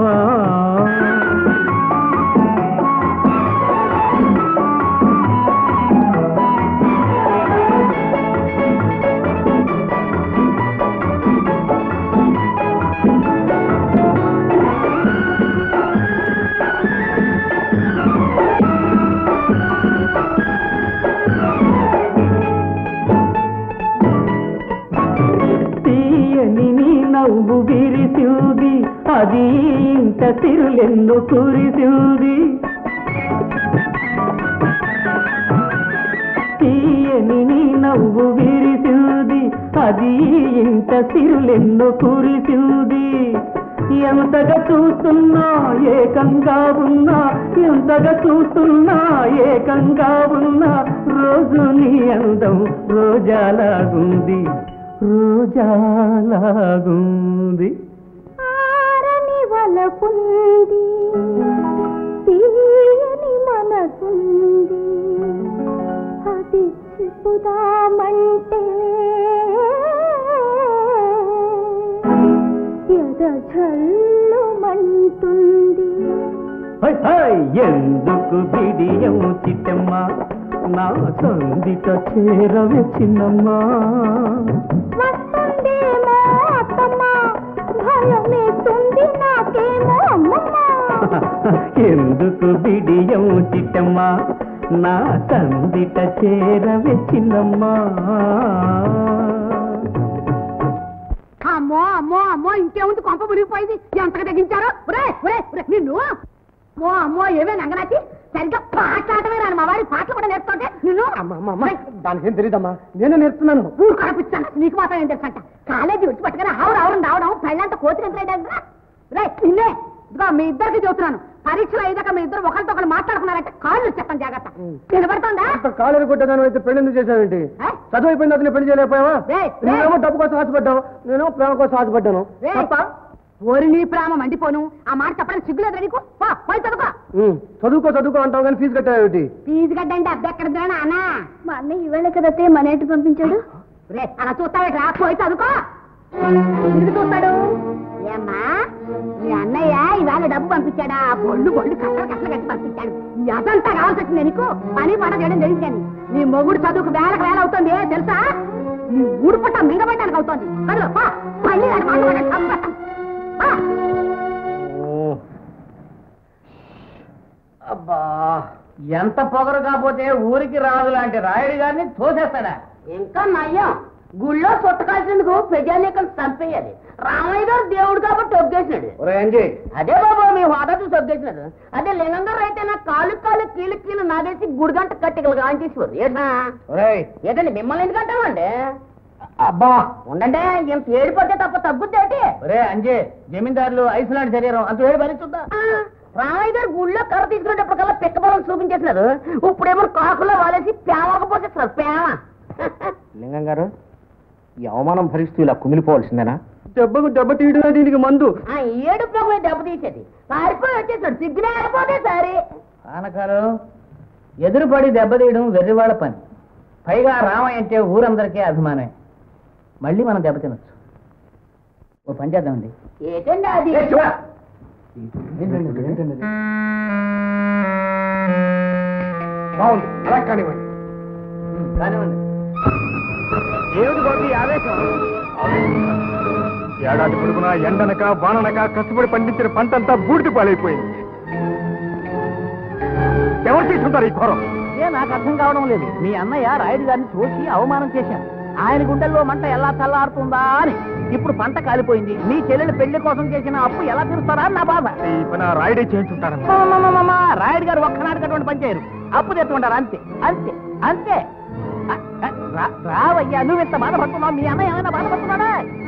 తీయని నీ నవ్వు విరిసింది అది ఇంత తిరులెన్ను కురిసింది తీయని నీ నవ్వు విరిసింది అది ఇంత సిరులెన్ను కురిసింది ఎంతగా చూస్తున్నా ఏకంగా ఉన్నా ఎంతగా చూస్తున్నా ఏకంగా ఉన్నా రోజు నీ అందం రోజాలాగుంది రోజాలాగుంది ఆరని వలపుంది తీయని మనసు మండుతుంది అది చెప్పుదామంటే ఎద జల్లుమంటుంది హై, హై, ఎందుకు బిడియం చిట్టమ్మ నా సందిట చేరవే చిన్నమ్మా వస్తుందేమో అత్తమ్మ భయమేస్తుంది నాకేమో అమ్మమ్మ ఎందుకు బిడియం చిట్టమ్మ నా సందిట చేరవే చిన్నమ్మా అమ్మో అమ్మో అమ్మో ఇంకేముంది కొంప మునిగిపోయింది ఎంతగా తగ్గించారు ఒరే ఒరే ఒరే నిన్ను అమ్మో అమ్మో ఏమే నంగనాచి సరిగ్గా పాటలాడమే రాను మా వాడి పాటలు కూడా నేర్చుకుంటే నిన్ను దానికేం తెలియదమ్మా నేనే నేర్చున్నాను ఊరు కనిపిస్తాను నీకు మాత్రం ఏం తెలుసంట కాలేజీ విడిచి పట్టుకుని ఆవురు ఆవురు రావడం పెళ్ళంతా కోతి నిద్రేటరా రే నిన్నే ఇదిగో మీ ఇద్దరికి చెబుతున్నాను పరీక్షలు అయ్యాక మీ ఇద్దరు ఒకరితో ఒకరు మాట్లాడుకున్నారంటే కాళ్ళు చెప్పండి జాగ్రత్త నిలబడుతుందా కాలేరు కొట్టేదాని అయితే పెళ్లి ఎందుకు చేశావేంటి ఏ? చదువు అయిపోయిన తర్వాత పెళ్లి చేయలేకపోయావా ఏయ్, ఏయ్. నేనేమో డబ్బు కోసం ఆశపడ్డావు నేను ప్రేమ కోసం ఆశపడ్డాను రేయ్, తప్ప? ఓరి నీ ప్రేమ మండిపోను ఆ మాట చెప్పడానికి సిగ్గులేదు నీకు పో, పోయి చదువుకో ఉమ్, చదువుకో చదువుకో అంటావు కానీ ఫీజు కట్టావేంటి ఫీజు గడ్డంటే అద్దె ఎక్కడ తినా అన్నా మా అన్నయ్య ఈవేళ కదతే మన ఇంటి పంపించాడు రే అలా చూస్తావేట్రా పోయి చదువుకో ఎందుకు చూస్తాడు ఏమ్మా మీ అన్నయ్య ఇవాళ డబ్బు పంపించాడా బొళ్ళు బొళ్ళు కట్టలు కట్టలు కట్టి పంపించాడు ఈ అదంతా కావాల్సి వచ్చింది నీకు పని పడ చేయడం తెలియదు కానీ నీ మొగుడు చదువుకు వేలకు వేల అవుతుంది తెలుసా నీ ఊడు పుట్ట మింగబడ్డానికి అవుతుంది కదులు, పో. మళ్ళీ వాడి మాట పడ చంపేస్తాం. పో. అబ్బా ఎంత పొగరు కాకపోతే ఊరికి రాదు లాంటి రాయుడు గారిని తోసేస్తాడా ఇంకా నయ్యం గుళ్ళో చుట్టకాల్సిందుకు ప్రజానీకం చంపేయాలి రామయ్య గారు దేవుడు కాబట్టి ఒగ్గేసినాడు ఒరే అంజీ అదే బాబు మీ హోదా చూసి ఒగ్గేసినాడు అదే లింగం గారు అయితే నా కాలు కాలు కీలు కీలు నాగేసి గుడిగంట కట్టికలు కాంచేసేవారు ఏటా ఒరేయ్ ఏదండి మిమ్మల్ని ఎందుకు అంటామండి అబ్బా ఉండండి ఇంత ఏడిపోతే తప్ప తగ్గుద్ది ఏంటి ఒరే అంజే జమీందారులు ఐసులాంటి శరీరం అంత వేడి భరిస్తుందా ఆ, రామయ్య గారు గుళ్ళో కర్ర తీసుకునేటప్పటికల్లా పిక్క పొలం చూపించేసినారు ఇప్పుడేమో కాకులో వాలేసి పేమకు పోసేస్తున్నారు పేమ లింగం గారు ఈ అవమానం భరిస్తూ ఇలా కుమిలిపోవాల్సిందేనా దెబ్బకు దెబ్బ తీయడమే దీనికి మందు ఆ ఏడు ప్రభుత్వం దెబ్బతీసేది పారిపోయి వచ్చేసాడు సిగ్గులే ఆడిపోతే సరే ఆనకారు ఎదురుపడి దెబ్బతీయడం వెర్రివాళ్ళ పని పైగా రామయ్య అంటే ఊరందరికీ అభిమానమే మళ్ళీ మనం దెబ్బతినొచ్చు ఓ పని చేద్దామండి ఏంటండి అది బాగుంది అలా కానివ్వండి కానివ్వండి ఏమిటి బాబు ఈ ఆవేశం ఏడాది పొడుగునా ఎండనక వాననక కష్టపడి పండించిన పంటంతా బూడిద పాలైపోయింది ఎవరు తీసుకుంటారు ఈ ఘోరం ఇదే నాకు అర్థం కావడం లేదు మీ అన్నయ్య రాయుడు గారిని తోసి అవమానం చేశాను ఆయన గుండెల్లో మంట ఎలా చల్లారుతుందా అని ఇప్పుడు పంట కాలిపోయింది మీ చెల్లెలు పెళ్లి కోసం చేసిన అప్పు ఎలా తీరుస్తారా అని నా బాధ ఈ పని ఆ రాయుడే చేయించుంటారన్న అమ్మమ్మమ్మమ్మ, రాయుడు గారు ఒక్కనాటికి అటువంటి పని చేయరు అప్పు తెచ్చుకుంటారు అంతే అంతే అంతే అ, అ, రా- రావయ్యా నువ్వు ఇంత బాధపడుతున్నావు మీ అన్నయ్య ఏమైనా బాధపడుతున్నాడా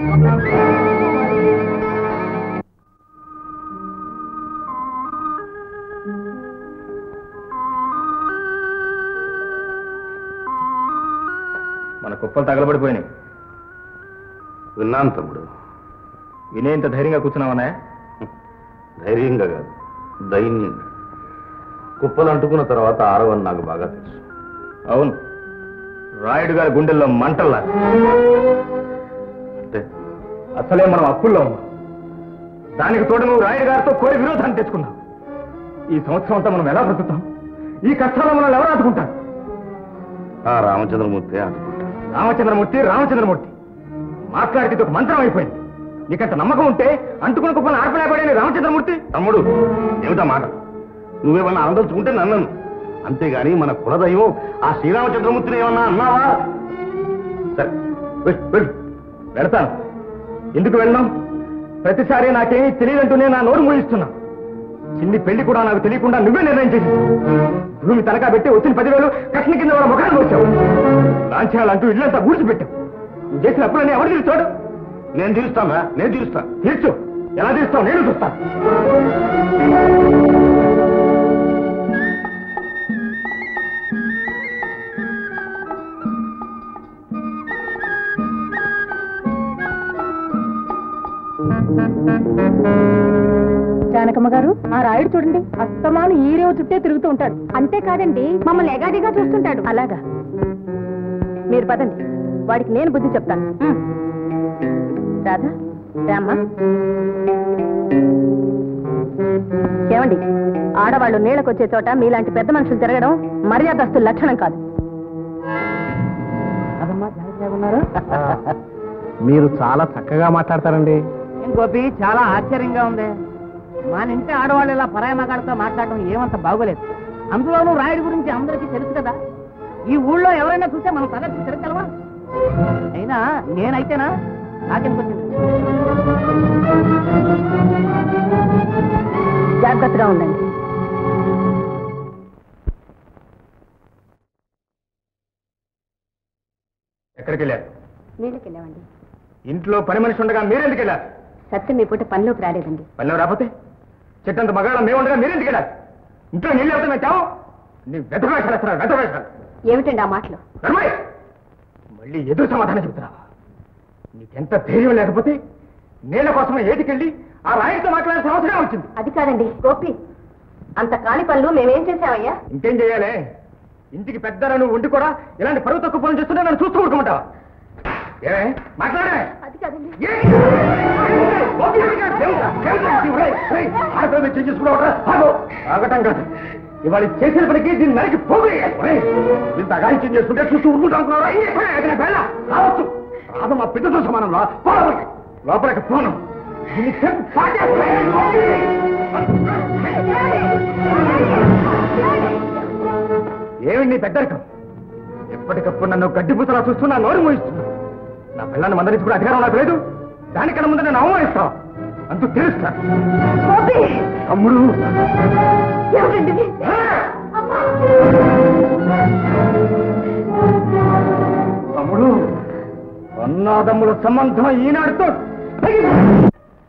మన కుప్పలు తగలబడిపోయినాయి విన్నాను తమ్ముడు వినే ఇంత ధైర్యంగా కూర్చున్నావనే ధైర్యంగా కాదు దైన్యంగా కుప్పలు అంటుకున్న తర్వాత ఆరవని నాకు బాగా తెలుసు అవును రాయుడు గారి గుండెల్లో మంటల్లా అంటే అసలే మనం అప్పుల్లో ఉన్నాం దానికి తోడు నువ్వు రాయుడు గారితో కోరి విరోధాన్ని తెచ్చుకున్నావు ఈ సంవత్సరం అంతా మనం ఎలా బ్రతుకుతాం ఈ కష్టాల్లో మనం ఎవరు ఆదుకుంటాం ఆ రామచంద్రమూర్తి ఆదుకుంటాడు రామచంద్రమూర్తి రామచంద్రమూర్తి మాట్లాడితే ఇది ఒక మంత్రం అయిపోయింది నీకంత నమ్మకం ఉంటే అంటుకున్న కుప్పని ఆర్పలేపడే రామచంద్రమూర్తి తమ్ముడు ఏమిటా మాట నువ్వేమన్నా అనదలుచుకుంటే నన్నను అంతేగాని మన కులదైవం ఆ శ్రీరామచంద్రమూర్తిని ఏమన్నా అన్నావా సరే వెళ్ళు, వెళ్ళు. వెళతాను ఎందుకు వెళ్ళాం ప్రతిసారి నాకేమీ తెలియదంటూనే నా నోరు మూయిస్తున్నా చిన్ని పెళ్లి కూడా నాకు తెలియకుండా నువ్వే నిర్ణయం చేసి భూమి తనకా పెట్టి వచ్చిన పదివేలు కట్న కింద వాళ్ళ ముఖాన్ని వచ్చావు లాంఛనాలంటూ ఇల్లంతా ఊడ్చిపెట్టావు నువ్వు చేసిన అప్పులన్నీ ఎవరు తీర్చాడు నేను తీరుస్తానా నేను తీరుస్తా తీర్చు ఎలా తీరుస్తావు నేను చూస్తాను జానకమ్మ గారు ఆ రాయుడు చూడండి అస్తమాను ఈ రేవు చుట్టే తిరుగుతూ ఉంటాడు అంతేకాదండి మమ్మల్ని ఎగాదిగా చూస్తుంటాడు అలాగా మీరు పదండి వాడికి నేను బుద్ధి చెప్తాను ఉమ్. రాధా రామ్మా ఏమండి ఆడవాళ్ళు నీళ్ళకొచ్చే చోట మీలాంటి పెద్ద మనుషులు తిరగడం మర్యాదస్తుల లక్షణం కాదు మీరు చాలా చక్కగా మాట్లాడతారండి ఏం గోపి చాలా ఆశ్చర్యంగా ఉంది మన ఇంటి ఆడవాళ్ళు ఇలా పరాయి మగాడితో మాట్లాడటం ఏమంత బాగోలేదు అందులోనూ రాయుడు గురించి అందరికీ తెలుసు కదా ఈ ఊళ్ళో ఎవరైనా చూస్తే మనం తల తిరగలవా అయినా నేనైతేనా నాకెందుకు వచ్చింది జాగ్రత్తగా ఉండండి ఎక్కడికి వెళ్ళారు నీళ్ళకి వెళ్ళామండి ఇంట్లో పని మనిషి ఉండగా మీరెందుకు వెళ్ళారు సత్యం మీ పూట పనిలోకి రాలేదండి పల్లెం రాకపోతే చెట్టంత మగాళ్ళ మేము ఉండగా మీరెందుకు వెళ్ళారు ఇంట్లో నీళ్ళు వెళ్తే మేము చావు నీ వెతవేషాలు వేస్తున్నారు వెతవేషాలు ఏమిటండి ఆ మాటలు ధర్మయ్య! మళ్ళీ ఎదురు సమాధానం చెబుతున్నావా నీకెంత ధైర్యం లేకపోతే నీళ్ళ కోసం ఏటికెళ్ళి ఆ రాయితో మాట్లాడాల్సిన అవసరం వచ్చింది అది కాదండి గోపి అంత కాని పనులు మేమేం చేశామయ్యా ఇంకేం చేయాలి ఇంటికి పెద్దరా నువ్వు ఉండి కూడా ఇలాంటి పరువు తక్కువ పనులు చేస్తుంటే నన్ను చూస్తూ ఊరుకుంటావా ఏమే మాట్లాడే అది కాదండి ఆగటం కాదు ఇవాళ చేసిన పనికి దీన్ని నరికి పోగేయాలి ఇంత అగాయిత్యం చేసుకుంటే చూస్తూ ఊరుకుంటా అనుకున్నారా ఏదైనా బెళ్ళ రావచ్చు రాదు మా బిడ్డతో సమానం రా పోలవరికి లోపలికి పోను దీన్ని చెప్పు ఏమి నీ పెద్దరికం ఎప్పటికప్పుడు నన్ను గడ్డిపూతలా చూస్తున్నా నోరు మోయిస్తున్నా నా పిల్లల్ని మందరించుకునే అధికారం నాకు లేదు దానికన్నా ముందు నేను అవమానిస్తావు అంతూ తెలుస్తా తమ్ముడు తమ్ముడు అన్నాదమ్ముల సంబంధం ఈనాడుతో తెగింది.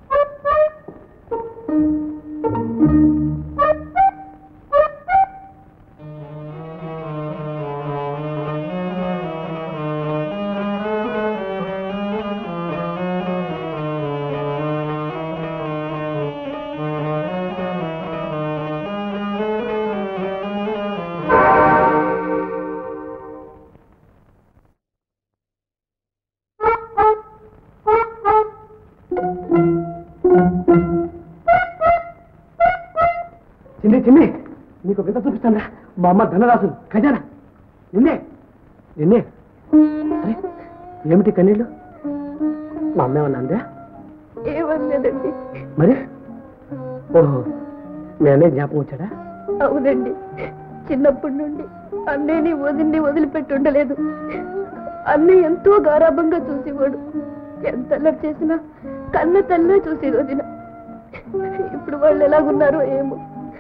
చిన్ని చిన్ని నీకు వింత చూపిస్తాను మా అమ్మ ధనరాసు ఖజానా నిన్నే నిన్నే అరే, ఏమిటి కన్నీళ్ళు మా అమ్మ ఏమన్నా అందా ఏమన్నదండి మరి ఓహో మీ అన్నయ్య జ్ఞాపకం వచ్చాడా అవునండి చిన్నప్పటి నుండి అన్నయ్యని వదిలి వదిలిపెట్టి ఉండలేదు అన్నయ్య ఎంతో గారాభంగా చూసేవాడు ఎంత అల్లరి చేసినా కన్న తల్లే చూసేది వదిన ఇప్పుడు వాళ్ళు ఎలాగున్నారో ఏమో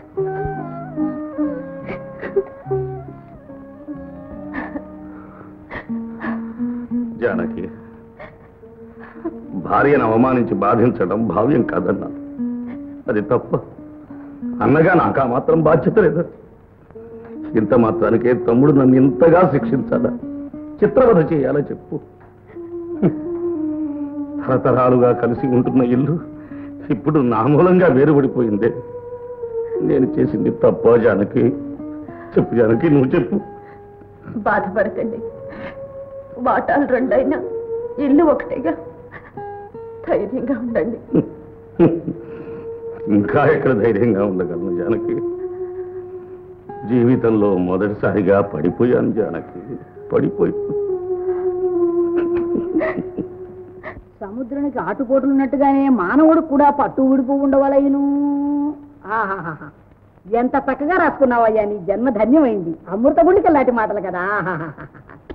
జానకి భార్యను అవమానించి బాధించడం భావ్యం కాదన్నా అది తప్ప అన్నగా నాకు ఆ మాత్రం బాధ్యత లేదు ఇంత మాత్రానికే తమ్ముడు నన్ను ఇంతగా శిక్షించాలా చిత్రవధ చేయాలా చెప్పు తరతరాలుగా కలిసి ఉంటున్న ఇల్లు ఇప్పుడు నా మూలంగా వేరుపడిపోయిందే నేను చేసింది తప్ప జానకి చెప్పు జానకి నువ్వు చెప్పు బాధపడకండి వాటాలు రెండైనా ఇల్లు ఒకటేగా ధైర్యంగా ఉండండి ఇంకా ఎక్కడ ధైర్యంగా ఉండగలను జానకి జీవితంలో మొదటిసారిగా పడిపోయాను జానకి పడిపోయి సముద్రానికి ఆటుపోట్లు ఉన్నట్టుగానే మానవుడు కూడా పట్టు ఊడిపో ఉండవలయను ఆహాహాహా. ఎంత చక్కగా రాసుకున్నావయ్యా నీ జన్మ ధన్యమైంది అమృత గుండికి లాంటి మాటలు కదా ఆహాహాహా.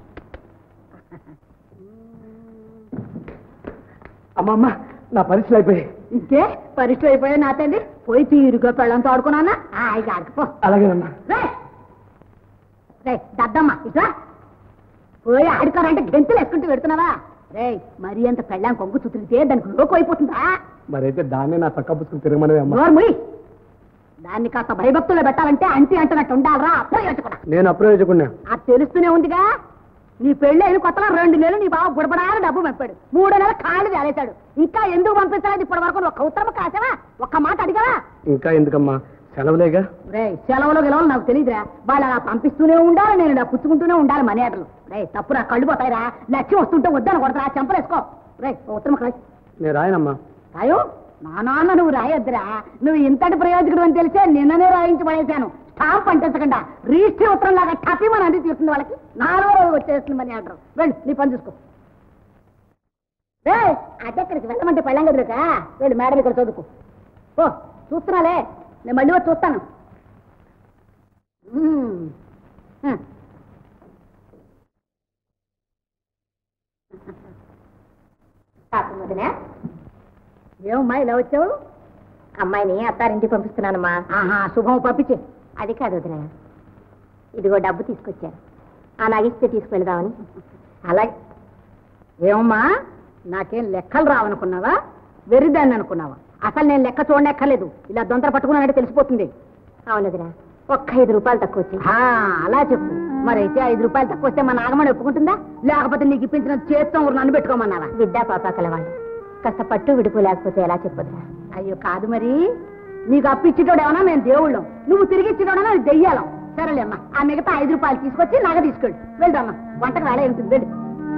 అమ్మమ్మ నా పరీక్షలు అయిపోయాయి ఇంకే పరీక్ష అయిపోయా నా తండ్రి పోయి తీరుగా పెళ్ళంతో ఆడుకున్నానా ఇక ఆడుకుపో అలాగేనమ్మా రే రే దద్దమ్మ ఇట్లా పోయి ఆడుకోరంటే గెంతులు వేసుకుంటూ పెడుతున్నావా రే మరి అంత పెళ్ళాం కొంగు చుతిరితే దానికి లోకు అయిపోతుందా మరైతే దాన్నే నా చక్క పుచ్చుకుని తిరగమనేది అమ్మా నోర్ముయ్ దాన్ని కాస్త భయభక్తులు పెట్టాలంటే అంటి అంటున్నట్టు ఉండాలరా అప్రయోజకుడా నేను అప్రయోజకున్నా అది తెలుస్తూనే ఉందిగా నీ పెళ్లి అయిన కొత్తలో రెండు నెలలు నీ బావ బుడబడాలని డబ్బు పంపాడు మూడో నెలలు కాళ్ళు వేలేశాడు ఇంకా ఎందుకు పంపించాలి ఇప్పటి వరకు ఒక్క ఉత్తరం కాసావా ఒక్క మాట అడిగావా ఇంకా ఎందుకమ్మా సెలవులేగా రే సెలవులు గెలవలు నాకు తెలియదురా వాళ్ళు అలా పంపిస్తూనే ఉండాలి నేను ఇలా పుచ్చుకుంటూనే ఉండాలి మనీ ఆటలు రే తప్పు నా కళ్ళు పోతాయిరా లక్ష్యం వస్తుంటే వద్దని కొడతా చెంపలేసుకో రే ఓ ఉత్తరం కాయ నేను రాయనమ్మా రాయో నా నాన్న నువ్వు రాయొద్దురా నువ్వు ఇంతటి ప్రయోజకుడు అని తెలిసే నిన్ననే రాయించి పడేశాను స్టాంప్ అంటించకుండా రిజిస్టర్ ఉత్తరం లాగా టపి మన అంది తీస్తుంది వాళ్ళకి నాలుగో రోజు వచ్చేస్తుంది మనీ ఆర్డర్ వెళ్ళు నీ పని చూసుకో రే అదెక్కడికి వెళ్ళమంటే పెళ్ళం గదులుకా వెళ్ళు మేడం ఇక్కడ చదువుకో ఓ చూస్తున్నాలే నేను మళ్ళీ వచ్చి చూస్తాను మ్మ్. హ. వదినా ఏమమ్మా ఇలా వచ్చావు అమ్మాయిని అత్తారింటికి పంపిస్తున్నానమ్మా ఆహా శుభం పంపించే అది కాదు వదిన ఇదిగో డబ్బు తీసుకొచ్చాను ఆ నగిస్తే తీసుకెళ్దామని అలాగే ఏమమ్మా నాకేం లెక్కలు రావనుకున్నావా వెర్రిదాన్ని అనుకున్నావా అసలు నేను లెక్క చూడనెక్కలేదు ఇలా దొంతర పట్టుకున్నానంటే తెలిసిపోతుంది అవును వదిన ఒక్క ఐదు రూపాయలు తక్కువ వచ్చింది ఆ, అలా చెప్పు మరైతే ఐదు రూపాయలు తక్కువ వస్తే మా నాగమణి ఒప్పుకుంటుందా లేకపోతే నీకు ఇప్పించిన చేత్తో నన్ను పెట్టుకోమన్నావా విద్యా పాప కలవాళ్ళు కాస్త పట్టు విడుపు లేకపోతే ఎలా చెప్పదురా అయ్యో కాదు మరి నీకు అప్పిచ్చేటోడేమన్నా మేము దేవుళ్ళం నువ్వు తిరిగి ఇచ్చేటోడేనా దెయ్యాలం సరేలేమ్మా ఆ మిగతా ఐదు రూపాయలు తీసుకొచ్చి నగ తీసుకెళ్ళు వెళ్దామా వంటకు వేళ ఉంటుంది వెళ్ళు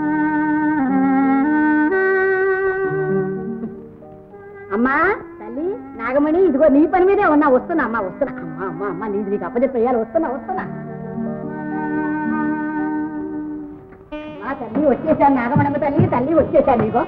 అమ్మా తల్లి నాగమణి ఇదిగో నీ పని మీదే ఉన్నా వస్తున్నా అమ్మా వస్తున్నా అమ్మా అమ్మా అమ్మా నీది నీకు అప్పచెప్పేయాలి వస్తున్నా వస్తున్నా అమ్మా తల్లి వచ్చేసాను నాగమణమ్మ తల్లి తల్లి వచ్చేసాను ఇగో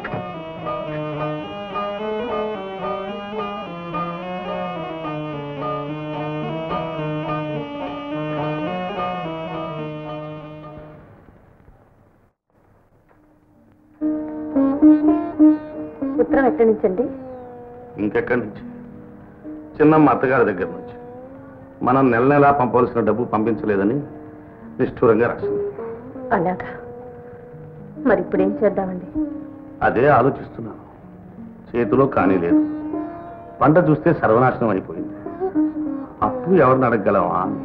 ఉత్తరం ఎక్కడి నుంచండి ఇంకెక్కడి నుంచి చిన్నమ్మ అత్తగారి దగ్గర నుంచి మనం నెల నెలా పంపవలసిన డబ్బు పంపించలేదని నిష్ఠూరంగా రాసింది అలాగా మరి ఇప్పుడు ఏం చేద్దామండి అదే ఆలోచిస్తున్నాను చేతిలో కానీ లేదు పంట చూస్తే సర్వనాశనం అయిపోయింది అప్పు ఎవరిని అడగగలమా అని.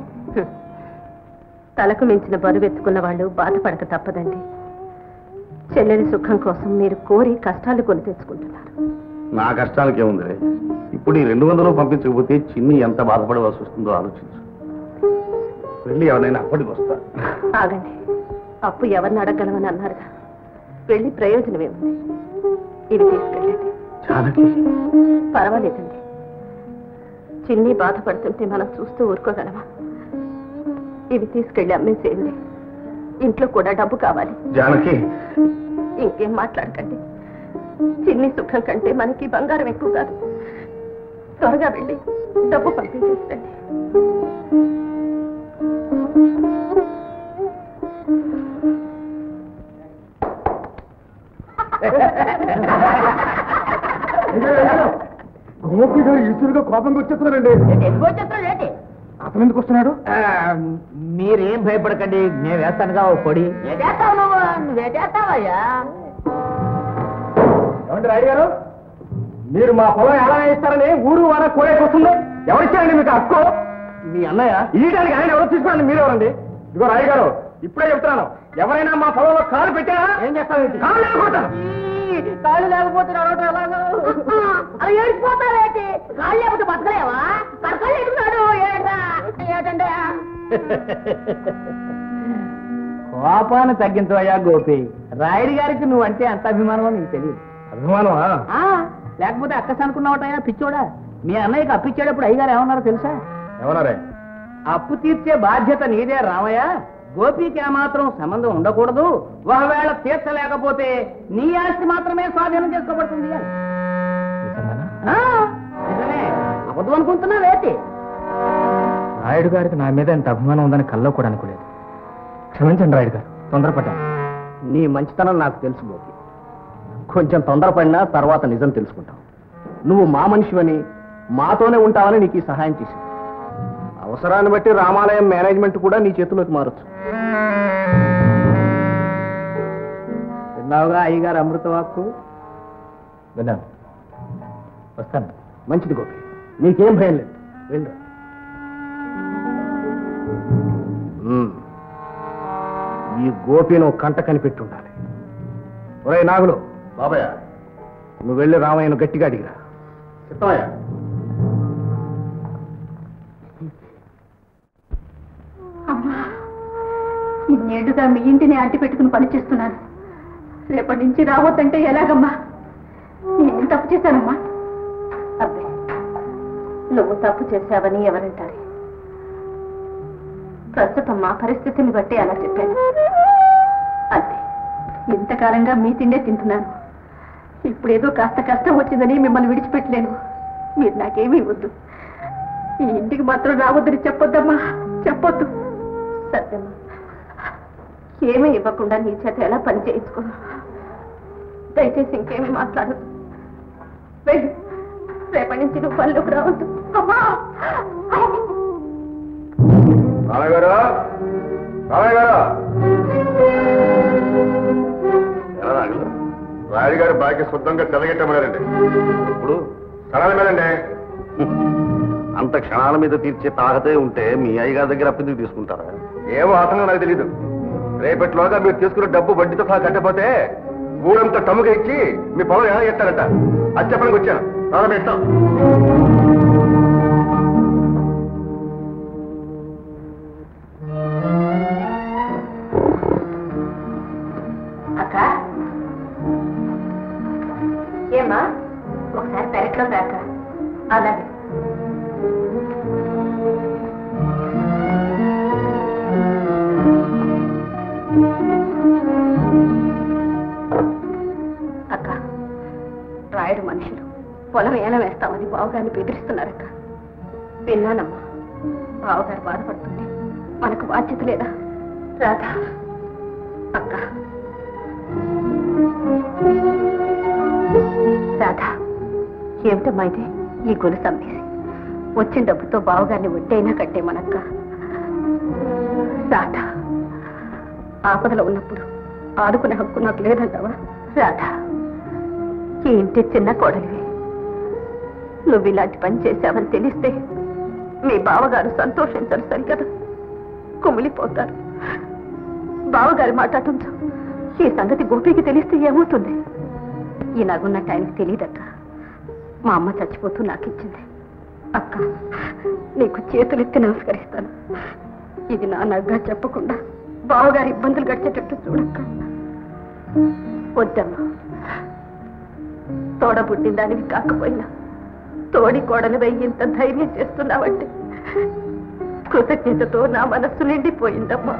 తలకు మించిన బరువు ఎత్తుకున్న వాళ్ళు బాధపడక తప్పదండి చెల్లెలి సుఖం కోసం మీరు కోరి కష్టాలు కొని తెచ్చుకుంటున్నారు నా కష్టానికి ఏముందిలే ఇప్పుడు ఈ రెండు వందలు పంపించకపోతే చిన్ని ఎంత బాధపడవలసి వస్తుందో ఆలోచించు వెళ్ళి ఎవరైనా అప్పటికి వస్తా ఆగండి అప్పు ఎవరిని అడగలమని అన్నారుగా వెళ్ళి ప్రయోజనమేముంది ఇవి తీసుకెళ్ళండి జానకి పర్వాలేదండి చిన్ని బాధపడుతుంటే మనం చూస్తూ ఊరుకోగలమా ఇవి తీసుకెళ్ళి అమ్మేసేయండి ఇంట్లో కూడా డబ్బు కావాలి జానకి ఇంకేం మాట్లాడకండి చిన్ని సుఖం కంటే మనకి బంగారం ఎక్కువ కాదు త్వరగా వెళ్ళి డబ్బు పంపించేసండి గోపి గారు ఇసురుగా కోపంగా వచ్చేస్తున్నారండి అతను ఎందుకు వస్తున్నాడు మీరేం భయపడకండి నేను వేస్తానుగా ఓ పొడి ఏమండి రాయుడు గారు మీరు మా పొలం ఎలా ఇస్తారని ఊరు వార కోరేకి వస్తుంది ఎవరిచ్చారండి మీకు హక్కు మీ అన్నయ్య ఈయడానికి ఆయన ఎవరు తీసుకోండి మీరెవరండి ఇదిగో రాయు గారు ఇప్పుడే చెప్తున్నాను ఎవరైనా మా పొలంలో కాలు పెట్టారా ఏం చేస్తాను కాలు లేకపోతాను కాళ్ళు లేకపోతే నడవటం ఎలాగో అలా ఏడిపోతావేంటి కాళ్ళు లేకపోతే బతకలేవా కరకళ్ళు ఎడుతున్నాడు ఏంటా ఏంటంటే కోపాన్ని తగ్గించవయ్యా గోపి రాయుడు గారికి నువ్వంటే అంత అభిమానమో నీకు తెలియదు అభిమానమా ఆ, లేకపోతే అక్కస్ అనుకున్నావటైనా పిచ్చోడా మీ అన్నయ్యకి అప్పిచ్చేటప్పుడు అయ్యగారు ఏమన్నారో తెలుసా ఎవరరే అప్పు తీర్చే బాధ్యత నీదే రామయ్య గోపికి ఏమాత్రం సంబంధం ఉండకూడదు ఒకవేళ తీర్చలేకపోతే నీ ఆస్తి మాత్రమే స్వాధీనం చేసుకోబడుతుంది అని. ఆ, నిజమే అబద్ధం అనుకుంటున్నావేటి రాయుడు గారికి నా మీద ఎంత అభిమానం ఉందని కల్లో కూడా అనుకోలేదు క్షమించండి రాయుడు గారు తొందరపడ్డాను నీ మంచితనం నాకు తెలుసు గోపి కొంచెం తొందరపడినా తర్వాత నిజం తెలుసుకుంటావు నువ్వు మా మనిషివని మాతోనే ఉంటావని నీకు ఈ సహాయం చేసింది అవసరాన్ని బట్టి రామాలయం మేనేజ్మెంట్ కూడా నీ చేతిలోకి మారచ్చు విన్నావుగా అయ్యగారు అమృతవాక్కు విన్నాను వస్తాను మంచిది గోపి నీకేం భయం లేదు వెళ్ళు ఈ ఈ గోపిను కంట కనిపెట్టి ఉండాలి ఒరే నాగులు బాబాయ్ నువ్వు వెళ్ళి రామయ్యను గట్టిగా అడిగిరా చిత్తమయ్య అమ్మా ఇన్నేళ్లుగా మీ ఇంటిని అంటి పెట్టుకుని పనిచేస్తున్నాను రేపటి నుంచి రావద్దంటే ఎలాగమ్మా నేను తప్పు చేశానమ్మా అబ్బే నువ్వు తప్పు చేశావని ఎవరంటారు ప్రస్తుతం మా పరిస్థితిని బట్టి అలా చెప్పాను అంతే ఇంతకాలంగా మీ తిండే తింటున్నాను ఇప్పుడేదో కాస్త కష్టం వచ్చిందని మిమ్మల్ని విడిచిపెట్టలేను మీరు నాకేమీ వద్దు ఈ ఇంటికి మాత్రం రావద్దని చెప్పొద్దమ్మా చెప్పొద్దు సత్యమ్మా ఏమీ ఇవ్వకుండా నీ చేత ఎలా పని చేయించుకోను దయచేసి ఇంకేమీ మాట్లాడదు వెళ్ళు రేపటి నుంచి నువ్వు పనులకు రావద్దు అమ్మా రామయ్య గారు రామయ్య గారు ఎలా నాగలు? రాయుడు గారి బాకి శుద్ధంగా తెల్లగెట్టమన్నారండి ఇప్పుడు క్షణాల మీదండి అంత క్షణాల మీద తీర్చే తాగతే ఉంటే మీ అయ్యగారి దగ్గర అప్పిందుకు తీసుకుంటారా ఏమో అతను నాకు తెలియదు రేపటిలోగా మీరు తీసుకున్న డబ్బు వడ్డీతో సహా కట్టకపోతే ఊరంతా టమ్ముగా ఇచ్చి మీ పొలం ఎలా ఎత్తారట అది చెప్పడానికి వచ్చాను ప్రారంభిస్తాం అక్క ఏమ్మా ఒకసారి పెరట్లో రాక అలాగే అక్క రాయుడు మనుషులు పొలం ఏల వేస్తామని బావగారిని బెదిరిస్తున్నారక్క విన్నానమ్మా బావగారు బాధపడుతుంది మనకు బాధ్యత లేదా రాధా అక్క రాధా ఏమిటమ్మా ఇది ఈ గొలుసు అమ్మేసి వచ్చిన డబ్బుతో బావగారిని వడ్డైనా కట్టేమనక్క రాధా ఆపదలో ఉన్నప్పుడు ఆదుకునే హక్కు నాకు లేదంటావా రాధా ఈ ఇంటి చిన్న కోడలివి నువ్వు ఇలాంటి పని చేశావని తెలిస్తే మీ బావగారు సంతోషించరు సరికదా కుమిలిపోతారు బావగారి మాట్లాడటంతో ఈ సంగతి గోపికి తెలిస్తే ఏమవుతుంది ఈ నగున్నట్టు ఆయనకు తెలియదక్క మా అమ్మ చచ్చిపోతూ నాకు ఇచ్చింది అక్క నీకు చేతులెత్తి నమస్కరిస్తాను ఇది నా నగ్గా చెప్పకుండా బావగారి ఇబ్బందులు గడిచేటట్టు చూడక్క వద్దమ్మా తోడబుట్టిన దానివి కాకపోయినా తోడి కోడలివై ఇంత ధైర్యం చేస్తున్నావంటే కృతజ్ఞతతో నా మనస్సు నిండిపోయిందమ్మా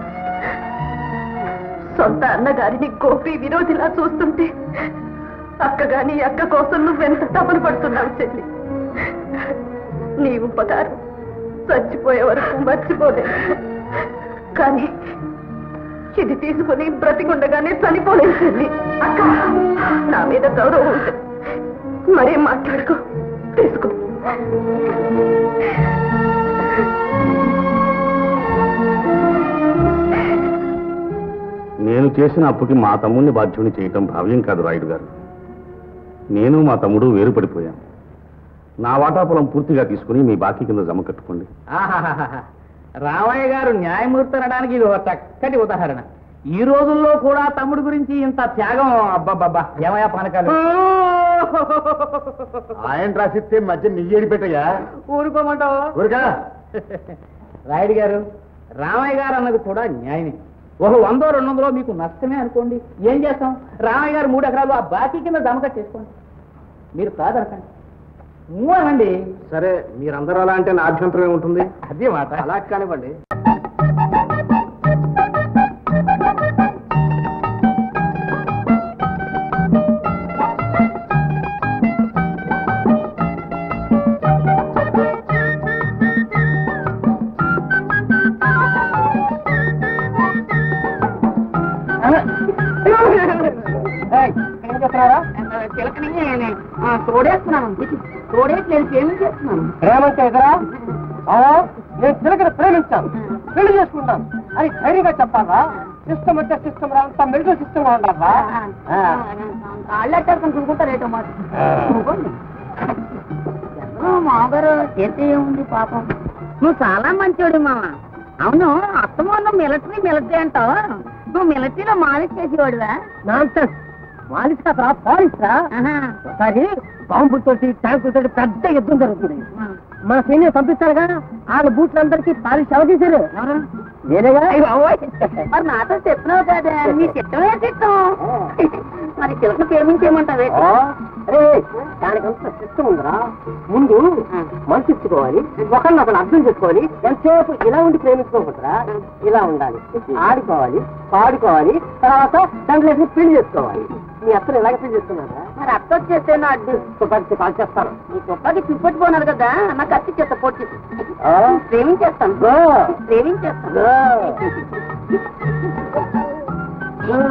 సొంత అన్నగారిని గోపి విరోధిలా చూస్తుంటే అక్క గాని అక్క కోసం నువ్వెంత తపన పడుతున్నావు చెల్లి నీ ఉపకారం చచ్చిపోయే వరకు మర్చిపోలేదు కానీ ఇది తీసుకుని బ్రతికుండగానే చనిపోలేదు చెల్లి అక్క నా మీద గౌరవం ఉంటుంది మరేం మాట్లాడుకో తీసుకో నేను చేసిన అప్పుకి మా తమ్ముడిని బాధ్యుని చేయటం భావ్యం కాదు రాయుడు గారు నేను మా తమ్ముడు వేరుపడిపోయాం నా వాటా పొలం పూర్తిగా తీసుకుని మీ బాకీ కింద జమ కట్టుకోండి ఆహాహాహా. రామయ్య గారు న్యాయమూర్తి అనడానికి ఇది ఒక చక్కటి ఉదాహరణ ఈ రోజుల్లో కూడా తమ్ముడు గురించి ఇంత త్యాగం అబ్బబ్బబ్బా ఏమయ్యా పానకాలు ఆయన రాసిస్తే మధ్య నెయ్యేడి పెట్టయ్యా ఊరుకోమంటావు ఊరికా రాయుడు గారు రామయ్య గారు అన్నది కూడా న్యాయమే ఒక వందో రెండు వందలో మీకు నష్టమే అనుకోండి ఏం చేస్తాం రామయ్య గారు మూడు ఎకరాలు ఆ బాకీ కింద జమక చేసుకోండి మీరు కాదనకండి ఊ అనండి సరే మీరందరూ అలా అంటే నా అభ్యంతరం ఏముంటుంది అదే మాట అలా కానివ్వండి ఏం చేస్తున్నారా తోడేస్తున్నాను తోడేట్లేదు ఏమి చేస్తున్నాను ప్రేమంటే ఎదురా అవునా నేను చిలకని ప్రేమించాను పెళ్లి చేసుకుంటాను అని ధైర్యంగా చెప్పాలా సిస్టమ్ అంటే సిస్టమ్ రా అంత మెడికల్ సిస్టమ్ గా ఉండాలా అల్లెట్టారు చూసుకుంటారేటో మాట మామగారు చేస్తే ఏముంది పాపం నువ్వు చాలా మంచోడు మామ అవును అత్తమానం మిలిటరీ మిలిటరీ అంటావు నువ్వు మిలిటరీలో మాలిష్ చేసేవాడువా నాన్సెన్స్ మాలిష్ కాదురా పాలిష్ రా ఒకసారి బాంబులతోటి ట్యాంకులతోటి పెద్ద యుద్ధం జరుగుతుంది మన సైన్యం పంపిస్తారుగా వాళ్ళ బూట్లందరికీ పాలిష్ ఎవరు చేశారు నేనేగా మరి నాతో చెప్పినావు కదా నీ చిత్తమే చిత్తం మరి చిలక ప్రేమించేయమంటావే అరే దానికంత సిస్టమ్ ఉందిరా ముందు మనసు ఇచ్చుకోవాలి ఒకరిని ఒకరు అర్థం చేసుకోవాలి ఎంతసేపు ఇలా ఉండి ప్రేమించుకోకుండా ఇలా ఉండాలి ఆడుకోవాలి పాడుకోవాలి తర్వాత దాంట్లో పెళ్లి చేసుకోవాలి మీ అత్తలు ఎలాగ పెళ్లి చేసుకున్నారా మరి అత్త వచ్చేస్తే నా అడ్డు తుపాకి కాల్ చేస్తాను నీ తుప్పకి తిప్పటి పోనారు కదా నాకు అత్తి చేత పొట్టి ఆ? ప్రేమించేస్తాను గో. ప్రేమించేస్తాను గో. గో.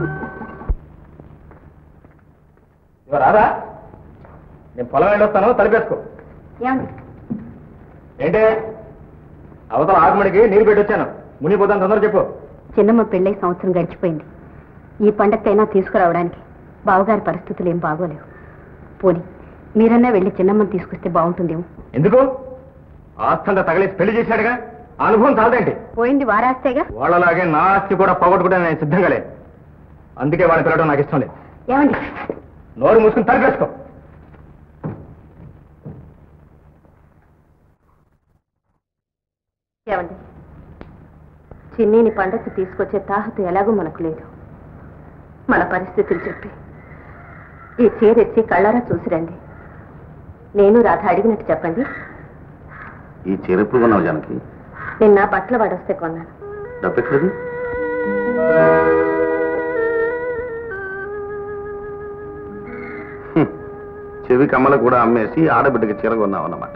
ఇదిగో రాదా నేను పొలం వెళ్ళొస్తాను తలిపేసుకో ఏమండి ఏంటి అవతల ఆగమడికి నీళ్ళు పెట్టొచ్చాను మునిపోతాను తొందర చెప్పు చిన్నమ్మ పెళ్ళై సంవత్సరం గడిచిపోయింది ఈ పండగకైనా తీసుకురావడానికి బావగారి పరిస్థితులు ఏం బాగోలేవు పోని మీరన్నా వెళ్ళి చిన్నమ్మని తీసుకొస్తే బాగుంటుందేమో ఎందుకు ఆస్తంతా తగిలేసి పెళ్లి చేశాడుగా ఆ అనుభవం చాలదేంటి పోయింది వారాస్తేగా వాళ్ళలాగే నా ఆస్తి కూడా పోగొట్టుకోవడానికి నేను సిద్ధంగా లేదు అందుకే వాళ్ళని పిలవడం నాకు ఇష్టం లేదు ఏమండి నోరు మూసుకుని తలిపేసుకో ఏమండి చిన్నీని పండగకి తీసుకొచ్చే తాహత ఎలాగో మనకు లేదు మన పరిస్థితులు చెప్పి ఈ చీరెచ్చి కళ్ళారా చూసిరండి నేను రాధ అడిగినట్టు చెప్పండి ఈ చీర ఎప్పుడు కొన్నావు జానకి నిన్న బట్టల వాడొస్తే కొన్నాను డబ్బు ఎక్కడది హ్మ్. చెవి కమ్మలు కూడా అమ్మేసి ఆడబిడ్డకి చీర కొన్నావు అన్నమాట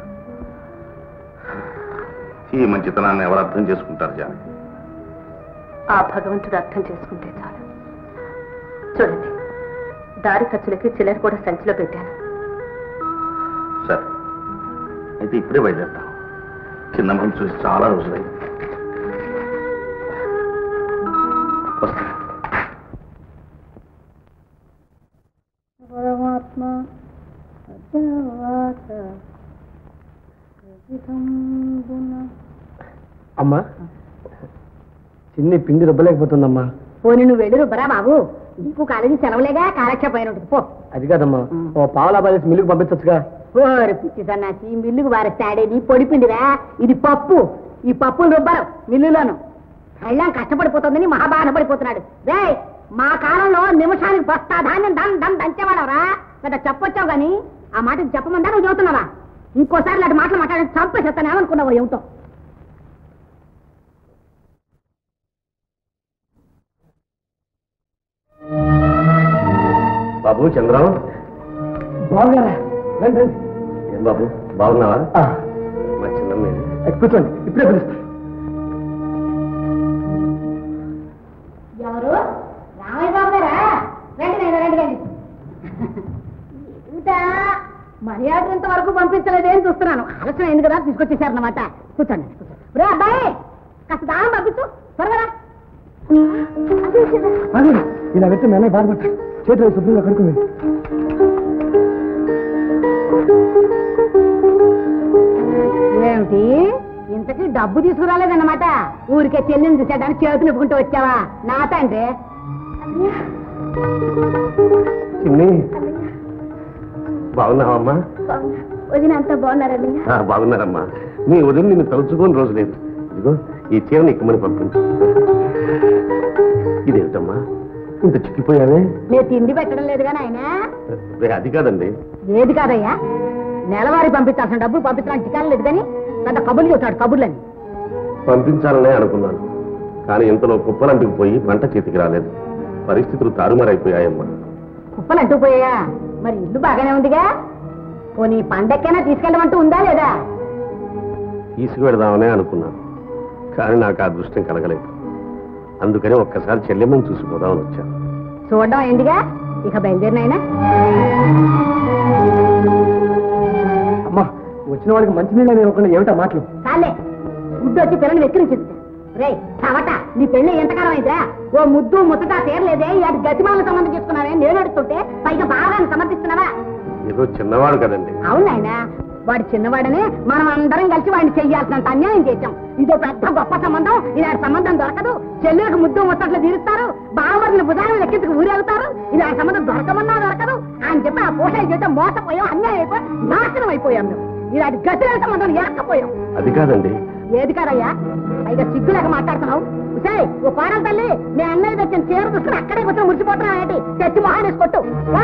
ఈ మంచితనాన్ని ఎవరు అర్థం చేసుకుంటారు జానకి ఆ భగవంతుడు అర్థం చేసుకుంటే చాలు చూడండి దారి ఖర్చులకి చిల్లర కూడా సంచిలో పెట్టాను సరే అయితే ఇప్పుడే బయలుదేరుతాం చిన్న మనం చూసి చాలా రోజులైంది వస్తా పరమాత్మ అమ్మా చిన్ని పిండి రుబ్బలేకపోతుందమ్మా పోనీ నువ్వు వెళ్ళి రుబ్బరా బాబు నీకు కాలేజీ సెలవులేగా కాలక్షేపం ఉంటుంది పో అది కాదమ్మా ఓ పావులా బాలేసి మిల్లుకు పంపించచ్చుగా ఓరి పిచ్చి సన్నాసి ఈ మిల్లుకు వారేస్తాడే నీ పొడిపిండిరా ఇది పప్పు ఈ పప్పులు రుబ్బరు మిల్లులోను కళ్ళం కష్టపడిపోతుందని మహా బాధపడిపోతున్నాడు రే మా కాలంలో నిమిషానికి బస్తా ధాన్యం దం దం దంచేవాడవరా పెద్ద చెప్పొచ్చావు గాని ఆ మాట చెప్పమందా నువ్వు చదువుతున్నావా ఇంకోసారి ఇలాంటి మాటలు మాట్లాడి చంపేసేస్తాను ఏమనుకున్నావు ఏమిటో బాబు చంద్రం బాగున్నారా రండి రండి ఏం బాబు బాగున్నావా ఆ, మా చిన్నమ్మ కూర్చోండి ఇప్పుడే పిలుస్తా ఎవరు రామయ్య బాబు గారా రండి నాయనా, రండి రండి ఇంకా మర్యాద ఇంతవరకు పంపించలేదేం చూస్తున్నాను ఆలస్యం అయింది కదా తీసుకొచ్చేసారన్నమాట కూర్చోండి కూర్చోండి రే అబ్బాయి కాస్త దాహం పంపించు త్వరగా రా. ఆగు, ఇలా పెట్టి మేమే బాధపడతాం చేతులు శుభ్రంగా కడుకుంది ఏమిటి ఇంతకీ డబ్బు తీసుకురాలేదన్నమాట ఊరికే చెల్లిని చూసేదానికి చేతులు నిప్పుకుంటూ వచ్చావా నా తండ్రి చిన్ని బాగున్నావమ్మా వదిన అంతా బాగున్నారండి ఆ, బాగున్నారమ్మా నీ ఉదయం నిన్ను తలుచుకోని రోజు లేదు ఇదిగో ఈ చీరని ఇక్కమని పంపించు ఇదేమిటమ్మా ఇంత చిక్కిపోయావే నేను తిండి పెట్టడం లేదుగా నాయనా రే, అది కాదండి ఏది కాదయ్యా నెలవారీ పంపించాల్సిన డబ్బులు పంపించడానికి టికాలు లేదు కానీ పెద్ద కబుర్లు చెబుతాడు కబుర్లని పంపించాలనే అనుకున్నాను కానీ ఇంతలో కుప్పలంటికి పోయి పంట చేతికి రాలేదు పరిస్థితులు తారుమారైపోయాయమ్మా కుప్పలు అంటూ పోయా మరి ఇల్లు బాగానే ఉందిగా పోనీ పండక్కైనా తీసుకెళ్ళమంటూ ఉందా లేదా తీసుకువెడదామనే అనుకున్నాను కానీ నాకు ఆ దృష్టం కలగలేదు అందుకని ఒక్కసారి చెల్లెమ్మని చూసిపోదామని వచ్చాను చూడడం ఏందిగా ఇక బయలుదేరినైనా అమ్మా వచ్చిన వాళ్ళకి మంచినీళ్ళు నేను ఒకళ్ళు ఏమిటా మాటలు చాలే ముద్దు వచ్చి పిల్లని వెక్కిరించింది రే చవట నీ పెళ్లి ఎంతకాలం అయిందా ఓ ముద్దు ముచ్చట తీరలేదే ఇలాంటి గతిమాల సంబంధం చేసుకున్నావే నేను అడుగుతుంటే పైగా బాగా సమర్థిస్తున్నావా ఏదో చిన్నవాడు కదండి అవునాయనా వాడు చిన్నవాడనే మనం అందరం కలిసి వాడిని చెయ్యాల్సినంత అన్యాయం చేశాం ఇదో పెద్ద గొప్ప సంబంధం ఇలాంటి సంబంధం దొరకదు చెల్లెలకు ముద్దు ముచ్చట్లు తీరుస్తారు బావరిని బుధాన్ని లెక్కించుకు ఊరేగుతారు ఇలాంటి సంబంధం దొరకమన్నా దొరకదు అని చెప్పి ఆ పోషణ చేస్తే మోసపోయాం అన్యాయం అయిపోయి నాశనం అయిపోయాం మేము ఇలాంటి గతిలో సంబంధం ఎరక్కపోయాం అది కాదండి ఏది కాదయ్యా పైగా సిగ్గులేక మాట్లాడుతున్నావు సరే ఓ పాడల తల్లి మీ అన్నయ్య తెచ్చిన చీర చూసుకుని అక్కడే కూర్చొని మురిసిపోతున్నా ఏంటి తెచ్చి మొహాన్ని కొట్టు వా.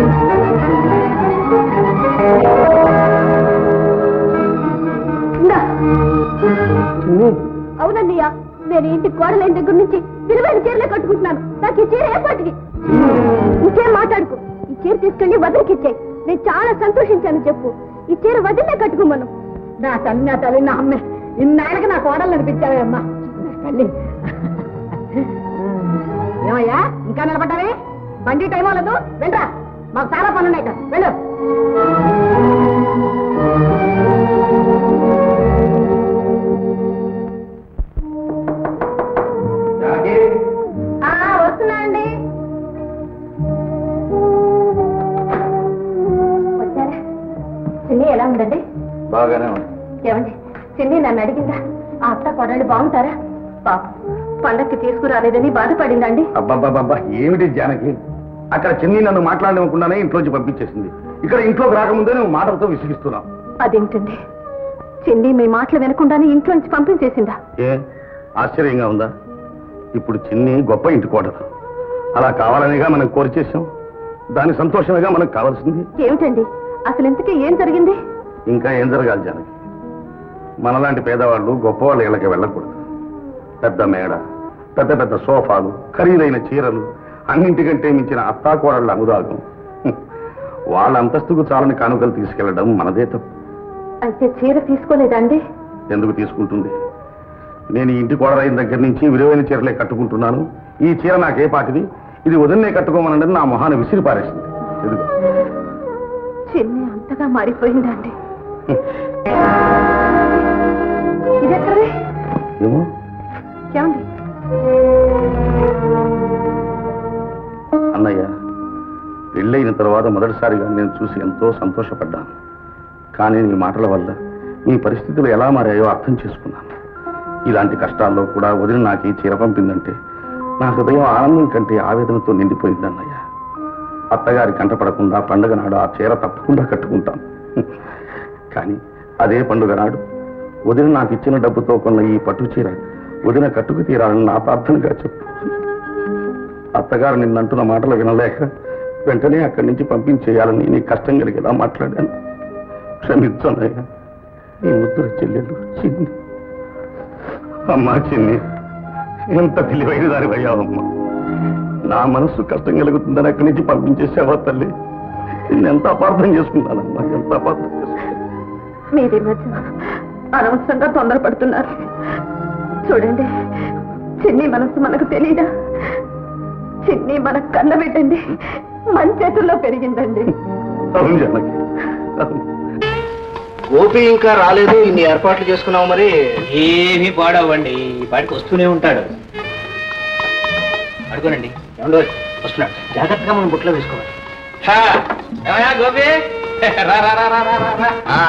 ఇందా. అవునన్నయ్య నేను ఇంటి కోడలైన దగ్గర నుంచి విలువైన చీరలే కట్టుకుంటున్నాను నాకు ఈ చీర ఏ పాటికి ఇంకేం మాట్లాడుకో ఈ చీర తీసుకెళ్లి వదిలికి ఇచ్చాయి నేను చాలా సంతోషించాను చెప్పు ఈ చీర వదిలే కట్టుకోమను నా తల్లి నా తల్లి నా అమ్మే ఇన్నాళ్ళకి నా కోడలు అనిపించావే అమ్మా నా తల్లి ఏమయ్యా ఇంకా నిలబడ్డావే బండి టైం అవ్వలేదు వెళ్ళరా మాకు చాలా పనున్నాయి ఇక్కడ వెళ్ళు వస్తున్నా అండి వచ్చారా చిన్ని ఎలా ఉందండి బాగానే ఉంది ఏమండి చిన్ని నన్ను అడిగిందా ఆ అత్త కొడలు బాగుంటారా పాప పండక్కి తీసుకురాలేదని బాధపడిందండి అబ్బాబ్బాబ్బా ఏమిటి జానకి అక్కడ చిన్ని నన్ను మాట్లాడనివ్వకుండానే ఇంట్లోంచి పంపించేసింది ఇక్కడ ఇంట్లోకి రాకముందే నువ్వు మాటలతో విసిగిస్తున్నావు అదేంటండి చిన్ని మీ మాటలు వినకుండానే ఇంట్లోంచి పంపించేసిందా ఏ ఆశ్చర్యంగా ఉందా ఇప్పుడు చిన్ని గొప్ప ఇంటి కోటలు అలా కావాలనిగా మనం కోరి చేసాం దాని సంతోషమేగా మనకు కావాల్సింది ఏమిటండి అసలు ఇంతకీ ఏం జరిగింది ఇంకా ఏం జరగాలి జానకి మనలాంటి పేదవాళ్ళు గొప్పవాళ్ళ ఇళ్ళకి వెళ్ళకూడదు పెద్ద మేడ పెద్ద పెద్ద సోఫాలు ఖరీదైన చీరలు అన్నింటికంటే మించిన అత్తాకోడళ్ళ అనురాగం హ్మ్. వాళ్ళ అంతస్తుకు చాలని కానుకలు తీసుకెళ్లడం మనదే తప్పు అయితే చీర తీసుకోలేదండి ఎందుకు తీసుకుంటుంది నేను ఈ ఇంటి కోడలైన దగ్గర నుంచి విలువైన చీరలే కట్టుకుంటున్నాను ఈ చీర నాకే పాటిది ఇది వదిలినే కట్టుకోమనండి నా మొహాన్ని విసిరి పారేసింది ఎందుకు చిన్ని అంతగా మారిపోయిందండి ఇది ఎక్కడది ఏమో ఏమండి అన్నయ్య పెళ్ళైన తర్వాత మొదటిసారిగా నేను చూసి ఎంతో సంతోషపడ్డాను కానీ నీ మాటల వల్ల నీ పరిస్థితులు ఎలా మారాయో అర్థం చేసుకున్నాను ఇలాంటి కష్టాల్లో కూడా వదిలి నాకు ఈ చీర పంపిందంటే నా హృదయం ఆనందం కంటే ఆవేదనతో నిండిపోయింది అన్నయ్య అత్తగారి కంటపడకుండా పండుగ నాడు ఆ చీర తప్పకుండా కట్టుకుంటాను కానీ అదే పండుగ నాడు వదిన నాకు ఇచ్చిన డబ్బుతో కొన్న ఈ పట్టు చీర వదిన కట్టుకు తీరాలని నా ప్రార్థనగా చెప్పు అత్తగారు నిన్నంటున్న మాటలు వినలేక వెంటనే అక్కడి నుంచి పంపించేయాలని నీ కష్టం కలిగేలా మాట్లాడాను క్షమించనయ్యా నీ ముద్దుల చెల్లెలు చిన్ని అమ్మా చిన్ని ఎంత తెలివైన దాని అయ్యావమ్మా నా మనస్సు కష్టం కలుగుతుందని అక్కడి నుంచి పంపించేసావా తల్లి ఎంత అపార్థం చేసుకున్నానమ్మా ఎంత అపార్థం చేసుకున్నాను మీది మధ్య అనవసరంగా తొందరపడుతున్నారు చూడండి చిన్ని మనసు మనకు తెలియదా చిన్ని మన కన్న పెట్టండి మన చేతుల్లో పెరిగిందండి అవును జానకి అవును. గోపి ఇంకా రాలేదు ఇన్ని ఏర్పాట్లు చేసుకున్నావు మరి ఏమీ పాడవండి ఈ పాటికి వస్తూనే ఉంటాడు అడుగునండి ఏమండో వస్తున్నాడు జాగ్రత్తగా మనం బుట్లో వేసుకోవాలి ఏమయ్యా గోపి రా రా రా రా రా రా, రా ఆ.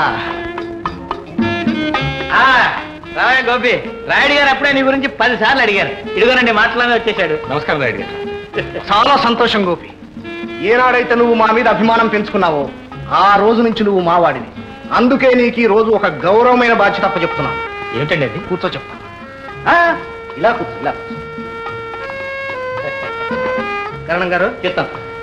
ఆ, రావయ్య గోపి రాయుడు గారు అప్పుడే నీ గురించి పది సార్లు అడిగారు ఇదిగోనండి మాటలోనే వచ్చేసాడు నమస్కారం రాయుడు గారు చాలా సంతోషం గోపి ఏనాడైతే నువ్వు మా మీద అభిమానం పెంచుకున్నావో ఆ రోజు నుంచి నువ్వు మావాడిని అందుకే నీకు ఈ రోజు ఒక గౌరవమైన బాధ్యత అప్పచెప్తున్నాను ఏమిటండి అది కూర్చో చెప్తాను ఆ, ఇలా కూర్చో ఇలా కూర్చో. కరణం గారు చెప్తాం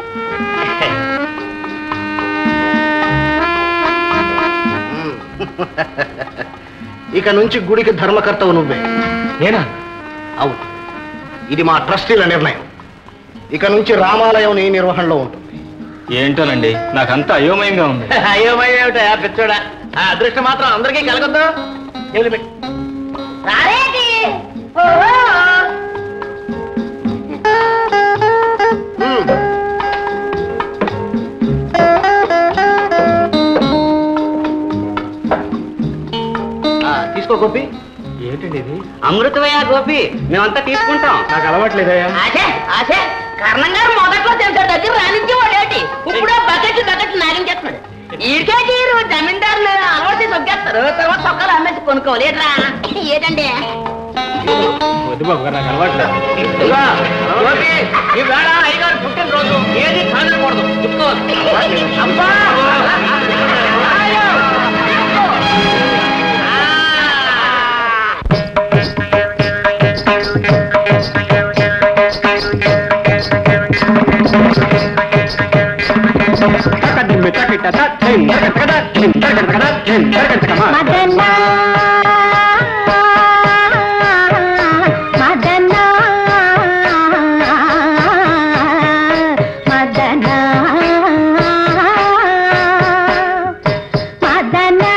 ఇక నుంచి గుడికి ధర్మకర్తవు నువ్వే నేనా అవును ఇది మా ట్రస్టీల నిర్ణయం ఇక నుంచి రామాలయం నీ నిర్వహణలో ఉంటుంది ఏంటోనండి నాకంతా అయోమయంగా ఉంది అయోమయం ఏమిటా పిచ్చోడా ఆ అదృష్టం మాత్రం అందరికీ కలగొద్దు చెవులు పెట్టి హ్మ్. ఆ, తీసుకో గోపి ఏంటండి ఇది అమృతమయ్యా గోపి మేమంతా తీసుకుంటాం నాకు అలవాట్లేదయ్యా ఆశే ఆశే కర్ణం గారు మొదట్లో తెలుసాడు దగ్గర రానిచ్చేవాడు ఏంటి ఇప్పుడు బకెట్ బకెట్ నాగించేస్తున్నాడు ఈడికే తీరు జమీందారులు కొనుక్కోలేదురా ఏదండి వద్దు బాబు గారు నాకు అలవాట్లేదు ఈ వేళ అయ్యగారు పుట్టినరోజు ఏది కాదనకూడదు చెప్పుకోవాలి అబ్బా మదనా మదనా మదనా మదనా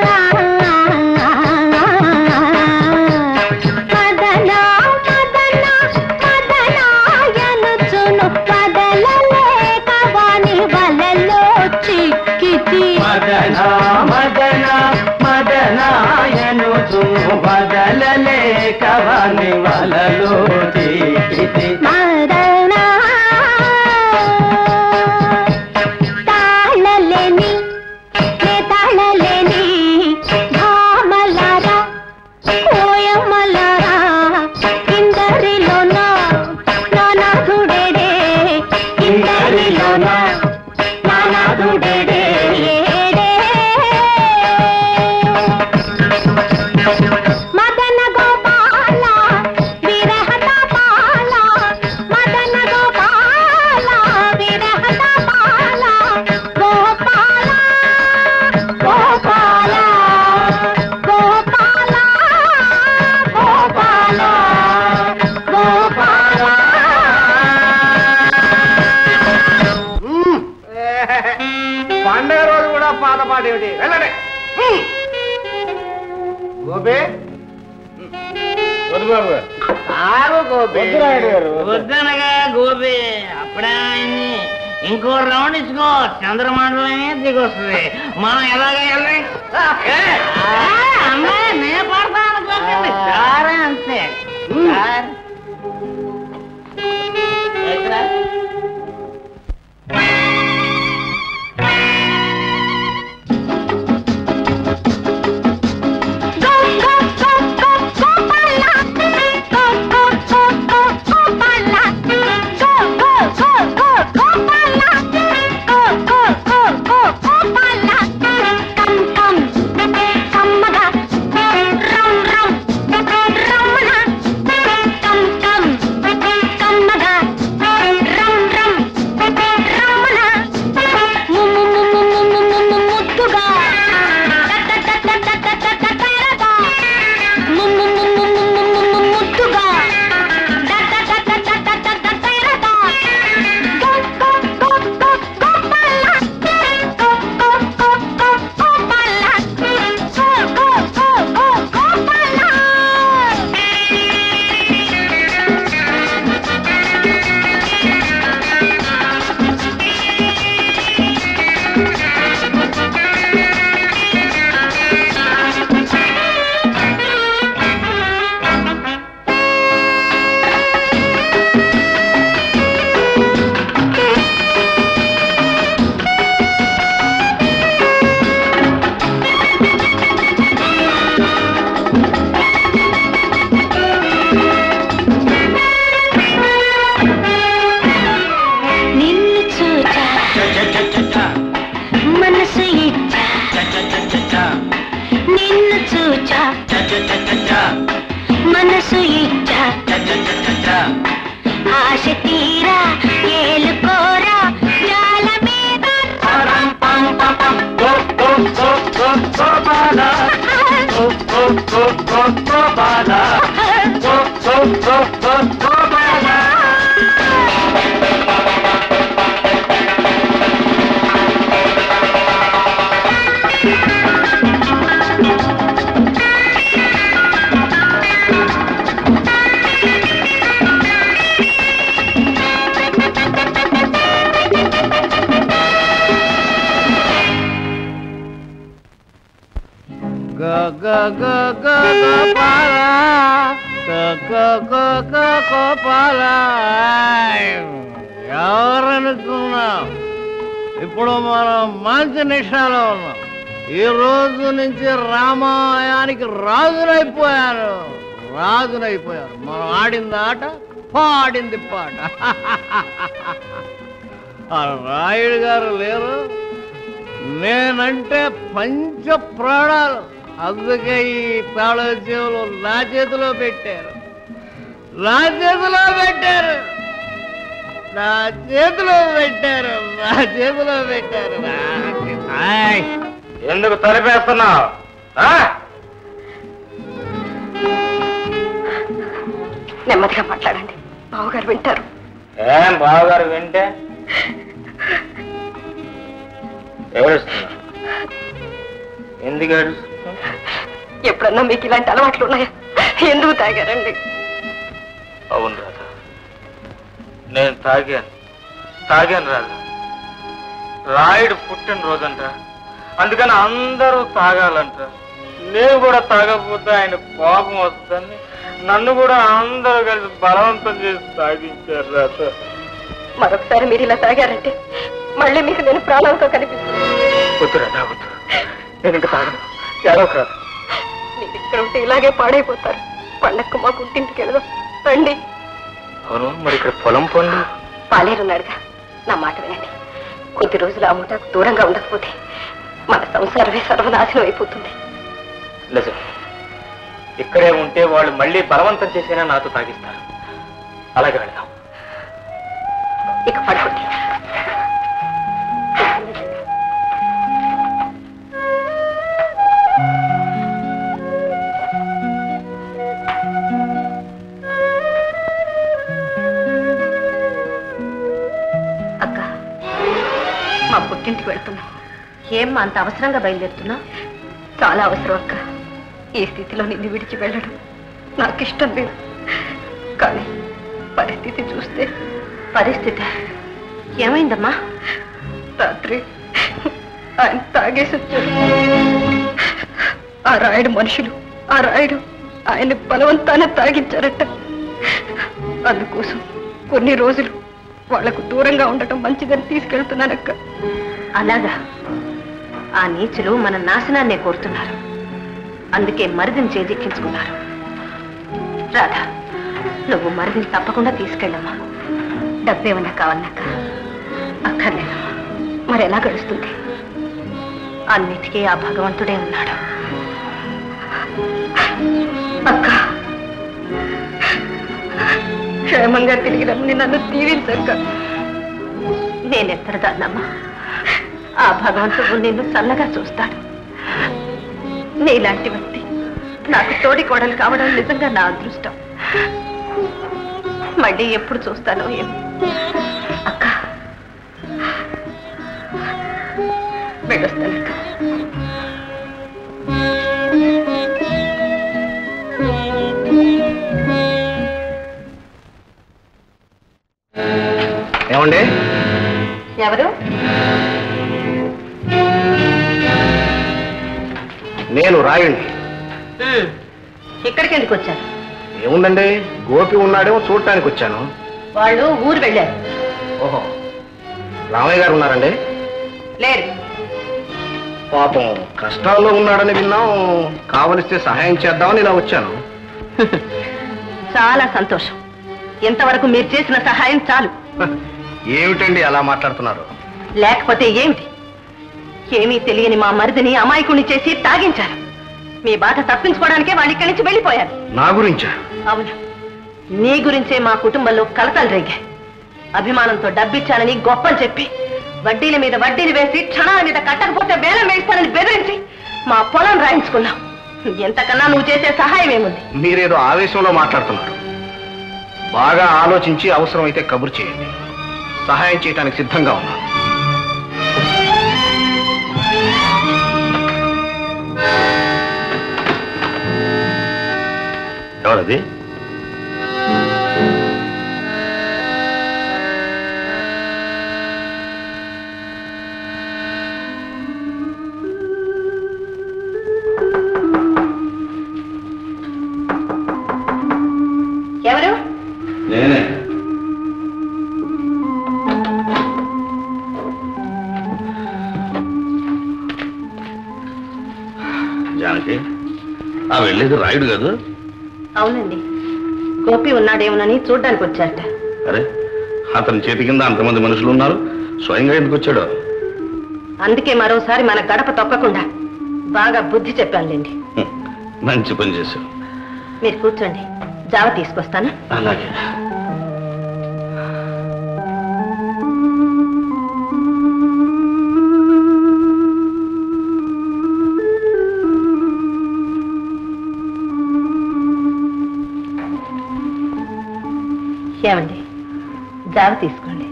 మదనా మదనా మదనాయనుచును వదలలేక వాని వలలో చిక్కితి మదన మదన మదనాయను బదలలేక వాని వలలో చిక్కితి మదనా తాళలేని నే తాళలేని భామలారా కోయమ్మలారా ఇందరిలోన నానాథుడేడే ఇందరిలోన నానాథుడేడే మదన గోపాల విరహ పాల మదన గోపాల విరహ పాల గోపాల గోపాల గోపాల గోపాల గోపాల పండగ రోజు కూడా పాత పాట ఏమిటి వెళ్ళండి హ్మ్. గోపి వద్దు బాబు గారు ఆగు గోపి వద్దు రాయుడు గారు, వద్దు. వద్దనగా గోపి అప్పుడే ఆయన్ని ఇంకో రౌండ్ ఇచ్చుకో చంద్రమండలమే దిగొస్తుంది మనం ఎలాగ వెళ్ళి అమ్మాయి నే పడతాను అనుకోకండి సారే అంతే సార్ ఎక్కడ? ముద్దుగా ముద్దుగా నిన్ను చూచా మనసు ఇచ్చా నిన్ను చూచా మనసు ఇచ్చా ఆశ తీరా ఏలుకోరా జాల మీద గ గ గ గ గోపాల గ గ గ గ గోపాల ఎవరనుకున్నాం ఇప్పుడు మనం మంచి నిషాలో ఉన్నాం ఈ రోజు నుంచి రామాయణానికి రాజునైపోయాను రాజునైపోయాను మనం ఆడింది ఆట పాడింది పాట ఆ రాయుడు గారు లేరు నేనంటే పంచ ప్రాణాలు అందుకే ఈ తాళ చెవులు నా చేతిలో పెట్టారు నా చేతిలో పెట్టారు నా చేతిలో పెట్టారు నా చేతిలో పెట్టారు ఆయ్. ఎందుకు తలిపేస్తున్నావు నెమ్మదిగా మాట్లాడండి బావగారు వింటారు ఏం బావగారు వింటే ఏడుస్తున్నా ఎందుకు ఏడుస్తున్నా ఎప్పుడన్నా మీకు ఇలాంటి అలవాట్లు ఉన్నాయా ఎందుకు తాగారండి అవును రాధా నేను తాగాను తాగాను రాధా రాయుడు పుట్టిన రోజంట అందుకని అందరూ తాగాలంట నేను కూడా తాగకపోతే ఆయన కోపం వస్తుందని నన్ను కూడా అందరూ కలిసి బలవంతం చేసి తాగించారు రాధా మరొకసారి మీరు ఇలా తాగారంటే మళ్ళీ మీకు నేను ప్రాణాలతో కనిపిస్తాను వద్దు రాధా వద్దు నేను ఇంకా తాగను ఏడవకు రాధా మీరు ఇక్కడ ఉంటే ఇలాగే పాడైపోతారు పండక్కు మా పుట్టింటికి వెళదాం రండి అవును మరి ఇక్కడ పొలం పనులు పాలేరున్నాడుగా నా మాట వినండి కొద్ది రోజులు ఆ ముఠాకు దూరంగా ఉండకపోతే మన సంసారమే సర్వనాశనం అయిపోతుంది నిజం ఇక్కడే ఉంటే వాళ్ళు మళ్ళీ బలవంతం చేసినా నాతో తాగిస్తారు అలాగే వెళ్దాం ఇక పడుకోండి అక్క మా పుట్టింటికి వెళ్తున్నా ఏం అంత అవసరంగా బయలుదేరుతున్నా చాలా అవసరం అక్క ఈ స్థితిలో నిన్ను విడిచి వెళ్ళడం నాకు ఇష్టం లేదు కానీ పరిస్థితి చూస్తే పరిస్థితి ఏమైందమ్మా రాత్రి ఆయన తాగేసి వచ్చారు ఆ రాయుడు మనుషులు ఆ రాయుడు ఆయన బలవంతాన తాగించారట అందుకోసం కొన్ని రోజులు వాళ్లకు దూరంగా ఉండటం మంచిదని తీసుకెళ్తున్నానక్క అలాగా ఆ నీచులు మన నాశనాన్నే కోరుతున్నారు అందుకే మరిదిని చేజిక్కించుకున్నారు రాధా నువ్వు మరిదిని తప్పకుండా తీసుకెళ్ళమ్మా డబ్బేమన్నా కావాలన్నాక అక్కర్లేదమ్మా మరి ఎలా గడుస్తుంది అన్నిటికీ ఆ భగవంతుడే ఉన్నాడు అక్క క్షేమంగా తిరిగి రమ్మని నన్ను దీవించక్క నేనెత్తరదాన్నమ్మా ఆ భగవంతుడు నిన్ను చల్లగా చూస్తాడు నీలాంటి వ్యక్తి నాకు తోడి కోడలు కావడం నిజంగా నా అదృష్టం మళ్ళీ ఎప్పుడు చూస్తానో ఏమో అక్క వెళ్ళొస్తానక్క ఏమండి ఎవరు నేను రాయుణ్ణి ఇక్కడికి ఎందుకు వచ్చారు ఏముందండి గోపి ఉన్నాడేమో చూడటానికి వచ్చాను వాళ్ళు ఊరు వెళ్ళారు ఓహో రామయ్య గారు ఉన్నారండి లేరు పాపం కష్టాల్లో ఉన్నాడని విన్నాం కావలిస్తే సహాయం చేద్దామని ఇలా వచ్చాను చాలా సంతోషం ఇంతవరకు మీరు చేసిన సహాయం చాలు ఏమిటండి అలా మాట్లాడుతున్నారు లేకపోతే ఏమిటి ఏమీ తెలియని మా మరిదిని అమాయకుని చేసి తాగించారు మీ బాధ తప్పించుకోవడానికే వాళ్ళు ఇక్కడి నుంచి వెళ్ళిపోయారు నా గురించా అవును నీ గురించే మా కుటుంబంలో కలతలు రేగాయి అభిమానంతో డబ్బిచ్చానని గొప్పలు చెప్పి వడ్డీల మీద వడ్డీలు వేసి క్షణాల మీద కట్టకపోతే వేలం వేస్తానని బెదిరించి మా పొలం రాయించుకున్నాం ఎంతకన్నా నువ్వు చేసే సహాయం ఏముంది మీరేదో ఆవేశంలో మాట్లాడుతున్నారు బాగా ఆలోచించి అవసరమైతే కబురు చేయండి సహాయం చేయడానికి సిద్ధంగా ఉన్నాను ఎవరది ఎవరు నేనే ఆ వెళ్ళేది రాయుడు కాదు అవునండి గోపి ఉన్నాడేమోనని చూడ్డానికి వచ్చారట అరే అతని చేతి కింద అంతమంది మనుషులు ఉన్నారు స్వయంగా ఎందుకు వచ్చాడు అందుకే మరోసారి మన గడప తొక్కకుండా బాగా బుద్ధి చెప్పానులేండి హ్మ్. మంచి పని చేశావు మీరు కూర్చోండి జావ తీసుకొస్తాను అలాగే ఏమండి జావ తీసుకోండి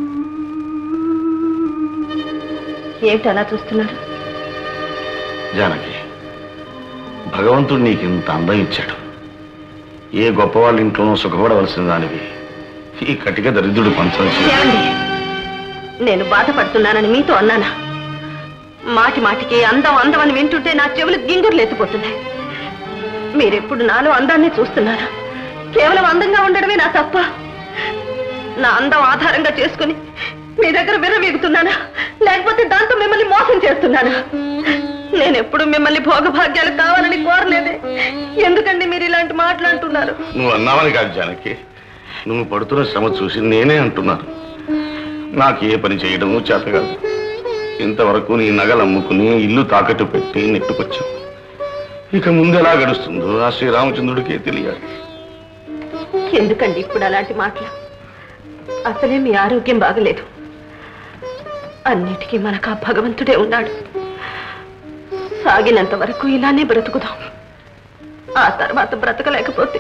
ఏమిటి అలా చూస్తున్నారు జానకి భగవంతుడు నీకు ఇంత అందం ఇచ్చాడు ఏ గొప్పవాళ్ళ ఇంట్లోనూ సుఖపడవలసిన దానివి ఈ కటిక దరిద్రుడు పంచం ఏమండి నేను బాధపడుతున్నానని మీతో అన్నానా మాటి మాటికి అందం అందం అని వింటుంటే నా చెవులు గింగుర్లు ఎత్తిపోతున్నాయి మీరెప్పుడు నాలో అందాన్ని చూస్తున్నారా కేవలం అందంగా ఉండడమే నా తప్ప నా అందం ఆధారంగా చేసుకుని మీ దగ్గర విర్రవీగుతున్నానా లేకపోతే దాంతో మిమ్మల్ని మోసం చేస్తున్నానా నేను ఎప్పుడు మిమ్మల్ని భోగభాగ్యాలు కావాలని కోరలేదే ఎందుకండి మీరు ఇలాంటి మాట్లాడుతున్నారు నువ్వు అన్నావని కాదు జానకి నువ్వు పడుతున్న శ్రమ చూసి నేనే అంటున్నాను నాకు ఏ పని చేయడము చేత కాదు ఇంతవరకు నీ నగలు అమ్ముకుని ఇల్లు తాకట్టు పెట్టి నెట్టుకొచ్చావు ఇక ముందు ఎలా గడుస్తుందో ఆ శ్రీరామచంద్రుడికే తెలియాలి ఎందుకండి ఇప్పుడు అలాంటి మాటలు అసలే మీ ఆరోగ్యం బాగలేదు అన్నిటికీ మనకు ఆ భగవంతుడే ఉన్నాడు సాగినంత వరకు ఇలానే బ్రతుకుదాం ఆ తర్వాత బ్రతకలేకపోతే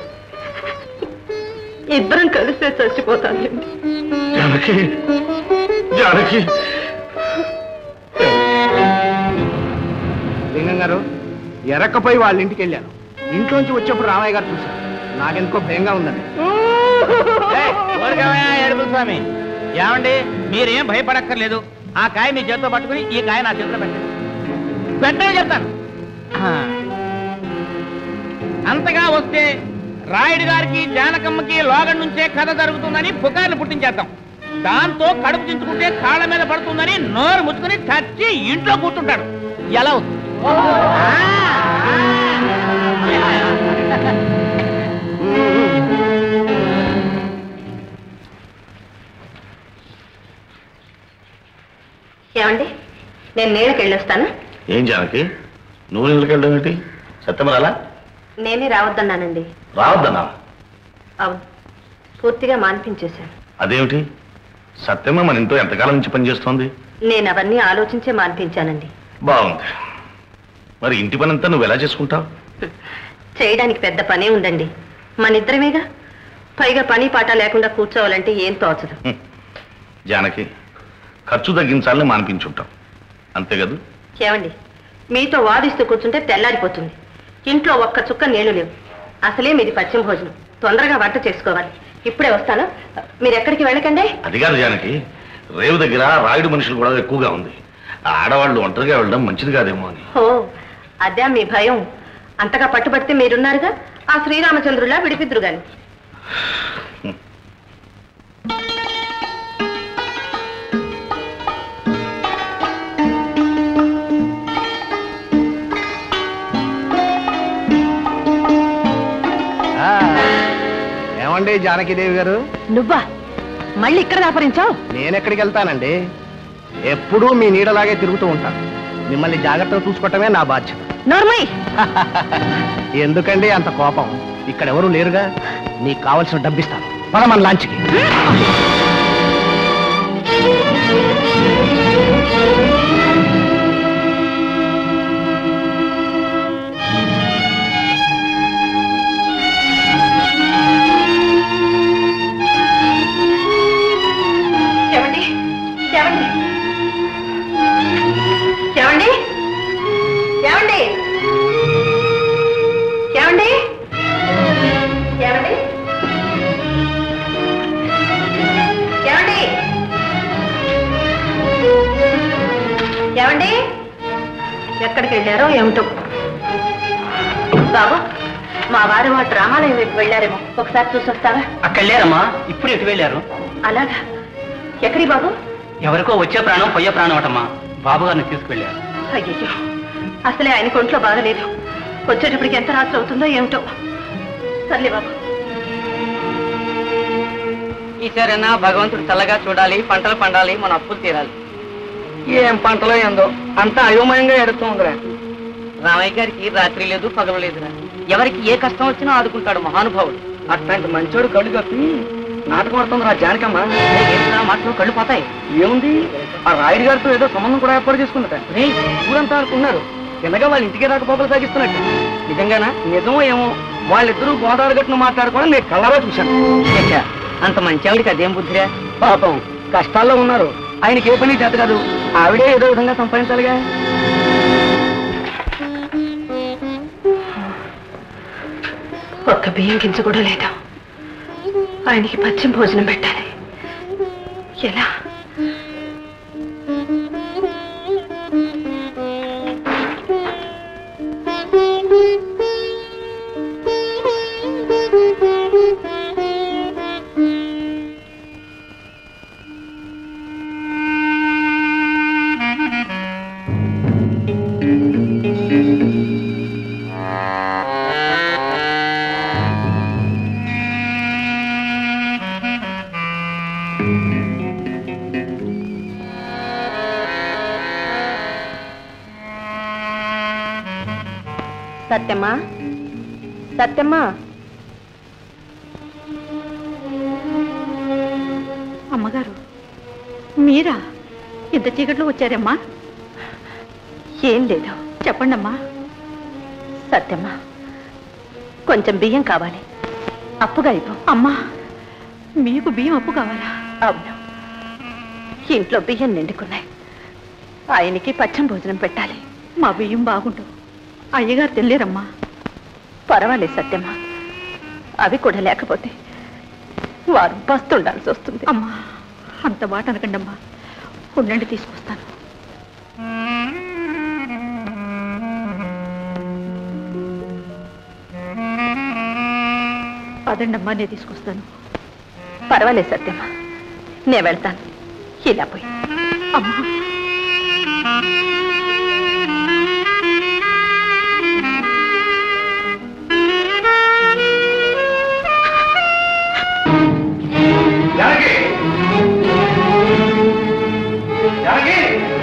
ఇద్దరం కలిసే చచ్చిపోతాంలేండి జానకి జానకి లింగం గారు ఎరక్కపోయి వాళ్ళ ఇంటికి వెళ్ళాను ఇంట్లోంచి వచ్చేప్పుడు రామయ్య గారు చూశారు నాకెందుకో భయంగా ఉందండి ఏడుపు స్వామి ఏమండి మీరేం భయపడక్కర్లేదు ఆ కాయ మీ చేతితో పట్టుకుని ఈ కాయ నా చేతిలో పెట్టండి పెట్టని చెప్తాను ఆ. అంతగా వస్తే రాయుడు గారికి జానకమ్మకి లోగం నుంచే కథ జరుగుతుందని పుకార్లు పుట్టించేద్దాం దాంతో కడుపు చించుకుంటే కాళ్ళ మీద పడుతుందని నోరు ముచ్చుకుని చచ్చి ఇంట్లో కూర్చుంటాడు ఎలా ఉంది ఏమండి నేను నీళ్ళకి వెళ్ళొస్తాను ఏం జానకి నువ్వు నీళ్ళకి వెళ్ళడం ఏంటి సత్యమరాలా నేనే రావద్దన్నానండి రావద్దన్నా అవును పూర్తిగా మాన్పించేశాను అదేమిటి సత్యమ్మ మన ఇంట్లో ఎంతకాలం నుంచి పనిచేస్తోంది నేను అవన్నీ ఆలోచించే మాన్పించానండి బాగుంది మరి ఇంటి పనంతా నువ్వు ఎలా చేసుకుంటావు చేయడానికి పెద్ద పనే ఉందండి మనిద్దరమేగా పైగా పని పాట లేకుండా కూర్చోవాలంటే ఏం తోచదు జానకి ఖర్చు తగ్గించాలని మానిపించుంటాం అంతే కదా ఏమండి మీతో వాదిస్తూ కూర్చుంటే తెల్లారిపోతుంది ఇంట్లో ఒక్క చుక్క నీళ్లు లేవు అసలే మీది పశ్చిమ భోజనం తొందరగా వంట చేసుకోవాలి ఇప్పుడే వస్తాను మీరు ఎక్కడికి వెళ్ళకండి అది కాదు జానకి రేవు దగ్గర రాయుడు మనుషులు కూడా ఎక్కువగా ఉంది ఆ ఆడవాళ్ళు ఒంటరిగా వెళ్ళడం మంచిది కాదేమో అని ఓ అదే మీ భయం అంతగా పట్టుబడితే మీరున్నారుగా ఆ శ్రీరామచంద్రులా విడిపిద్దురు గాని ఏమండి జానకిదేవి గారు నువ్వా మళ్ళీ ఇక్కడ దాపరించావు నేనెక్కడికి వెళ్తానండి ఎప్పుడూ మీ నీడలాగే తిరుగుతూ ఉంటాను మిమ్మల్ని జాగ్రత్తగా చూసుకోవటమే నా బాధ్యత నోర్మయ్ ఎందుకండి అంత కోపం ఇక్కడ ఎవరు లేరుగా నీకు కావలసిన డబ్బిస్తాను పద మన లాంచ్కి ఏమండి ఏమండి ఏమండి ఏమండి ఏమండి ఏమండి ఏమండి ఏమండి ఎక్కడికి వెళ్ళారో ఏమిటో బాబు మా వారు వాటి రామాలయం వైపు వెళ్ళారేమో ఒకసారి చూసొస్తావా అక్కడ లేరమ్మా ఇప్పుడు ఎటు వెళ్ళారు అలాగా ఎక్కడి బాబు ఎవరికో వచ్చే ప్రాణం పోయే ప్రాణం అటమ్మా బాబు గారిని తీసుకువెళ్ళారు అయ్యో అసలే ఆయన కొంట్లో బాగలేదు వచ్చేటప్పటికి ఎంత రాత్రి అవుతుందో ఏమిటో సర్లే బాబు ఈసారైనా భగవంతుడు చల్లగా చూడాలి పంటలు పండాలి మన అప్పులు తీరాలి ఏం పంటలో ఏందో అంతా అయోమయంగా ఎడుతూ ఉందిరా రామయ్య గారికి రాత్రి లేదు పగలు లేదురా ఎవరికి ఏ కష్టం వచ్చినా ఆదుకుంటాడు మహానుభావుడు అట్లాంటి మంచోడు కళ్ళు కప్పి నాటకం ఆడుతుంది రా జానకమ్మ ఏంట్రా మాటలో కళ్ళు పోతాయి ఏముంది ఆ రాయుడు గారితో ఏదో సంబంధం కూడా ఏర్పాటు చేసుకుందట రే ఊరంతా అనుకున్నారు తినగా వాళ్ళ ఇంటికి రాకపోకలు సాగిస్తున్నట్టు నిజంగానా నిజమో ఏమో వాళ్ళిద్దరూ గోదావరి గట్టును మాట్లాడుకోవడం నేను కళ్ళారా చూశాను ఛే, అంత మంచి ఆవిడికి అదేం బుద్ధిరా పాపం కష్టాల్లో ఉన్నారు ఆయనకి ఏ పని చేత కాదు ఆవిడే ఏదో విధంగా సంపాదించాలిగా ఒక్క బియ్యం గింజ కూడా లేదా ఆయనకి పచ్చిమ భోజనం పెట్టాలి ఎలా సత్యమ్మా సత్యమ్మా అమ్మగారు మీరా ఇంత చీకట్లో వచ్చారమ్మా ఏం లేదు చెప్పండమ్మా సత్యమ్మా కొంచెం బియ్యం కావాలి అప్పుగా ఇవ్వు అమ్మా మీకు బియ్యం అప్పు కావాలా అవును ఇంట్లో బియ్యం నిండుకున్నాయి ఆయనకి పచ్చం భోజనం పెట్టాలి మా బియ్యం బాగుండవు అయ్యగారు తెలియరమ్మా పర్వాలేదు సత్యమ్మా అవి కూడా లేకపోతే వారు బస్తుండాల్సి వస్తుంది అమ్మా అంత మాట అనకండమ్మా ఉండండి తీసుకొస్తాను పదండమ్మా నేను తీసుకొస్తాను పర్వాలేదు సత్యమ్మా నేను వెళ్తాను ఇలా పోయి అమ్మా జానకి జానకి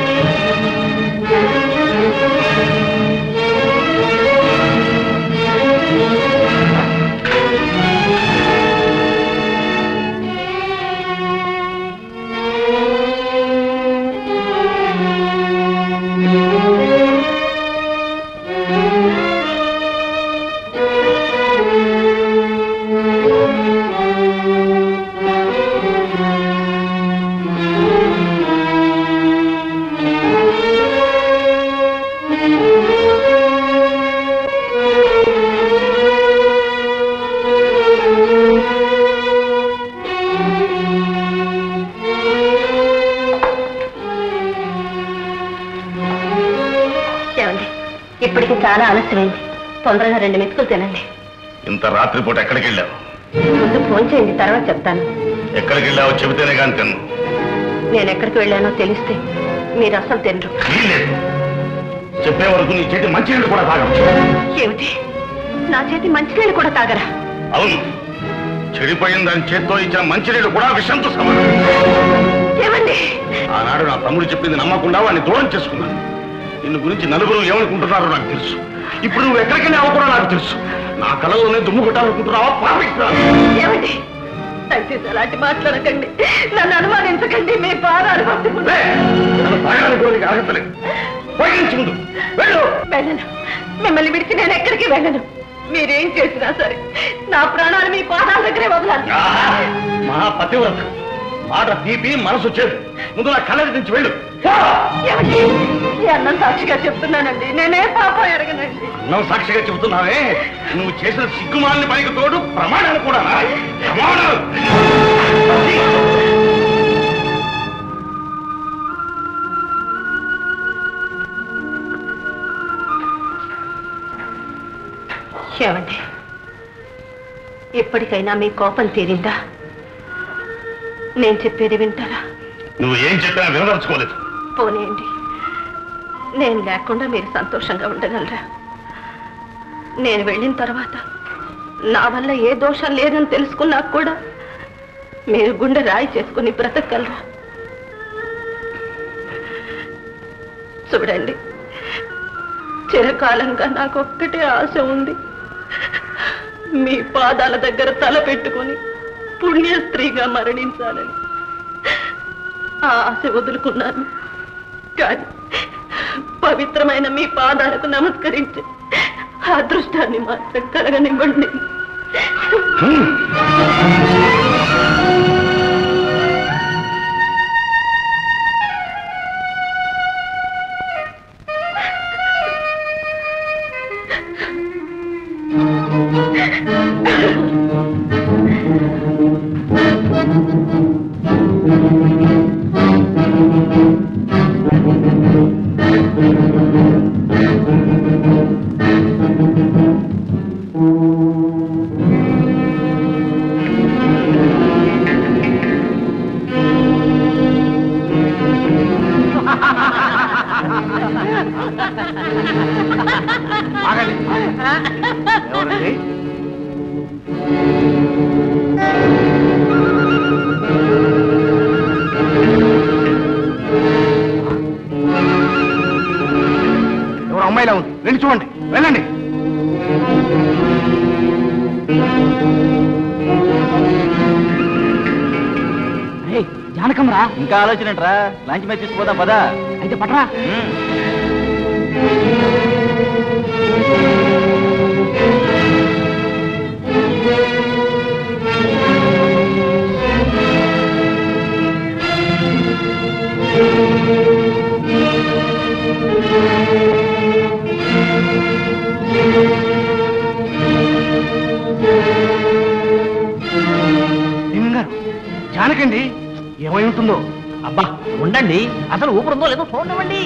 ఏమండి ఇప్పటికి చాలా ఆలస్యమైంది తొందరగా రెండు మెతుకులు తినండి ఇంత రాత్రిపూట ఎక్కడికి వెళ్ళావు ముందు ఫోన్ చేయండి తర్వాత చెప్తాను ఎక్కడికి వెళ్ళావో చెబితేనే కానీ తిన్ను నేను ఎక్కడికి వెళ్ళానో తెలిస్తే మీరు అసలు తినరు వీల్లేదు చెప్పే వరకు నీ చేతి మంచి నీళ్ళు కూడా తాగం ఏమిటి నా చేతి మంచినీళ్ళు కూడా తాగరా అవును చెడిపోయిన దాని చేత్తో ఇచ్చిన మంచినీళ్ళు కూడా విషంతో సమానం ఏమండి ఆనాడు నా తమ్ముడు చెప్పింది నమ్మకుండా వాడిని దూరం చేసుకున్నాను నిన్ను గురించి నలుగురు ఏమనుకుంటున్నారో నాకు తెలుసు ఇప్పుడు నువ్వు ఎక్కడికి వెళ్ళావో కూడా నాకు తెలుసు నా కలలోనే దుమ్ము కొట్టాలనుకుంటున్నావా పాపిస్తున్నాను ఏమండి దయచేసి అలాంటి మాట్లాడకండి నన్ను అనుమానించకండి మీ పాదాలు పట్టుకుంటా నన్ను తాగడానికి కూడా నీకు అర్హత లేదు బయట నుంచి ముందు వెళ్ళు వెళ్ళను మిమ్మల్ని విడిచి నేను ఎక్కడికి వెళ్ళను మీరేం చేసినా సరే నా ప్రాణాలు మీ పాదాల దగ్గరే వదలాలి మహా పతివ్రత మాట తీపి మనసు చేదు ముందు నా కళ్ళ నుంచి వెళ్ళు పో! ఏమండి ఈ అన్నం సాక్షిగా చెప్తున్నానండి నేనే పాపం ఎరగనండి అన్నం సాక్షిగా చెబుతున్నావే నువ్వు చేసిన సిగ్గుమాలని పనికి తోడు ప్రమాణాలు కూడా ప్రమాణాలు ఏమండి ఇప్పటికైనా మీ కోపం తీరిందా నేను చెప్పేది వింటారా నువ్వు ఏం చెప్పినా వినదలుచుకోలేదు పోనీయండి నేను లేకుండా మీరు సంతోషంగా ఉండగలరా నేను వెళ్ళిన తర్వాత నా వల్ల ఏ దోషం లేదని తెలుసుకున్నా కూడా మీరు గుండె రాయి చేసుకుని బ్రతకగలరా చూడండి చిరకాలంగా నాకు ఒక్కటే ఆశ ఉంది మీ పాదాల దగ్గర తల పెట్టుకుని పుణ్య స్త్రీగా మరణించాలని ఆ ఆశ వదులుకున్నాను కానీ పవిత్రమైన మీ పాదాలకు నమస్కరించి ఆ అదృష్టాన్ని మాత్రం కలగనివ్వండి ఆగండి ఎవరండి ఎవరు అమ్మాయిలా ఉంది వెళ్ళి చూడండి వెళ్ళండి జానకం రా ఇంకా ఆలోచన రా లంచ్ మీద తీసుకుపోదాం పదా అయితే పట్రా భీమన్ గారు జానకండి ఏమై ఉంటుందో అబ్బా ఉండండి అసలు ఊపిరుందో లేదో చూడండి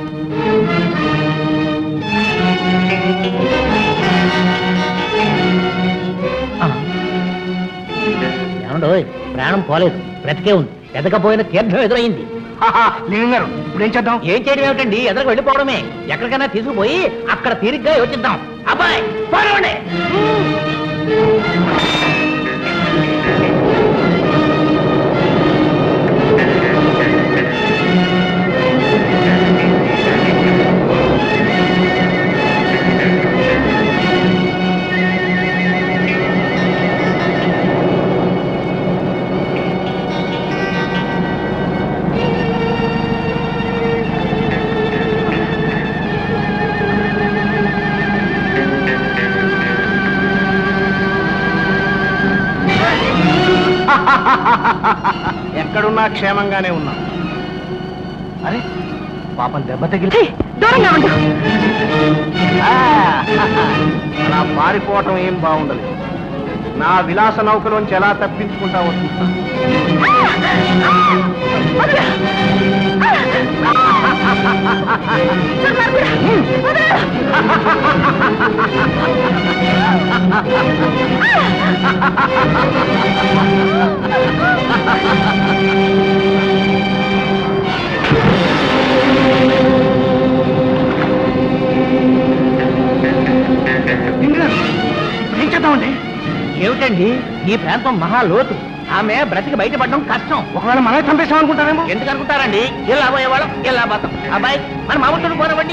ఏమండో ప్రాణం పోలేదు బ్రతికే ఉంది ఎదకపోయిన తీర్థం ఎదురైంది లింగం గారు ఇప్పుడు ఏం చేద్దాం ఏం చేయడం ఏమిటండి ఎదరకు వెళ్ళిపోవడమే ఎక్కడికైనా తీసుకుపోయి అక్కడ తీరిగ్గా యోచిద్దాం అబ్బాయి పోనివ్వండి ఎక్కడున్నా క్షేమంగానే ఉన్నా అరే పాపం దెబ్బ తగిలి దూరంగా ఉండు ఆ, అలా పారిపోవటం ఏం బాగుండలేదు నా విలాస నౌకలోంచి ఎలా తప్పించుకుంటా వస్తుంటా ఏం చేద్దామండి ఏమిటండి ఈ ప్రాంతం మహా లోతు ఆమె బ్రతికి బయటపడడం కష్టం ఒకవేళ మనమే చంపేసాం అనుకుంటారేమో ఎందుకు అనుకుంటారండి ఇలా పోయేవాళ్ళం ఇలా పోతాం అబ్బాయి మన మామూలు పోనవండి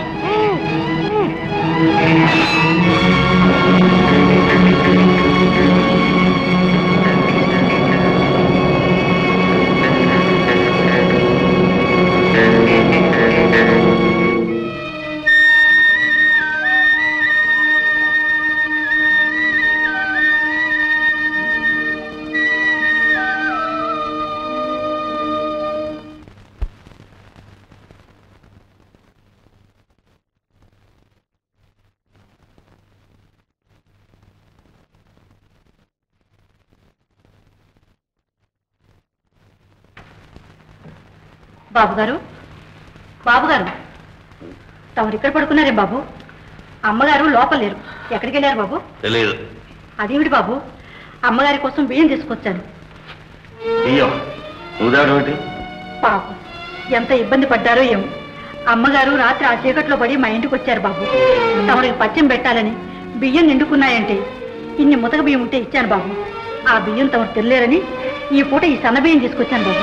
బాబు గారు బాబు గారు తమరు ఇక్కడ పడుకున్నారే బాబు అమ్మగారు లోపల లేరు ఎక్కడికి వెళ్ళారు బాబు తెలియదు అదేమిటి బాబు అమ్మగారి కోసం బియ్యం తీసుకొచ్చాను బియ్యం నువ్వు తేవడం పాపం ఎంత ఇబ్బంది పడ్డారో ఏమో అమ్మగారు రాత్రి ఆ చీకట్లో పడి మా ఇంటికి వచ్చారు బాబు తమరికి పచ్చం పెట్టాలని బియ్యం నిండుకున్నాయంటే ఇన్ని ముతక బియ్యం ఉంటే ఇచ్చాను బాబు ఆ బియ్యం తమరు తినలేరని ఈ పూట ఈ సన్న బియ్యం తీసుకొచ్చాను బాబు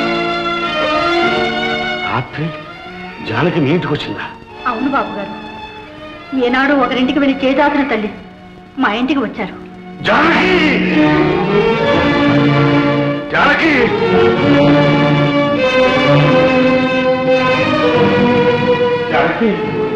రాత్రి జానకి మీ ఇంటికి వచ్చిందా అవును బాబు గారు ఏనాడు ఒకరింటికి వెళ్ళి చేజాసిన తల్లి మా ఇంటికి వచ్చారు జానకి జానకి జానకి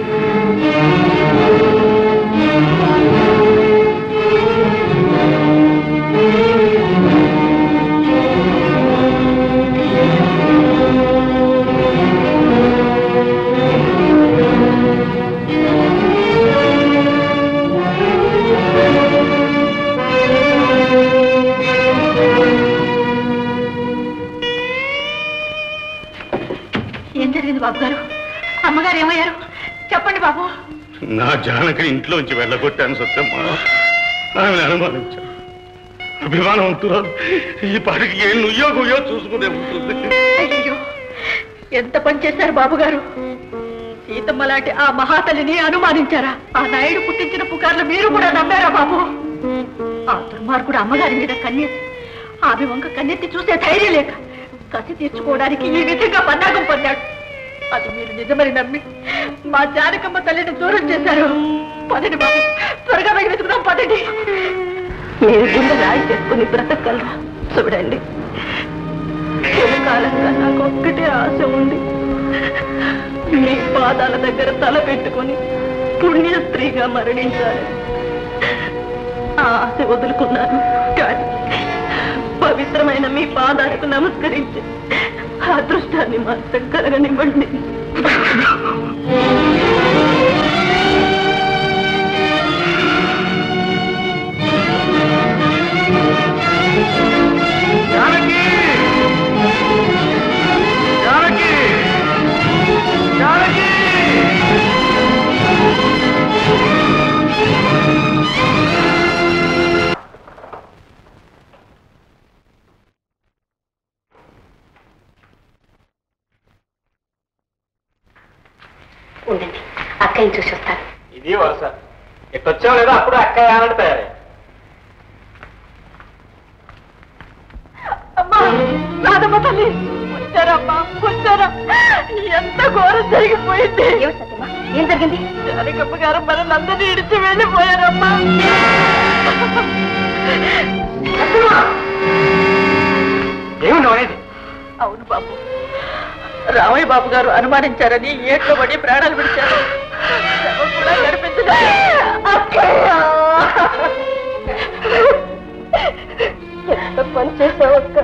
ఏం జరిగింది బాబు గారు అమ్మగారు ఏమయ్యారు చెప్పండి బాబు నా జానకిని ఇంట్లోంచి వెళ్ళగొట్టాను సత్యమ్మ ఆమెను అనుమానించాను అభిమానవంతురాలు ఈ పాటికి ఏం నుయ్యో గుయ్యో చూసుకునే ఉంటుంది అయ్యో ఎంత పని చేశారు బాబు గారు సీతమ్మ లాంటి ఆ మహాతల్లిని అనుమానించారా ఆ నాయుడు పుట్టించిన పుకార్లు మీరు కూడా నమ్మారా బాబు ఆ దుర్మార్గుడు అమ్మగారి మీద కన్నెత్తి ఆమె వంక కన్నెత్తి చూసే ధైర్యం లేక కసి తీర్చుకోవడానికి ఈ విధంగా పన్నాగం పొందాడు అది మీరు నిజమని నమ్మి మా జానకమ్మ తల్లిని దూరం చేశారు పదండి బాబు త్వరగా వెళ్ళి వెతుకుదాం పదండి మీరు గుండె రాయి చేసుకుని బ్రతకగలరా చూడండి కాలంగా నాకు ఒక్కటే ఆశ ఉంది మీ పాదాల దగ్గర తల పెట్టుకొని పుణ్య స్త్రీగా మరణించాలి ఆ ఆశ వదులుకున్నాను కానీ పవిత్రమైన మీ పాదాలకు నమస్కరించి అదృష్టాన్ని మాత్రం కలగనివ్వండి జానకి జానకి జానకి ఉండండి అక్కయ్యని చూసి వస్తాను ఇది వరుస ఎట్టొచ్చావు లేదా అప్పుడు అక్క ఏమంటే తయారై అమ్మా రాధమ్మ తల్లి వచ్చారమ్మా వచ్చారా ఎంత ఘోరం జరిగిపోయింది ఏం జరిగింది జానకమ్మ గారు మనల్ని అందరినీ ఇడిచి వెళ్ళిపోయారమ్మా ఏమిటి అనేది అవును బాబు రామయ్య బాబు గారు అనుమానించారని ఏట్లో పడి ప్రాణాలు విడిచారు శవం కూడా కనిపించలేదు. అక్కయ్య! ఎంత పని చేసావు అక్క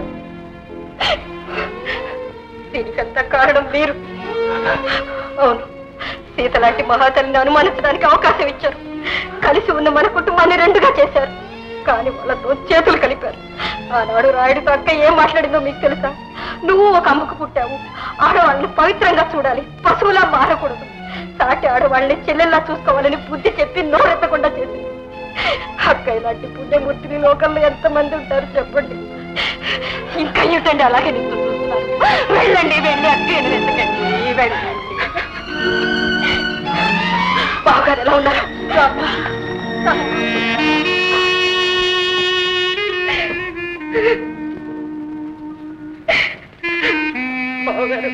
దీనికంత కారణం మీరు అవును సీత లాంటి మహాతల్లిని అనుమానించడానికి అవకాశం ఇచ్చారు కలిసి ఉన్న మన కుటుంబాన్ని రెండుగా చేశారు కానీ వాళ్ళతో చేతులు కలిపారు ఆనాడు రాయుడితో అక్క ఏం మాట్లాడిందో మీకు తెలుసా నువ్వు ఒక అమ్మకు పుట్టావు ఆడవాళ్ళని పవిత్రంగా చూడాలి పశువులా మారకూడదు సాటి ఆడవాళ్ళని చెల్లెల్లా చూసుకోవాలని బుద్ధి చెప్పి నోరెత్తకుండా చేసింది అక్క ఇలాంటి పుణ్యమూర్తిని లోకంలో ఎంతమంది ఉంటారు చెప్పండి ఇంకా ఏమిటండి అలాగే నిన్ను చూస్తున్నారు వెళ్ళండి వెళ్ళి అక్కయ్యను వెతకండి వెళ్ళండి బావగారు ఎలా ఉన్నారు రామ్మా. బావగారు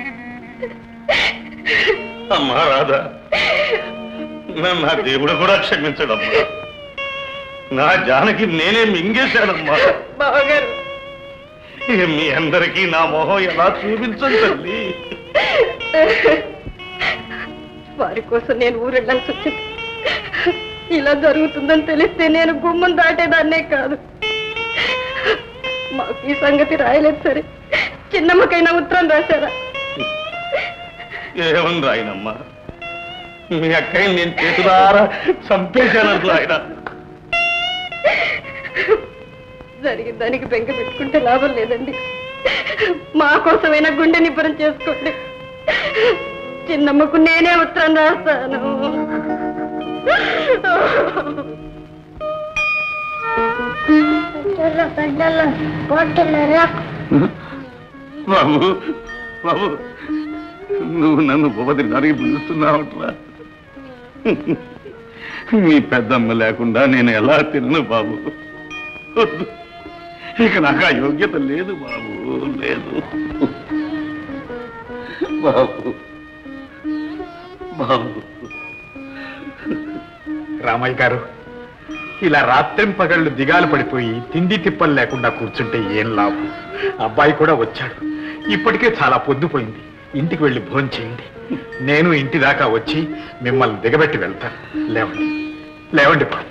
అమ్మా రాధా నన్ను నా దేవుడు కూడా క్షమించడమ్మా నా జానకి నేనే మింగేశానమ్మా బావగారు ఇక మీ అందరికీ నా మొహం ఎలా చూపించను తల్లి వారి కోసం నేను ఊరెళ్ళాల్సి వచ్చింది ఇలా జరుగుతుందని తెలిస్తే నేను గుమ్మం దాటేదాన్నే కాదు మాకు ఈ సంగతి రాయలేదు సరే చిన్నమ్మకైనా ఉత్తరం రాశారా ఏమని రాయనమ్మా మీ అక్కయ్య నేను చేతులారా చంపేశాను ఆయన జరిగిన దానికి బెంగ పెట్టుకుంటే లాభం లేదండి మా కోసమైనా గుండె నిబ్బరం చేసుకోండి చిన్నమ్మకు నేనే ఉత్తరం రాస్తాను బాబు బాబు నువ్వు నన్ను ఉపదినానికి పిలుస్తున్నావట్రా మీ పెద్దమ్మ లేకుండా నేను ఎలా తిన్ను బాబు వద్దు. ఇక నాకు ఆ యోగ్యత లేదు బాబు లేదు బాబు బాబు రామయ్య గారు ఇలా రాత్రింపగళ్ళు దిగాలు పడిపోయి తిండి తిప్పలు లేకుండా కూర్చుంటే ఏం లాభం అబ్బాయి కూడా వచ్చాడు ఇప్పటికే చాలా పొద్దుపోయింది ఇంటికి వెళ్ళి భోజనం చేయండి నేను ఇంటి దాకా వచ్చి మిమ్మల్ని దిగబెట్టి వెళ్తాను లేవండి లేవండి బాబు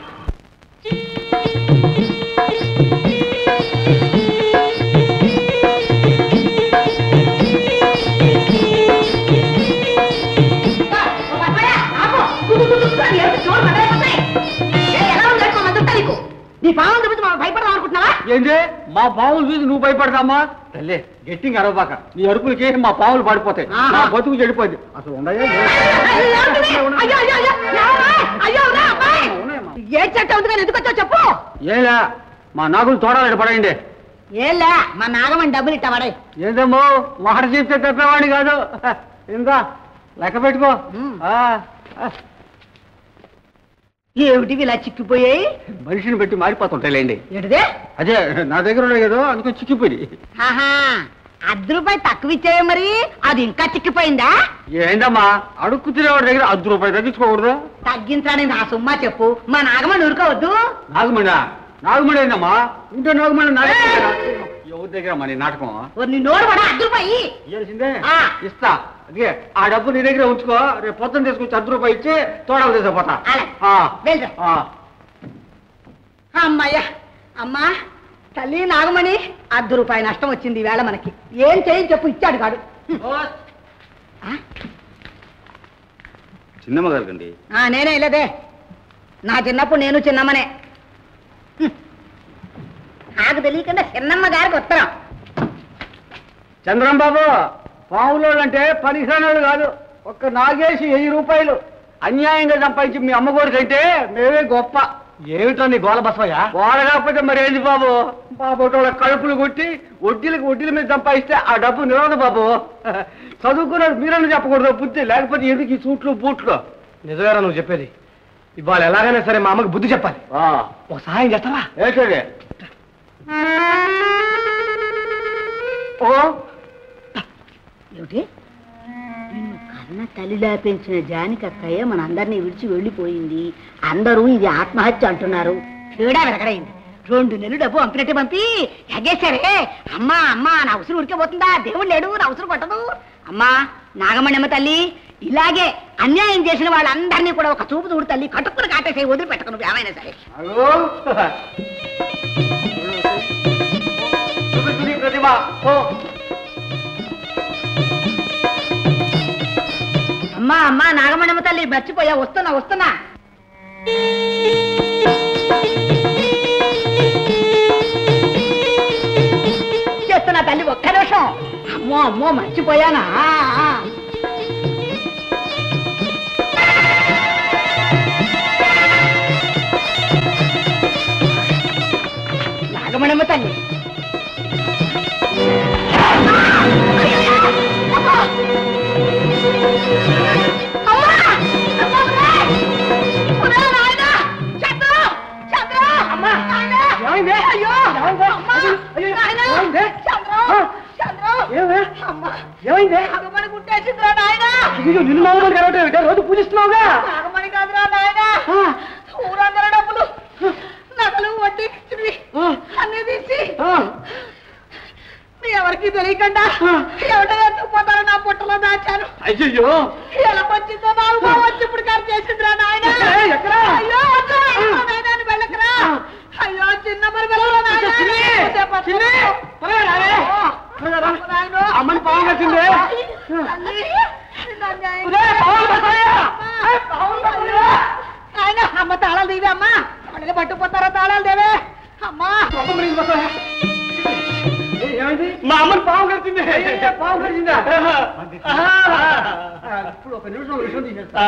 నీ పావం చూపించి మనం భయపడదాం అనుకుంటున్నావా ఏంటి మా పాములు చూసి నువ్వు భయపడతామా తల్లి గట్టిగా అరవబాక నీ అరుపులకి మా పాములు పడిపోతాయి నా బతుకు చెడిపోయింది అసలు ఉండయా అయ్యో అయ్యో అయ్యో ఎవరా? అయ్యో రా అబ్బాయి ఏ చెట్టు అవుతుంది కానీ ఎందుకు వచ్చావు చెప్పు ఏలా మా నాగులు తోడాలి పడండి ఏలే మా నాగమని డబ్బులు ఇట్టవాడే ఏందమ్మో మాట చెప్తే తప్పేవాడిని కాదు ఇంకా లెక్క పెట్టుకో ఆ, ఆ. ఏమిటి ఇలా చిక్కిపోయాయి మనిషిని పెట్టి మారిపోతుంటాయిలేండి ఏంటిదే అదే నా దగ్గర ఉన్నాయి కదా అందుకని చిక్కిపోయి ఆహా అర్ధ రూపాయి తక్కువ ఇచ్చావే మరి అది ఇంకా చిక్కిపోయిందా ఏందమ్మా అడుక్కు తినేవాడి దగ్గర అర్ధ రూపాయలు తగ్గించుకోకూడదు తగ్గించడానికి నా సుమ్మా చెప్పు మా నాగమని ఊరుకోవద్దు నాగమణి నాగమణి ఏందమ్మా ఇంట్లో నాగమణి నా దగ్గర లేదా? ఎవరి దగ్గర మరి నాటకం ఓ నీ నోరు పడ అర్ధ రూపాయి ఇయ్యాల్సిందే ఆ. ఇస్తా అదే ఆ డబ్బు నీ దగ్గర ఉంచుకో రేపు పొద్దున్న తీసుకొచ్చి అర్ధ రూపాయి ఇచ్చి తోడాలు తీసుకుపోతా అలా. ఆ. వెళ్ళు. ఆ. అమ్మయ్యా అమ్మా తల్లి నాగమణి అర్ధ రూపాయి నష్టం వచ్చింది ఈవేళ మనకి ఏం చేయి చెప్పు ఇచ్చాడు కాడు ఆ? చిన్నమ్మ గారికి ఆ, నేనే ఇలాదే నా చిన్నప్పుడు నేను చిన్నమ్మనే హ్మ్. నాకు తెలియకుండా చిన్నమ్మ గారికి ఉత్తరం చంద్రం బాబు పావులోళ్ళు అంటే పనికిరానోళ్ళు కాదు ఒక్క నాగేసి వెయ్యి రూపాయలు అన్యాయంగా సంపాదించి మీ అమ్మగోరికి అంటే మేమే గొప్ప ఏమిటో నీ గోల బసవయ్య గోల కాకపోతే మరి ఏంది బాబు బాబు వాళ్ళ కడుపులు కొట్టి వడ్డీలకు వడ్డీల మీద సంపాదిస్తే ఆ డబ్బు నిలవదు బాబు చదువుకున్నారు మీరన్నా చెప్పకూడదు బుద్ధి లేకపోతే ఎందుకు ఈ సూట్లు బూట్లు నిజమేరా నువ్వు చెప్పేది ఇవాళ ఎలాగైనా సరే మా అమ్మకి బుద్ధి చెప్పాలి ఒక సహాయం చేస్తావా ఏంటది ఓ ఏమిటి నిన్ను కన్న తల్లిలా పెంచిన జానికక్కయ్య మనందరినీ విడిచి వెళ్ళిపోయింది అందరూ ఇది ఆత్మహత్య అంటున్నారు తేడా వెనకడైంది రెండు నెలలు డబ్బు పంపినట్టే పంపి ఎగేశారే అమ్మా అమ్మా నా ఉసురు ఉడికే పోతుందా దేవుడు లేడు నా ఉసురు కొట్టదు అమ్మా నాగమణ్యమ్మ తల్లి ఇలాగే అన్యాయం చేసిన వాళ్ళందరినీ కూడా ఒక చూపు చూడు తల్లి కట్టుకుని కాటేసే వదిలిపెట్టకు నువ్వు ఏమైనా సరే హలో చూపించు ప్రతిభ ఓ అమ్మా అమ్మా నాగమణమ్మ తల్లి మర్చిపోయా వస్తున్నా వస్తున్నా చేస్తున్నా తల్లి ఒక్క నిమిషం అమ్మో అమ్మో మర్చిపోయానా ఆ, ఆ. నాగమణమ్మ తల్లి నిన్ను మామూలు కలవటం రోజు పూజిస్తున్నావుగా ఊరందరూ డబ్బులు నగలు వడ్డీ ఇచ్చినవి అన్ని తీసి మీ ఎవరికి తెలియకుండా ఎవడో ఎత్తుకుపోతారో నా పుట్టలో దాచాను అయ్యో ఎలా వచ్చిందో నాకు బాగా వచ్చి ఇప్పుడు ఖర్చు చేసిందిరా నాయన ఏ, ఎక్కడ? అయ్యో అక్కడ నాయన వెళ్ళకరా అయ్యో చిన్న మరి వెళ్ళరా అమ్మని పావు కట్టిందే ఆయన అమ్మ తాళాలు దీవే అమ్మా వాళ్ళకి పట్టుకుపోతారా తాళాలు దేవే అమ్మా మా అమ్మని పావు కట్టింది పావు కట్టిందా ఇప్పుడు ఒక నిమిషం ఒక విషయం తీసేస్తా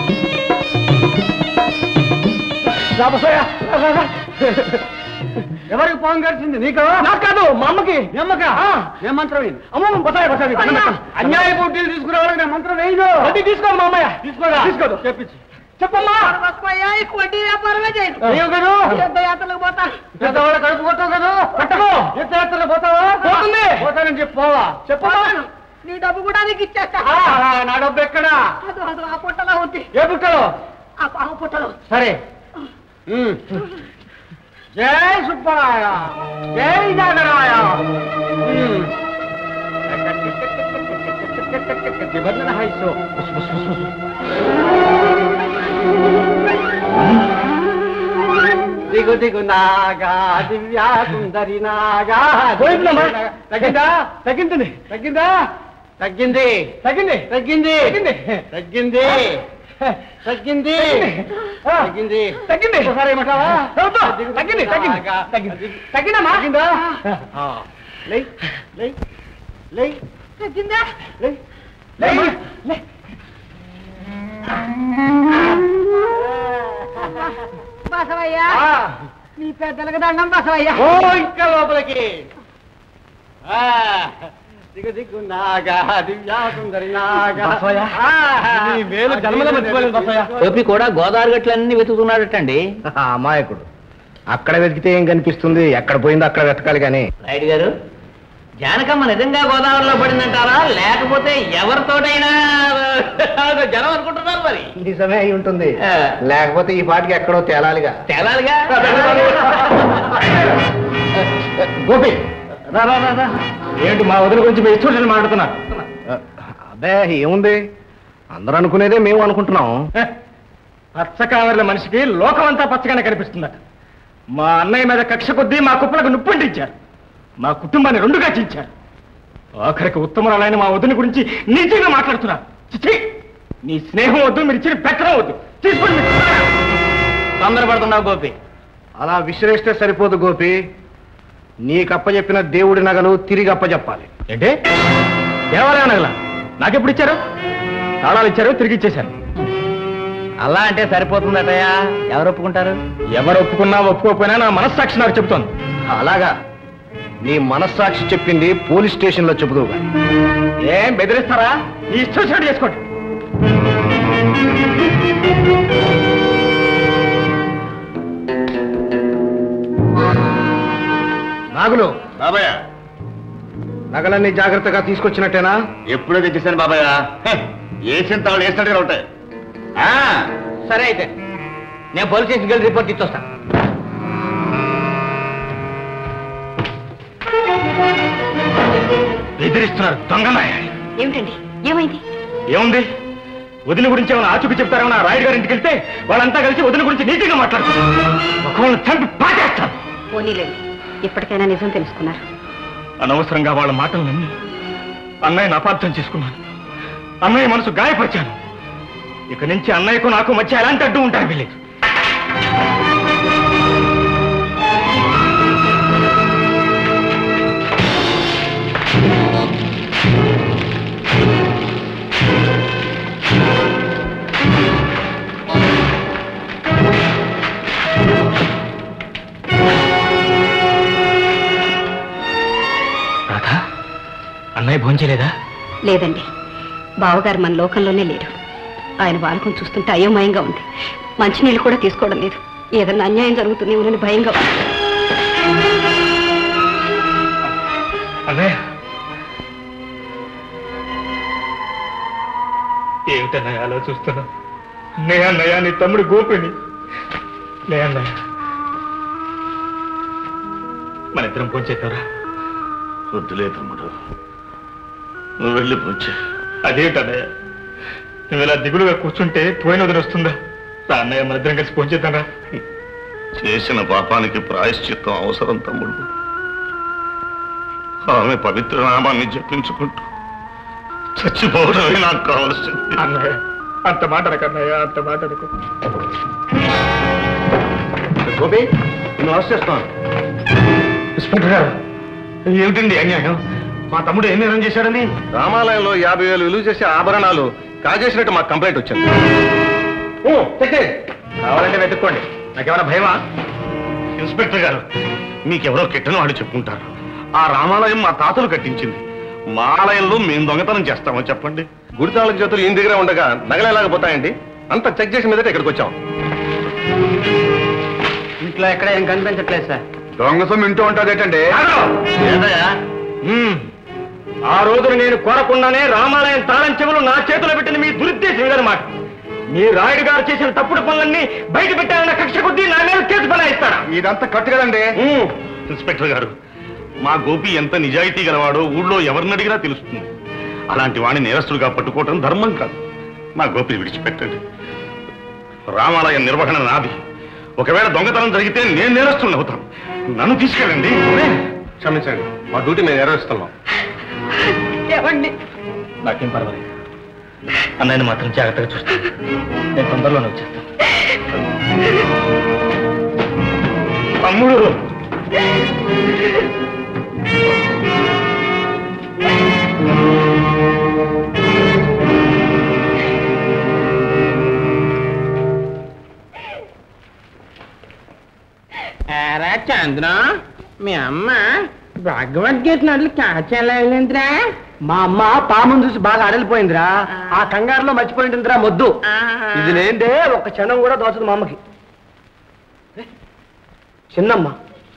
రాబోసాయా ఎవరికి పాము గడిచింది నీకు నాకు కాదు మా అమ్మకి మీ అమ్మక ఏ మంత్రం వేయండి అమ్మ బసాయి బసాయి అన్యాయ పోటీలు తీసుకురావాలని నేను మంత్రం వేయదు వడ్డీ తీసుకోదు మా అమ్మయ్య తీసుకోదా తీసుకోదు చెప్పించి చెప్పమ్మా వడ్డీ వ్యాపారమే చేయదు అయ్యో కదా తీర్థయాత్రలకు పోతా పెద్దవాళ్ళ కడుపు కొట్టావు కదా కట్టకు తీర్థయాత్రలు పోతావా పోతుంది పోతానని చెప్పు పోవా చెప్పమ్మా నీ డబ్బు కూడా నీకు ఇచ్చేస్తా ఆ, ఆ, నా డబ్బు ఎక్కడా అదో అదో ఆ పుట్టలో ఉంది ఏ పుట్టలో ఆ పాము పుట్టలో సరే ఉమ్. జై సుబ్బరాయ జై నాగరాయ ఉమ్. నిబంధన హైసో బస్, బస్, బస్, బస్. దిగు దిగు నాగా దివ్యా సుందరి నాగా తగ్గిందా తగ్గింది తగ్గిందా తగ్గింది తగ్గింది తగ్గింది తగ్గింది తగ్గింది తగ్గింది తగ్గింది ఒకసారి ఏమంటావా తగ్గింది తగ్గింది తగ్గింది తగ్గిందమ్మా తగ్గిందా లే లే లే తగ్గిందా లే లే లే బసవయ్యా నీ పెద్దలకు దండం బసవయ్యా ఓ ఇంకా లోపలికి ఆ, దిగు దిగు నాగా దివ్యా సుందరి నాగా ఆ, నీ మేలు జన్మలో మర్చిపోలేదు బసయ్య టోపీ కూడా గోదావరి గట్లన్నీ వెతుకుతున్నాడటండి అమాయకుడు అక్కడ వెతికితే ఏం కనిపిస్తుంది ఎక్కడ పోయిందో అక్కడ వెతకాలి కానీ రైడ్ గారు జానకమ్మ నిజంగా గోదావరిలో పడిందంటారా లేకపోతే ఎవరితోటైనా జనం అనుకుంటున్నారు మరి నిజమే అయి ఉంటుంది ఆ. లేకపోతే ఈ పాటికి ఎక్కడో తేలాలిగా తేలాలిగా గోపి రా రా రా రా ఏంటి మా వదిన గురించి మీ ఇష్టం మాట్లాడుతున్నా అదే ఏముంది అందరూ అనుకునేదే మేము అనుకుంటున్నాం పచ్చకావర్ల మనిషికి లోకం అంతా పచ్చగానే కనిపిస్తుందట మా అన్నయ్య మీద కక్ష కొద్దీ మా కుప్పలకు నుప్పంటించారు మా కుటుంబాన్ని రెండుగా చించారు ఆఖరికి ఉత్తమరాలైన మా వదిన గురించి నీతిగా మాట్లాడుతున్నారు చిచి నీ స్నేహం వద్దు మీరు ఇచ్చిన పెట్టడం వద్దు తీసుకోండి మీరు తిన్నారా? తొందరపడుతున్నావు గోపి అలా విసిరేస్తే సరిపోదు గోపి నీకు అప్పచెప్పిన దేవుడి నగలు తిరిగి అప్పచెప్పాలి ఏంటి దేవాలయ నగల నాకెప్పుడు ఇచ్చారు తాళాలు ఇచ్చారు తిరిగి ఇచ్చేశారు అలా అంటే సరిపోతుందటయ్యా ఎవరు ఒప్పుకుంటారు ఎవరు ఒప్పుకున్నా ఒప్పుకోకపోయినా నా మనస్సాక్షి నాకు చెబుతోంది అలాగా నీ మనస్సాక్షి చెప్పింది పోలీస్ స్టేషన్ లో చెబుదువు గాని. ఏం బెదిరిస్తారా నీ ఇష్టం వచ్చినట్టు చేసుకోండి నాగులు బాబాయ్ నగలన్నీ జాగ్రత్తగా తీసుకొచ్చినట్టేనా ఎప్పుడో తెచ్చేసాను బాబాయ్ వేసిన తాళ్ళు వేసినట్టుగా ఉంటాయి ఆ, సరే అయితే నేను పోలీస్ స్టేషన్కి వెళ్ళి రిపోర్ట్ ఇచ్చొస్తా బెదిరిస్తున్నారు దొంగ నాయాలి ఏమిటండి ఏమైంది ఏముంది వదిన గురించి ఏమైనా ఆచూకి చెప్తారేమో రాయుడు గారి ఇంటికి వెళ్తే వాళ్ళంతా కలిసి వదిన గురించి నీతిగా మాట్లాడుతున్నారు ఒకళ్ళని చంపి పాటేస్తారు పోనీలేండి ఇప్పటికైనా నిజం తెలుసుకున్నారు అనవసరంగా వాళ్ళ మాటలు నమ్మి అన్నయ్యను అపార్థం చేసుకున్నాను అన్నయ్య మనసు గాయపరిచాను ఇక నుంచి అన్నయ్యకు నాకు మధ్య ఎలాంటి అడ్డు ఉంటాను వీళ్ళకి రాధా అన్నయ్య భోంచలేదా లేదండి బావగారు మన లోకంలోనే లేరు ఆయన వాలకం చూస్తుంటే అయోమయంగా ఉంది మంచినీళ్ళు కూడా తీసుకోవడం లేదు ఏదన్నా అన్యాయం జరుగుతుందేమోనని భయంగా ఉంది అన్నయ్య ఏమిటన్నయ్య అలా చూస్తున్నా నే అన్నయ్య నీ తమ్ముడు గోపిని నే అన్నయ్య మన ఇద్దరం పోంచేద్దారా వద్దులే తమ్ముడు నువ్వు వెళ్ళి పోంచే అదేంటన్నయ్య నువ్వు ఇలా దిగులుగా కూర్చుంటే పోయిన వదిన వస్తుందా రా అన్నయ్య మన ఇద్దరం కలిసి పోంచేద్దారా చేసిన పాపానికి ప్రాయశ్చిత్తం అవసరం తమ్ముడు ఆమె పవిత్ర నామాన్ని జపించుకుంటూ చచ్చిపోవడమే నాకు కావలసింది అన్నయ్య అంత మాట అనకు అన్నయ్య అంత మాట అనుకో గోపి నువ్వు అరెస్ట్ చేస్తున్నాను ఇన్స్పెక్టర్ గారు ఏమిటండి అన్యాయం మా తమ్ముడు ఏం నిర్ణయం చేశాడని రామాలయంలో యాభై వేలు విలువ చేసే ఆభరణాలు కాజేసినట్టు మాకు కంప్లైంట్ వచ్చింది ఓ చెక్కే కావాలంటే వెతుక్కోండి నాకేమైనా భయమా ఇన్స్పెక్టర్ గారు మీకెవరో కిట్టని వాళ్ళు చెప్పుకుంటారు ఆ రామాలయం మా తాతలు కట్టించింది మా ఆలయంలో మేము దొంగతనం చేస్తామో చెప్పండి గుడితాళ్ళ చేతులు ఈయన దగ్గర ఉండగా నగలేలాగపోతాయండి అంత చెక్ చేసిన మీదట ఇక్కడికి వచ్చాం ఇంట్లో ఎక్కడ ఏం కనిపించట్లేదు సార్ దొంగసం ఇంటూ ఉంటుంది ఏంటండి ఆ రోజున నేను కోరకుండానే రామాలయం తాళం చెవులు నా చేతిలో పెట్టిన మీ దురుద్దేశం ఇదనమాట మీ రాయుడు గారు చేసిన తప్పుడు పనులన్నీ బయట పెట్టాలన్న కక్ష కొద్దీ నా మీద కేసు బనాయిస్తాడా ఇదంతా కట్టు కదండి ఇన్స్పెక్టర్ గారు మా గోపి ఎంత నిజాయితీ గలవాడో ఊళ్ళో ఎవరిని అడిగినా తెలుస్తుంది అలాంటి వాడిని నేరస్తుడిగా పట్టుకోవటం ధర్మం కాదు మా గోపిని విడిచిపెట్టండి రామాలయం నిర్వహణ నాది ఒకవేళ దొంగతనం జరిగితే నేను నేరస్తుడిని అవుతాను నన్ను తీసుకెళ్ళండి క్షమించండి మా డ్యూటీ మేము నెరవేరుస్తున్నాం ఏమండి నాకేం పర్వాలేదు అన్నయ్యని మాత్రం జాగ్రత్తగా చూస్తాను నేను తొందరలోనే వచ్చేస్తాను తమ్ముడు ఏరా చంద్ర మీ అమ్మ భగవద్గీత నడులు కాచేలా మా అమ్మ పామును చూసి బాగా అడలిపోయిందిరా ఆ కంగారులో మర్చిపోయిందిరా మొద్దు ఇది లేందే ఒక క్షణం కూడా దోచదు మా అమ్మకి ఏ, చిన్నమ్మ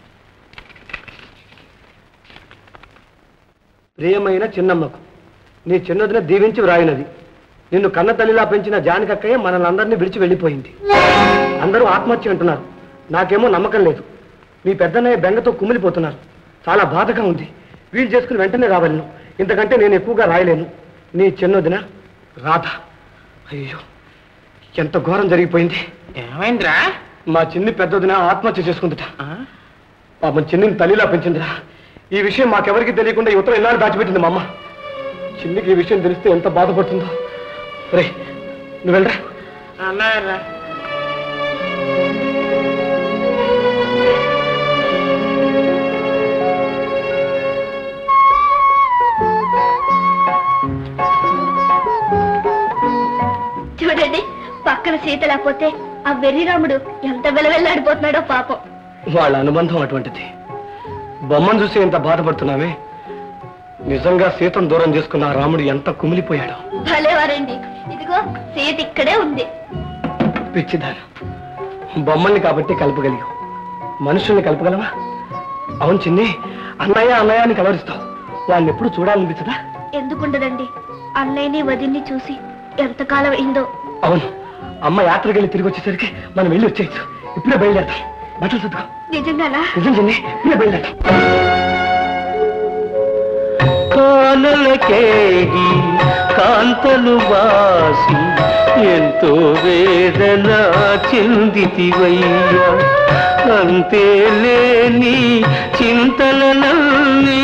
ప్రియమైన చిన్నమ్మకు నీ చిన్నదిన దీవించి వ్రాయినది నిన్ను కన్న తల్లిలా పెంచిన జానకక్కయ్య మనల్ని అందరినీ విడిచి వెళ్ళిపోయింది అందరూ ఆత్మహత్య అంటున్నారు నాకేమో నమ్మకం లేదు మీ పెద్దన్నయ్య బెంగతో కుమిలిపోతున్నారు చాలా బాధగా ఉంది వీలు చేసుకుని వెంటనే రావాలను ఇంతకంటే నేను ఎక్కువగా రాయలేను నీ చిన్నదిన రాధ అయ్యో ఎంత ఘోరం జరిగిపోయింది ఏమైందిరా మా చిన్ని పెద్దదిన ఆత్మహత్య చేసుకుందిట పాపం చిన్నిని తల్లిలా పెంచిందిరా ఈ విషయం మాకెవరికి తెలియకుండా ఈ ఉత్తరం ఎన్నాళ్ళు దాచిపెట్టింది మా అమ్మ చిన్నికి ఈ విషయం తెలిస్తే ఎంత బాధపడుతుందో రే నువ్వు వెళ్ళరా అన్నారా చూడండి పక్కన సీత లేకపోతే ఆ వెర్రిరాముడు ఎంత వెలవెల్లాడిపోతున్నాడో పాపం వాళ్ళ అనుబంధం అటువంటిది బొమ్మను చూసి ఎంత బాధపడుతున్నామే నిజంగా సీతను దూరం చేసుకున్న ఆ రాముడు ఎంత కుమిలిపోయాడు భలేవారండి ఇదిగో సీత ఇక్కడే ఉంది పిచ్చిదారు బొమ్మల్ని కాబట్టి కలపగలిగాం మనుషుల్ని కలపగలవా అవును చిన్ని అన్నయ్య అన్నయ్య అని కలవరిస్తావు వాళ్ళని ఎప్పుడు చూడాలనిపించదా ఎందుకుండదండి అన్నయ్యని వదిన్ని చూసి ఎంతకాలం అయిందో అవును అమ్మ యాత్రకి వెళ్ళి తిరిగి వచ్చేసరికి మనం వెళ్ళి వచ్చేయచ్చు ఇప్పుడే బయలుదేరతాం బట్టలు సర్దుకో నిజంగానా నిజం చిన్ని ఇప్పుడే బయలుదేరతాం కానలకేడి కాంతలు వాసి ఎంతో వేదన చిందితివయ్యా అంతే లేని చింతలనల్ని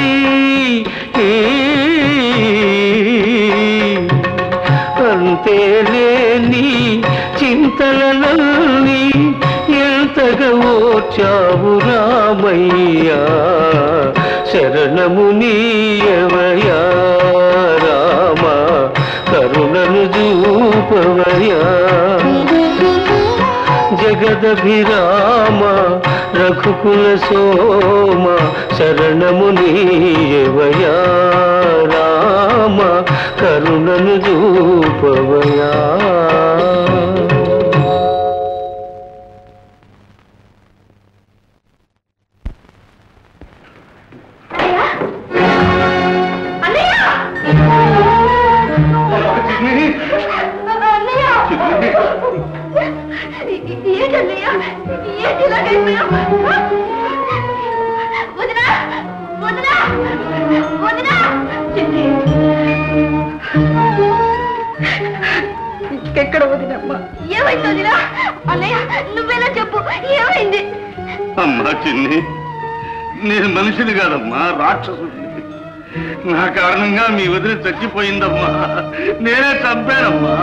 అంతే లేని చింతలనల్ని ఎంతగా ఓర్చావు రామయ్యా శరణము నీయవయా రామ కరుణను చూపవయా జగదభిరామ రఘుకుల సోమ శరణము నీయవయా రామ కరుణను చూపవయా ఏంటన్నయ్య ఏంటి ఇలాగైపోయావు వదినా వదినా వదినా ఇంకెక్కడ వదినమ్మా ఏమైంది వదినా అన్నయ్య నువ్వేలా చెప్పు ఏమైంది అమ్మా చిన్ని నేను మనిషిని కాదమ్మా రాక్షసుడిని నా కారణంగా మీ వదిలి చచ్చిపోయిందమ్మా నేనే చంపానమ్మా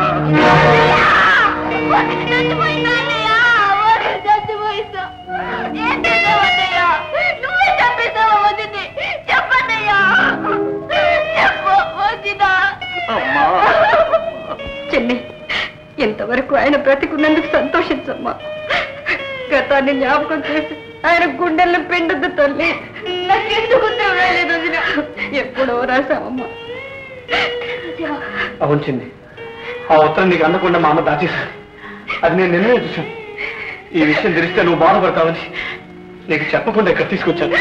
చచ్చిపోయిందా అన్నయ్య వదిన చచ్చిపోయిందా ఏం చేసావు అన్నయ్య నువ్వే చంపేసావా వదిని చెప్పన్నయ్య చెప్పు వదినా అమ్మా చెల్లి ఇంతవరకు ఆయన బ్రతికున్నందుకు సంతోషించమ్మా గతాన్ని జ్ఞాపకం చేసి ఆయన గుండెల్లో పిండద్దు తల్లి నాకెందుకు ఉత్తరం రాలేదు వదిన ఎప్పుడో రాసావమ్మా అవును చిన్ని ఆ ఉత్తరం నీకు అందకుండా మా అమ్మ దాచేశాను అది నేను నిన్నే చూశాను ఈ విషయం తెలిస్తే నువ్వు బాధపడతావని నీకు చెప్పకుండా ఇక్కడ తీసుకొచ్చాను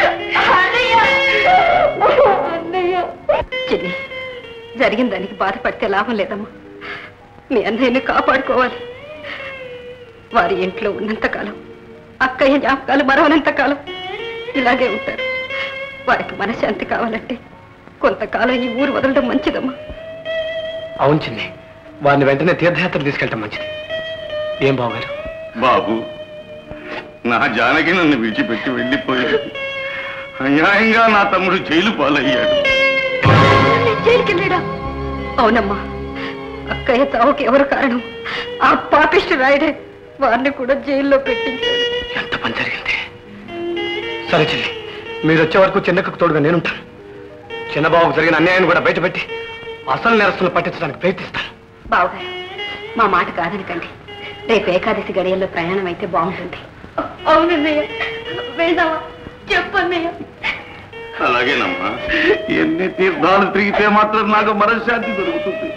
చెల్లి జరిగిన దానికి బాధపడితే లాభం లేదమ్మా మీ అన్నయ్యని కాపాడుకోవాలి వారి ఇంట్లో ఉన్నంతకాలం అక్కయ్య జ్ఞాపకాలు మరవనంత కాలం ఇలాగే ఉంటారు వారికి మనశ్శాంతి కావాలంటే కొంతకాలం ఈ ఊరు వదలడం మంచిదమ్మా అవును చిన్ని వారిని వెంటనే తీర్థయాత్ర తీసుకెళ్ళటం మంచిది ఏం బావగారు బాబు నా జానకి నన్ను విడిచిపెట్టి వెళ్ళిపోయాడు అన్యాయంగా నా తమ్ముడు జైలు పాలయ్యాడు జైలుకెళ్ళాడా అవునమ్మా అక్కయ్య తావుకి ఎవరు కారణం ఆ పాపిష్టి రాయుడే వారిని కూడా జైల్లో పెట్టించాడు ఎంత పని జరిగింది సరే చెల్లి మీరు వచ్చే వరకు చిన్నకు తోడుగా నేనుంటాను చిన్నబాబుకు జరిగిన అన్యాయాన్ని కూడా బయటపెట్టి అసలు నేరస్తులను పట్టించడానికి ప్రయత్నిస్తాను బావగారు మా మాట కాదనకండి రేపు ఏకాదశి గడియల్లో ప్రయాణం అయితే బాగుంటుంది అవునన్నయ్య వెళ్దామా చెప్పన్నయ్య అలాగేనమ్మా ఎన్ని తీర్థాలు తిరిగితే మాత్రం నాకు మనశ్శాంతి దొరుకుతుంది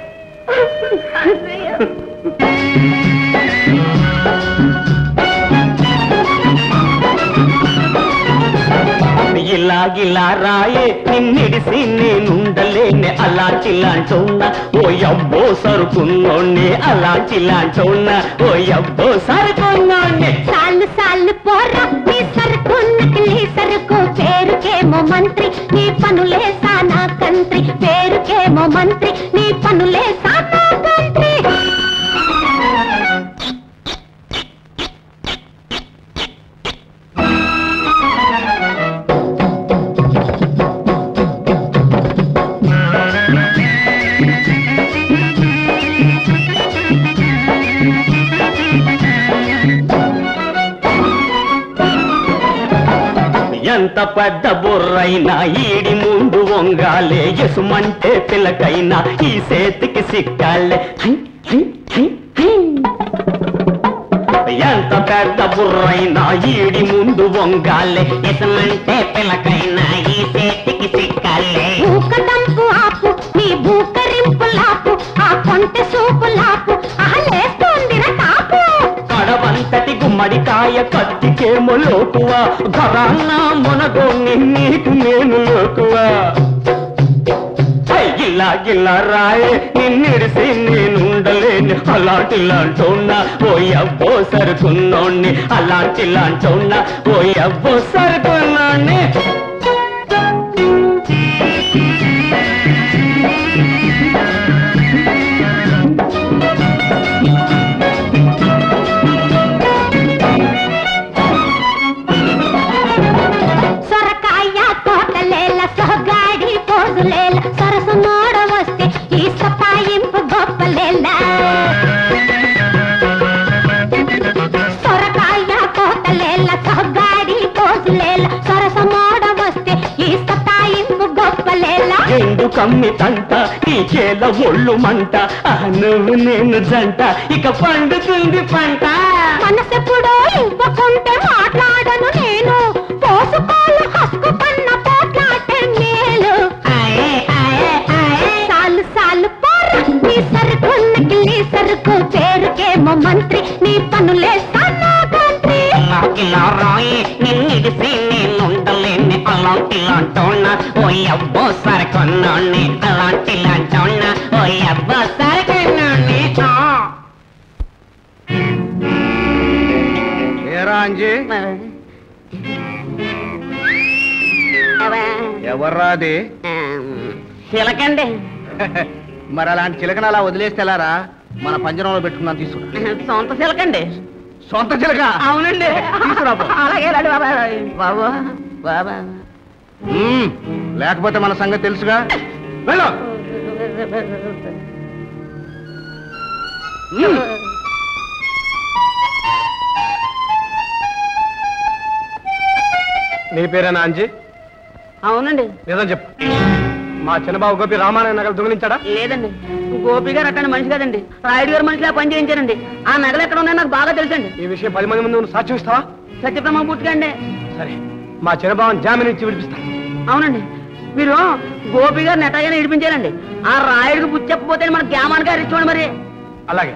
ఇలాగిలా రాయే నిన్నిడిసి నేనుండలేనే అలాంటిలాంటున్నా ఓ అబ్బో సరుకున్నోణ్ణి అలాంటిలాంటున్నా ఓ అబ్బో సరుకున్నోణ్ణి సాలు సాలు పోరా నీ సరుకు నకిలీ సరుకు పేరుకేమో మంత్రి నీ పనులే సానా కంత్రి పేరుకేమో మంత్రి నీ పనులే సానా కంత్రి ఎంత పెద్ద బుర్రైనా ఈడి ముందు వంగాలే ఎసుమంటే పిల్లకైనా ఈ సేతికి సిక్కాలే హై, హై, హై, హై. ఎంత పెద్ద బుర్రైనా ఈడి ముందు వంగాలే ఎసుమంటే పిల్లకైనా ఈ సేతికి సిక్కాలే భూకదంపు ఆపు నీ భూకరింపు లాపు ఆ కొంటె సూపు లాపు అహలేస్తోంది కాపు కడవంతటి గుమ్మడికాయ కత్తికేమో లోకువా ఘరాన్న మునగోని నీకు నేను లోకువా హై, గిల్లా గిల్లా రాయే నిన్నిడిసి నేనుండలేను అలాంటి లాంటోన్నా ఓ అబ్బో సరుకున్నోణ్ణి అలాంటి లాంటోన్నా ఓ అబ్బో సరుకున్నోణ్ణి సొరకాయ తోటలేల సొగాడి పోజులేల సరసు మోడ వస్తే ఈ సపాయింపు గొప్పలేల సొరకాయ తోటలేల సొగాడి పోజులేల సరసు మోడ వస్తే ఈ సపాయింపు గొప్పలేల ఎండు కమ్మి తంట ఈ చేల ఒళ్ళు మంట ఆ నువ్వు నేను జంట ఇక పండుతుంది పంట మనసెప్పుడో ఇవ్వకుంటే మాట్లాడను నేను పోసుకోలు హక్కు కన్న పోట్లాటే మేలు సాలు సాలు పోరు నీ సరుకు నకిలీ సరుకు పేరుకేమో మంత్రి నీ పనులే సన్నా కంత్రి ఇలా రాయి నిన్నిడిసి నేనుండలేని అలాంటి లాంటోన్నా ఓ అబ్బో సరకొన్నాన్ని అలాంటి లాంటోన్నా ఓ అబ్బో సరకొన్నాన్ని ఏరా అంజీ ఎవర్రా అది చిలకండి మరి అలాంటి చిలకన అలా వదిలేస్తే ఎలారా మన పంజరంలో పెట్టుకున్నాను తీసుకురా సొంత చిలకండి సొంత చిలక అవునండి తీసుకురా పో. అలాగే రండి బాబా బాబు బాబా మ్మ్. లేకపోతే మన సంగతి తెలుసుగా వెళ్ళు మ్మ్. నీ పేరేనా అంజీ అవునండి నిజం చెప్పు మా చిన్నబాబు గోపి రామారాయణ నగలు దొంగిలించాడా లేదండి గోపి గారు అట్టండి మనిషి కదండి రాయుడు గారు మనిషిలా పని చేయించారండి ఆ నగలు ఎక్కడ ఉన్నాయో నాకు బాగా తెలుసండి ఈ విషయం పది మంది ముందు నువ్వు సాక్ష్యం ఇస్తావా సత్యప్రమ పుట్టుకండి సరే మా చిన్నబావన్ జామీన్ ఇచ్చి విడిపిస్తాను అవునండి మీరు గోపి గారిని ఎట్టగానే ఇడిపించారండి ఆ రాయుడికి బుద్ధి చెప్పకపోతే మన గ్యామాన్ గారు ఇచ్చుకోండి మరి అలాగే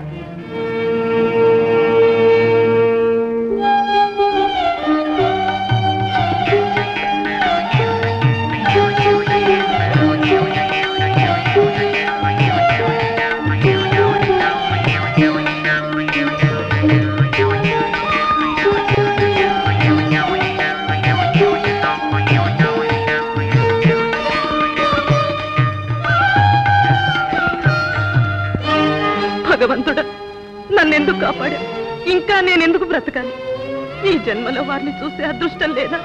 భగవంతుడా నన్నెందుకు కాపాడా ఇంకా నేనెందుకు బ్రతకాలి ఈ జన్మలో వారిని చూసే అదృష్టం లేదా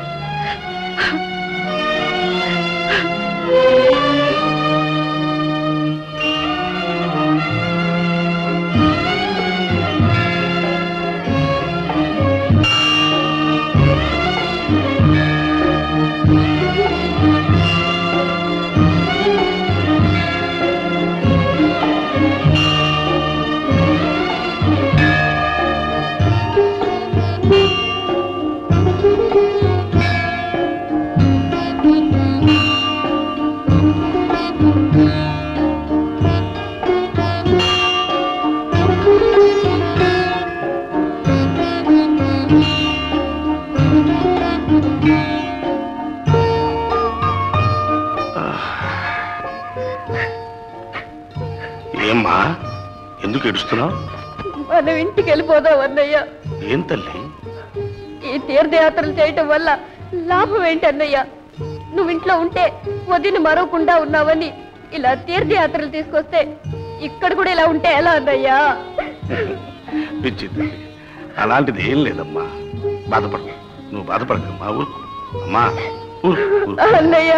ఏమ్మా ఎందుకు ఏడుస్తున్నావు మనం ఇంటికి వెళ్ళిపోదాం అన్నయ్య ఏం తల్లి ఈ తీర్థయాత్రలు చేయటం వల్ల లాభం ఏంటి అన్నయ్య నువ్వు ఇంట్లో ఉంటే వదిన మరవకుండా ఉన్నావని ఇలా తీర్థయాత్రలు తీసుకొస్తే ఇక్కడ కూడా ఇలా ఉంటే ఎలా అన్నయ్యా పిచ్చి తల్లి అలాంటిది ఏం లేదమ్మా బాధపడ నువ్వు బాధపడకమ్మా ఊరుకు అమ్మా ఊరుకు ఊరుకు. అన్నయ్య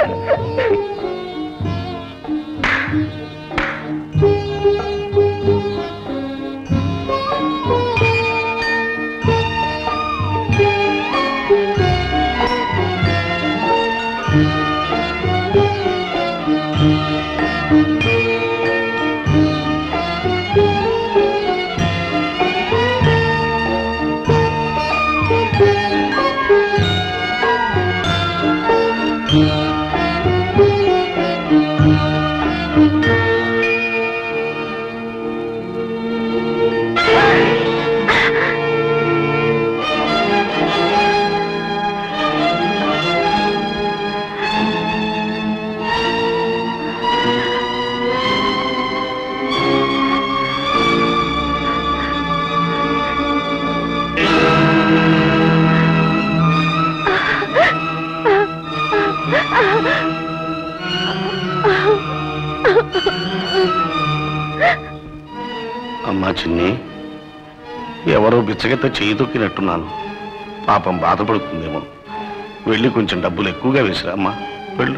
అమ్మా చిన్ని ఎవరో బిచ్చగెత్త చేయి తొక్కినట్టున్నాను పాపం బాధపడుతుందేమో వెళ్ళి కొంచెం డబ్బులు ఎక్కువగా వేసిరా అమ్మా వెళ్ళు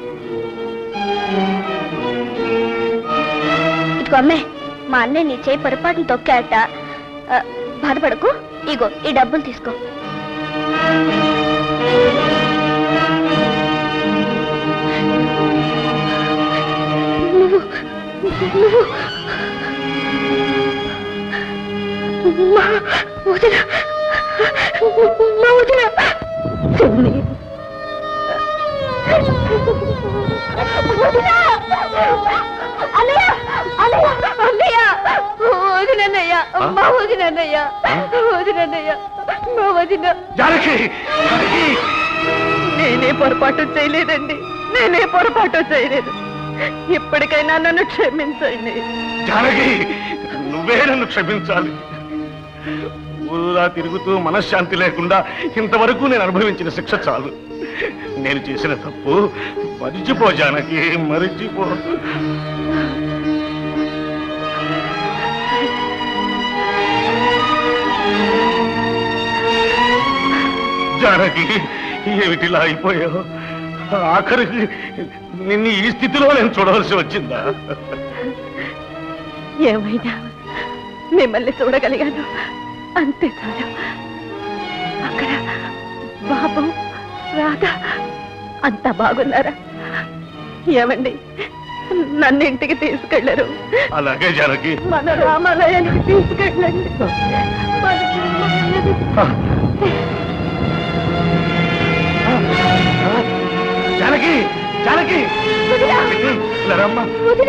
ఇదిగో అమ్మే మా అన్నయ్య నీ చేయి పొరపాటును తొక్కాట ఆ, బాధపడకు ఇగో ఈ డబ్బులు తీసుకో నువ్వు నువ్వు మా వదిన మా వదిన చిన్ని. వదిన! అన్నయ్య అన్నయ్య అన్నయ్య వదినన్నయ్య మా వదినన్నయ్య వదినన్నయ్య మా వదిన జానకి జానకి నేనే పొరపాటు చేయలేదండి నేనే పొరపాటు చేయలేదు ఇప్పటికైనా నన్ను క్షమించండి జానకి నువ్వే నన్ను క్షమించాలి ఊరులా తిరుగుతూ మనశ్శాంతి లేకుండా ఇంతవరకు నేను అనుభవించిన శిక్ష చాలు నేను చేసిన తప్పు మరిచిపో జానకి మరిచిపో జానకి ఏమిటిలా అయిపోయావు ఆఖరికి నిన్ను ఈ స్థితిలో నేను చూడవలసి వచ్చిందా ఏమైనా మిమ్మల్ని చూడగలిగాను అంతే చాలు అక్కడ బాబు రాధ అంతా బాగున్నారా ఏమండి నన్ను ఇంటికి తీసుకెళ్లరు అలాగే జానకి మన రామాలయానికి తీసుకెళ్ళండి మన రామాలయానికి జానకి జానకి ఇలా రమ్మా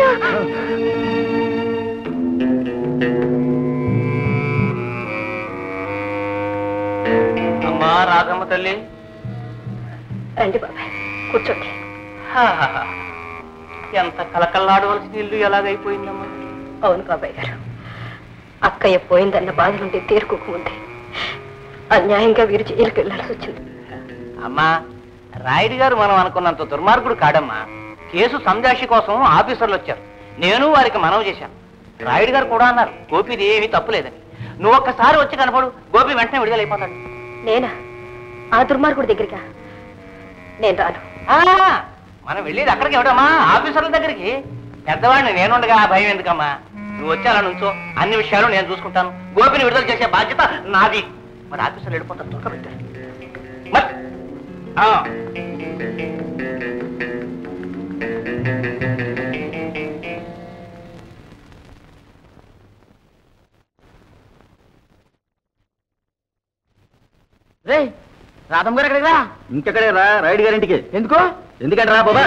అమ్మా రాధమ్మ తల్లి రండి బాబాయ్ కూర్చోండి హాహాహా. ఎంత కలకల్లాడవలసిన ఇల్లు ఎలాగైపోయిందమ్మా అవును బాబాయ్ గారు అక్కయ్య పోయిందన్న బాధ నుండి తేరుకోకముందే అన్యాయంగా వీరు జైలుకి వెళ్లాల్సి వచ్చింది అమ్మా రాయుడు గారు మనం అనుకున్నంత దుర్మార్గుడు కాడమ్మా కేసు సంజాషి కోసం ఆఫీసర్లు వచ్చారు నేను వారికి మనవి చేశాను రాయుడు గారు కూడా అన్నారు గోపిది ఏమీ తప్పులేదని నువ్వు ఒక్కసారి వచ్చి కనపడు గోపి వెంటనే విడుదలైపోతాడు నేనా ఆ దుర్మార్గుడి దగ్గరికా నేను రాను ఆ, మనం వెళ్ళేది అక్కడికి ఎవడమ్మా ఆఫీసర్ల దగ్గరికి పెద్దవాడిని నేనుండగా ఆ భయం ఎందుకమ్మా నువ్వు వచ్చి అలా నుంచో అన్ని విషయాలు నేను చూసుకుంటాను గోపిని విడుదల చేసే బాధ్యత నాది మరి ఆఫీసర్లు వెళ్ళిపోతారు త్వరగా పెట్టారు మరి ఆ. రే రాధమ్మ గారు ఎక్కడికి రా ఇంకెక్కడే రా రైడ్ గారింటికి ఎందుకు ఎందుకంటే రా బాబా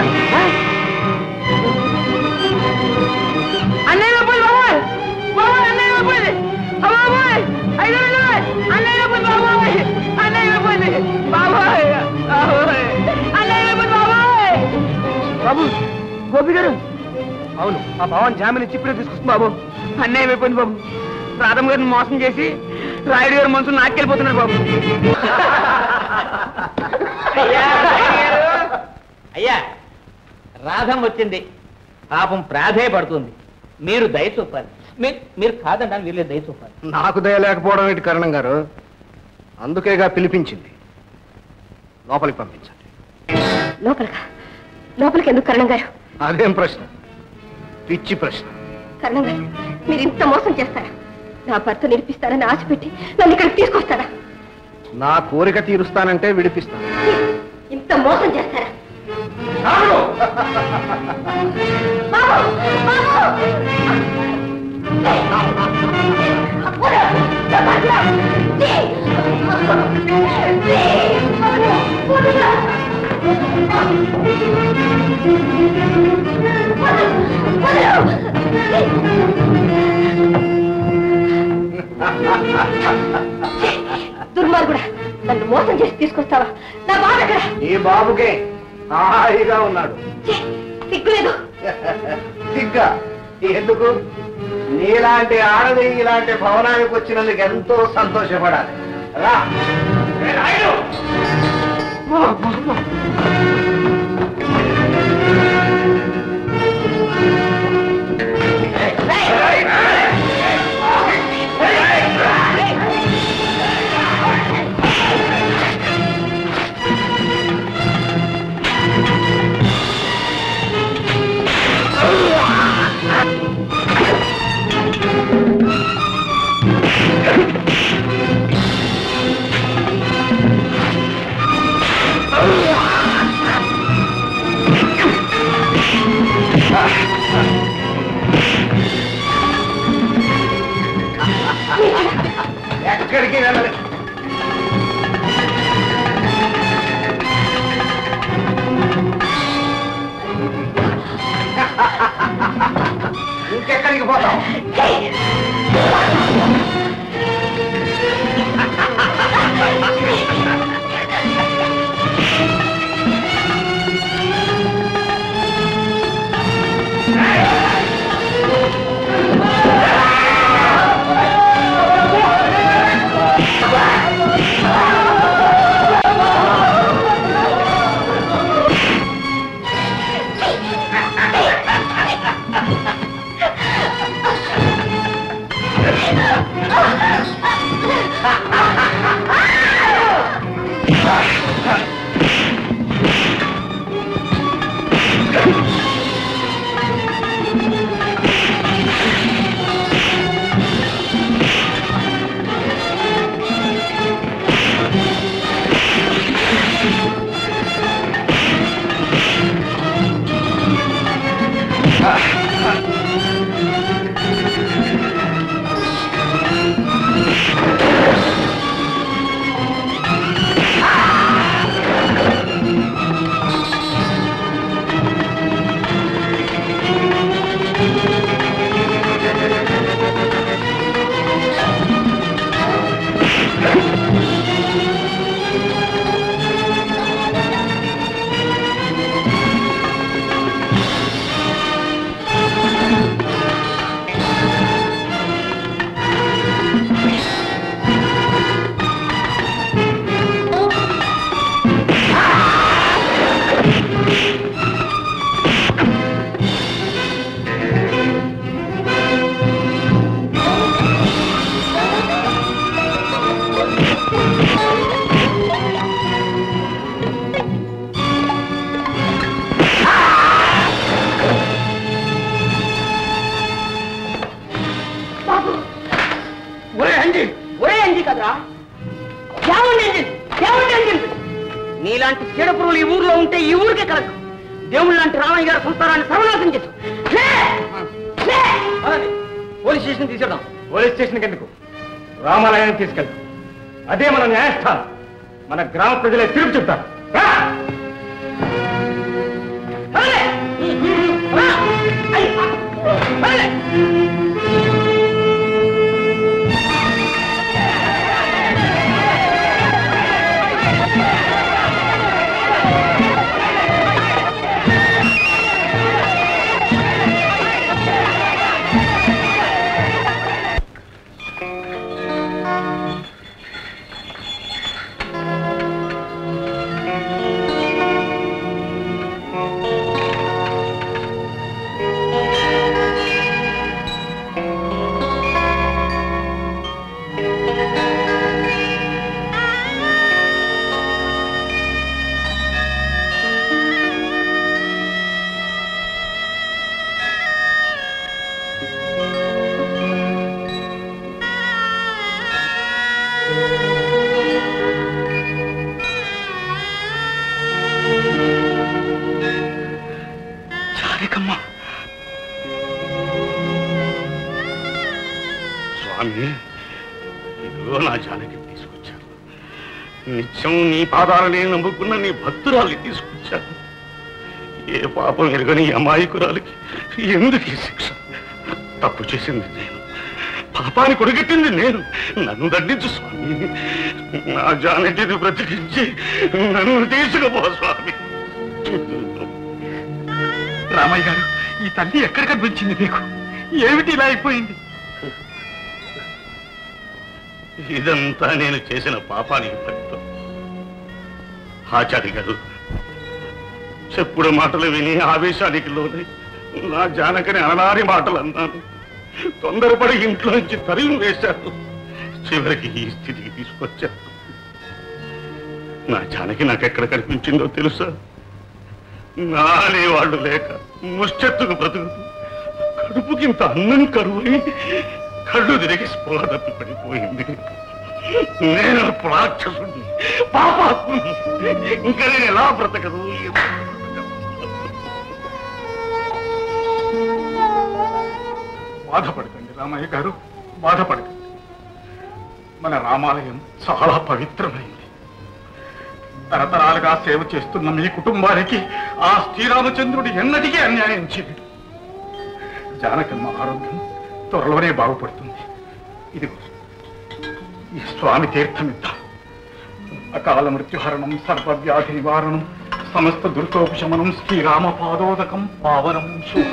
అన్నయ్య పోయి బాబాయ్ బాబాయ్ అన్నయ్య పోయి బాబాయ్ ఐదు అన్నయ్య పోయి బాబాయ్ అన్నయ్య పోయి బాబాయ్ బాబాయ్ అన్నయ్య పోయి బాబాయ్ బాబు గోపి గారు అవును ఆ భవన్ జామీన్ ఇచ్చి ఇప్పుడే తీసుకొస్తుంది బాబు అన్నయ్య అయిపోయింది బాబు రాధమ్మ గారిని మోసం చేసి రాయుడు గారు మనసు నాకెళ్ళిపోతున్నారు బాబు అయ్యా రాధం వచ్చింది పాపం ప్రాధేయపడుతుంది మీరు దయ చూపాలి మీరు మీరు కాదండి వీళ్ళు దయ చూపాలి నాకు దయ లేకపోవడం ఏంటి కరణం గారు అందుకేగా పిలిపించింది లోపలికి పంపించండి లోపలికా లోపలికి ఎందుకు కరణం గారు అదేం ప్రశ్న పిచ్చి ప్రశ్న కరణం గారు మీరు ఇంత మోసం చేస్తారా నా భర్త నిలిపిస్తారని ఆశ పెట్టి నన్ను ఇక్కడికి తీసుకొస్తారా నా కోరిక తీరుస్తానంటే విడిపిస్తాను ఇంత మోసం చేస్తారా బాబు! బాబు! దుర్మార్గుడా నన్ను మోసం చేసి తీసుకొస్తావా నా బాధ ఎక్కడ ఈ బాబుకే హాయిగా ఉన్నాడు ఛీ, సిగ్గులేదు సిగ్గా ఎందుకు నీలాంటి ఆడది ఇలాంటి భవనానికి వచ్చినందుకు ఎంతో సంతోషపడాలి రా ఏ రాయుడు! ఎక్కడికి వెళ్ళదు ఇంకెక్కడికి పోతాం ఆ ఏముండేది ఏముండేది నీలాంటి చీడ పురుగులు ఈ ఊర్లో ఉంటే ఈ ఊరికే కలదు దేవుడు లాంటి రామయ్య గారి సంసారాన్ని సర్వనాశం చేసు లే! లే! పదండి. పోలీస్ స్టేషన్ తీసుకెళ్దాం పోలీస్ స్టేషన్కి ఎందుకు రామాలయానికి తీసుకెళ్తాం అదే మన న్యాయస్థానం మన గ్రామ ప్రజలే తిరుగు చెప్తారు రా! పదండి. రా. అయ్. పదండి. జానకమ్మ స్వామి ఇదిగో నా జానకి తీసుకొచ్చాను నిత్యం నీ పాదాలనే నమ్ముకున్న నీ భక్తురాల్ని తీసుకొచ్చాను ఏ పాపం ఎరగని ఈ అమాయకురాలికి ఎందుకు ఈ శిక్ష తప్పు చేసింది నేను పాపాన్ని కొడిగట్టింది నేను నన్ను దండించు స్వామి నా జానకిని బ్రతికించి నన్ను తీసుకుపో స్వామి రామయ్య గారు ఈ తల్లి ఎక్కడ కనిపించింది మీకు ఏమిటి ఇలా అయిపోయింది ఇదంతా నేను చేసిన పాపానికి ఫలితం ఆచార్య గారు చెప్పుడు మాటలు విని ఆవేశానికి లోనై నా జానకని అననాని మాటలు అన్నాను తొందరపడి ఇంట్లో నుంచి తరిమి వేశాను చివరికి ఈ స్థితికి తీసుకొచ్చాను నా జానకి నాకెక్కడ కనిపించిందో తెలుసా నా అనేవాళ్ళు లేక ముష్టెత్తుకు బ్రతుకుతూ కడుపుకింత అన్నం కరువై కళ్ళు తిరిగి స్పృహ తప్పి పడిపోయింది నేను రాక్షసుని పాపాత్ముని ఇంకా నేను ఎలా బ్రతకదు బాధపడకండి రామయ్య గారు బాధపడకండి మన రామాలయం చాలా పవిత్రమైంది తరతరాలుగా సేవ చేస్తున్న మీ కుటుంబానికి ఆ శ్రీరామచంద్రుడు ఎన్నటికీ అన్యాయం చేయడు జానకమ్మ ఆరోగ్యం త్వరలోనే బాగుపడుతుంది ఇదిగో ఈ స్వామి తీర్థమిద్దాం అకాల మృత్యుహరణం సర్వవ్యాధి నివారణం సమస్త దుర్గోపశమనం శ్రీరామ పాదోదకం పావనం శుభం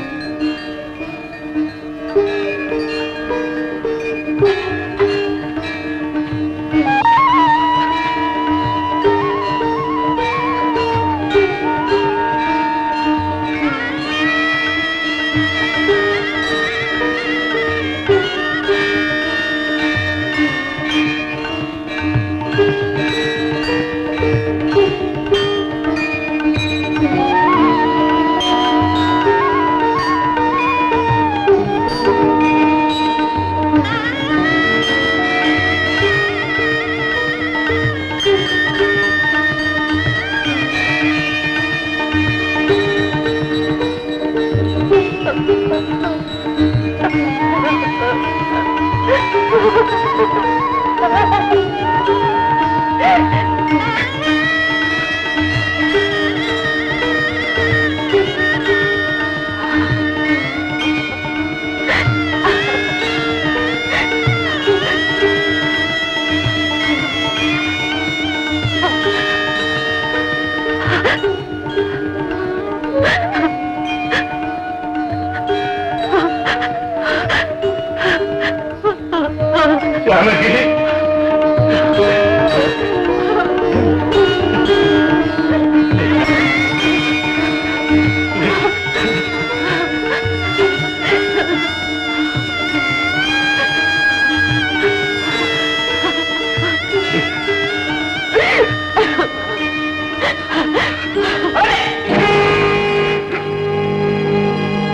జానకి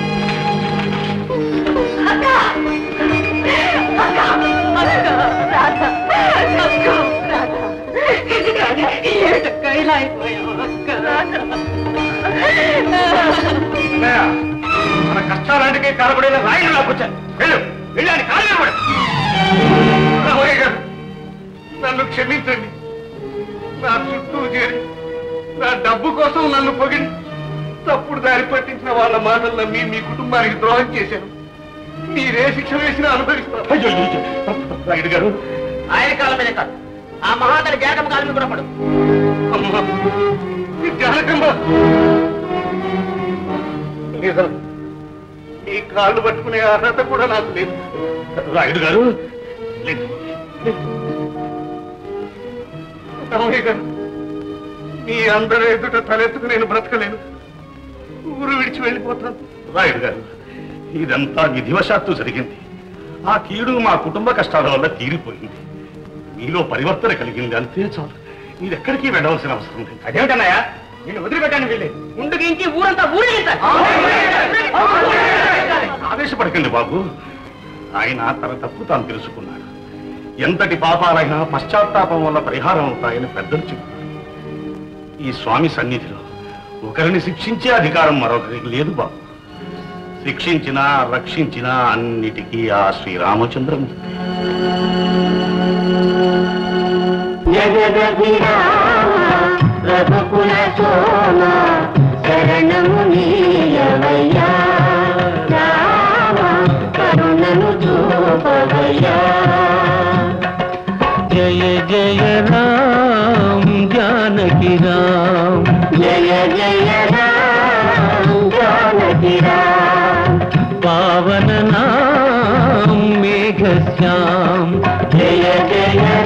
అక్క! అక్క! ప్రాణానికి కాలపడిన రాయిని లాక్కొచ్చాను వెళ్ళు వెళ్ళాని కాలు కూడా రామయ్య గారు నన్ను క్షమించండి నా చుట్టూ చేరి నా డబ్బు కోసం నన్ను పొగిడి తప్పుడు దారి పట్టించిన వాళ్ళ మాటలు నమ్మి మీ కుటుంబానికి ద్రోహం చేశాను మీరే శిక్ష వేసినా అనుభవిస్తారు అయ్యో రాయుడు గారు ఆయన కాలం మీద కాదు ఆ మహాతలి జాగమ్మ కాలం మీద కూడా పడు అమ్మా ఈ జానకమ్మ నిజం ఈ కాళ్ళు పట్టుకునే అర్హత కూడా నాకు లేదు రాయుడు గారు లేదు, లేదు. రామయ్య గారు మీ అందరి ఎదుట తలెత్తుకు నేను బ్రతకలేను ఊరు విడిచి వెళ్ళిపోతాను రాయుడు గారు ఇదంతా విధివశాత్తు జరిగింది ఆ కీడు మా కుటుంబ కష్టాల వల్ల తీరిపోయింది మీలో పరివర్తన కలిగింది అంతే చాలు మీరు ఎక్కడికి వెళ్ళవలసిన అవసరం లేదు అదేమిటన్నాయా నేను వదిలిపెట్టాను వీళ్ళు ముందుకించి ఊరంతా ఊరేగించాలి ఆవేశపడకండి బాబు ఆయన తన తప్పు తాను తెలుసుకున్నాడు ఎంతటి పాపాలైనా పశ్చాత్తాపం వల్ల పరిహారం అవుతాయని పెద్దలు చెప్పారు ఈ స్వామి సన్నిధిలో ఒకరిని శిక్షించే అధికారం మరొకరికి లేదు బాబు శిక్షించినా రక్షించినా అన్నిటికీ ఆ శ్రీరామచంద్రమూర్తి రఘుకుల సోమ శరణము నీయవయ్యా రామ కరుణను చూపవయ్యా జయ జయ రామ్ జానకి రామ్ జయ జయ రామ జానకి రామ పావన నామ్ మేఘ శ్యామ్ జయ జయ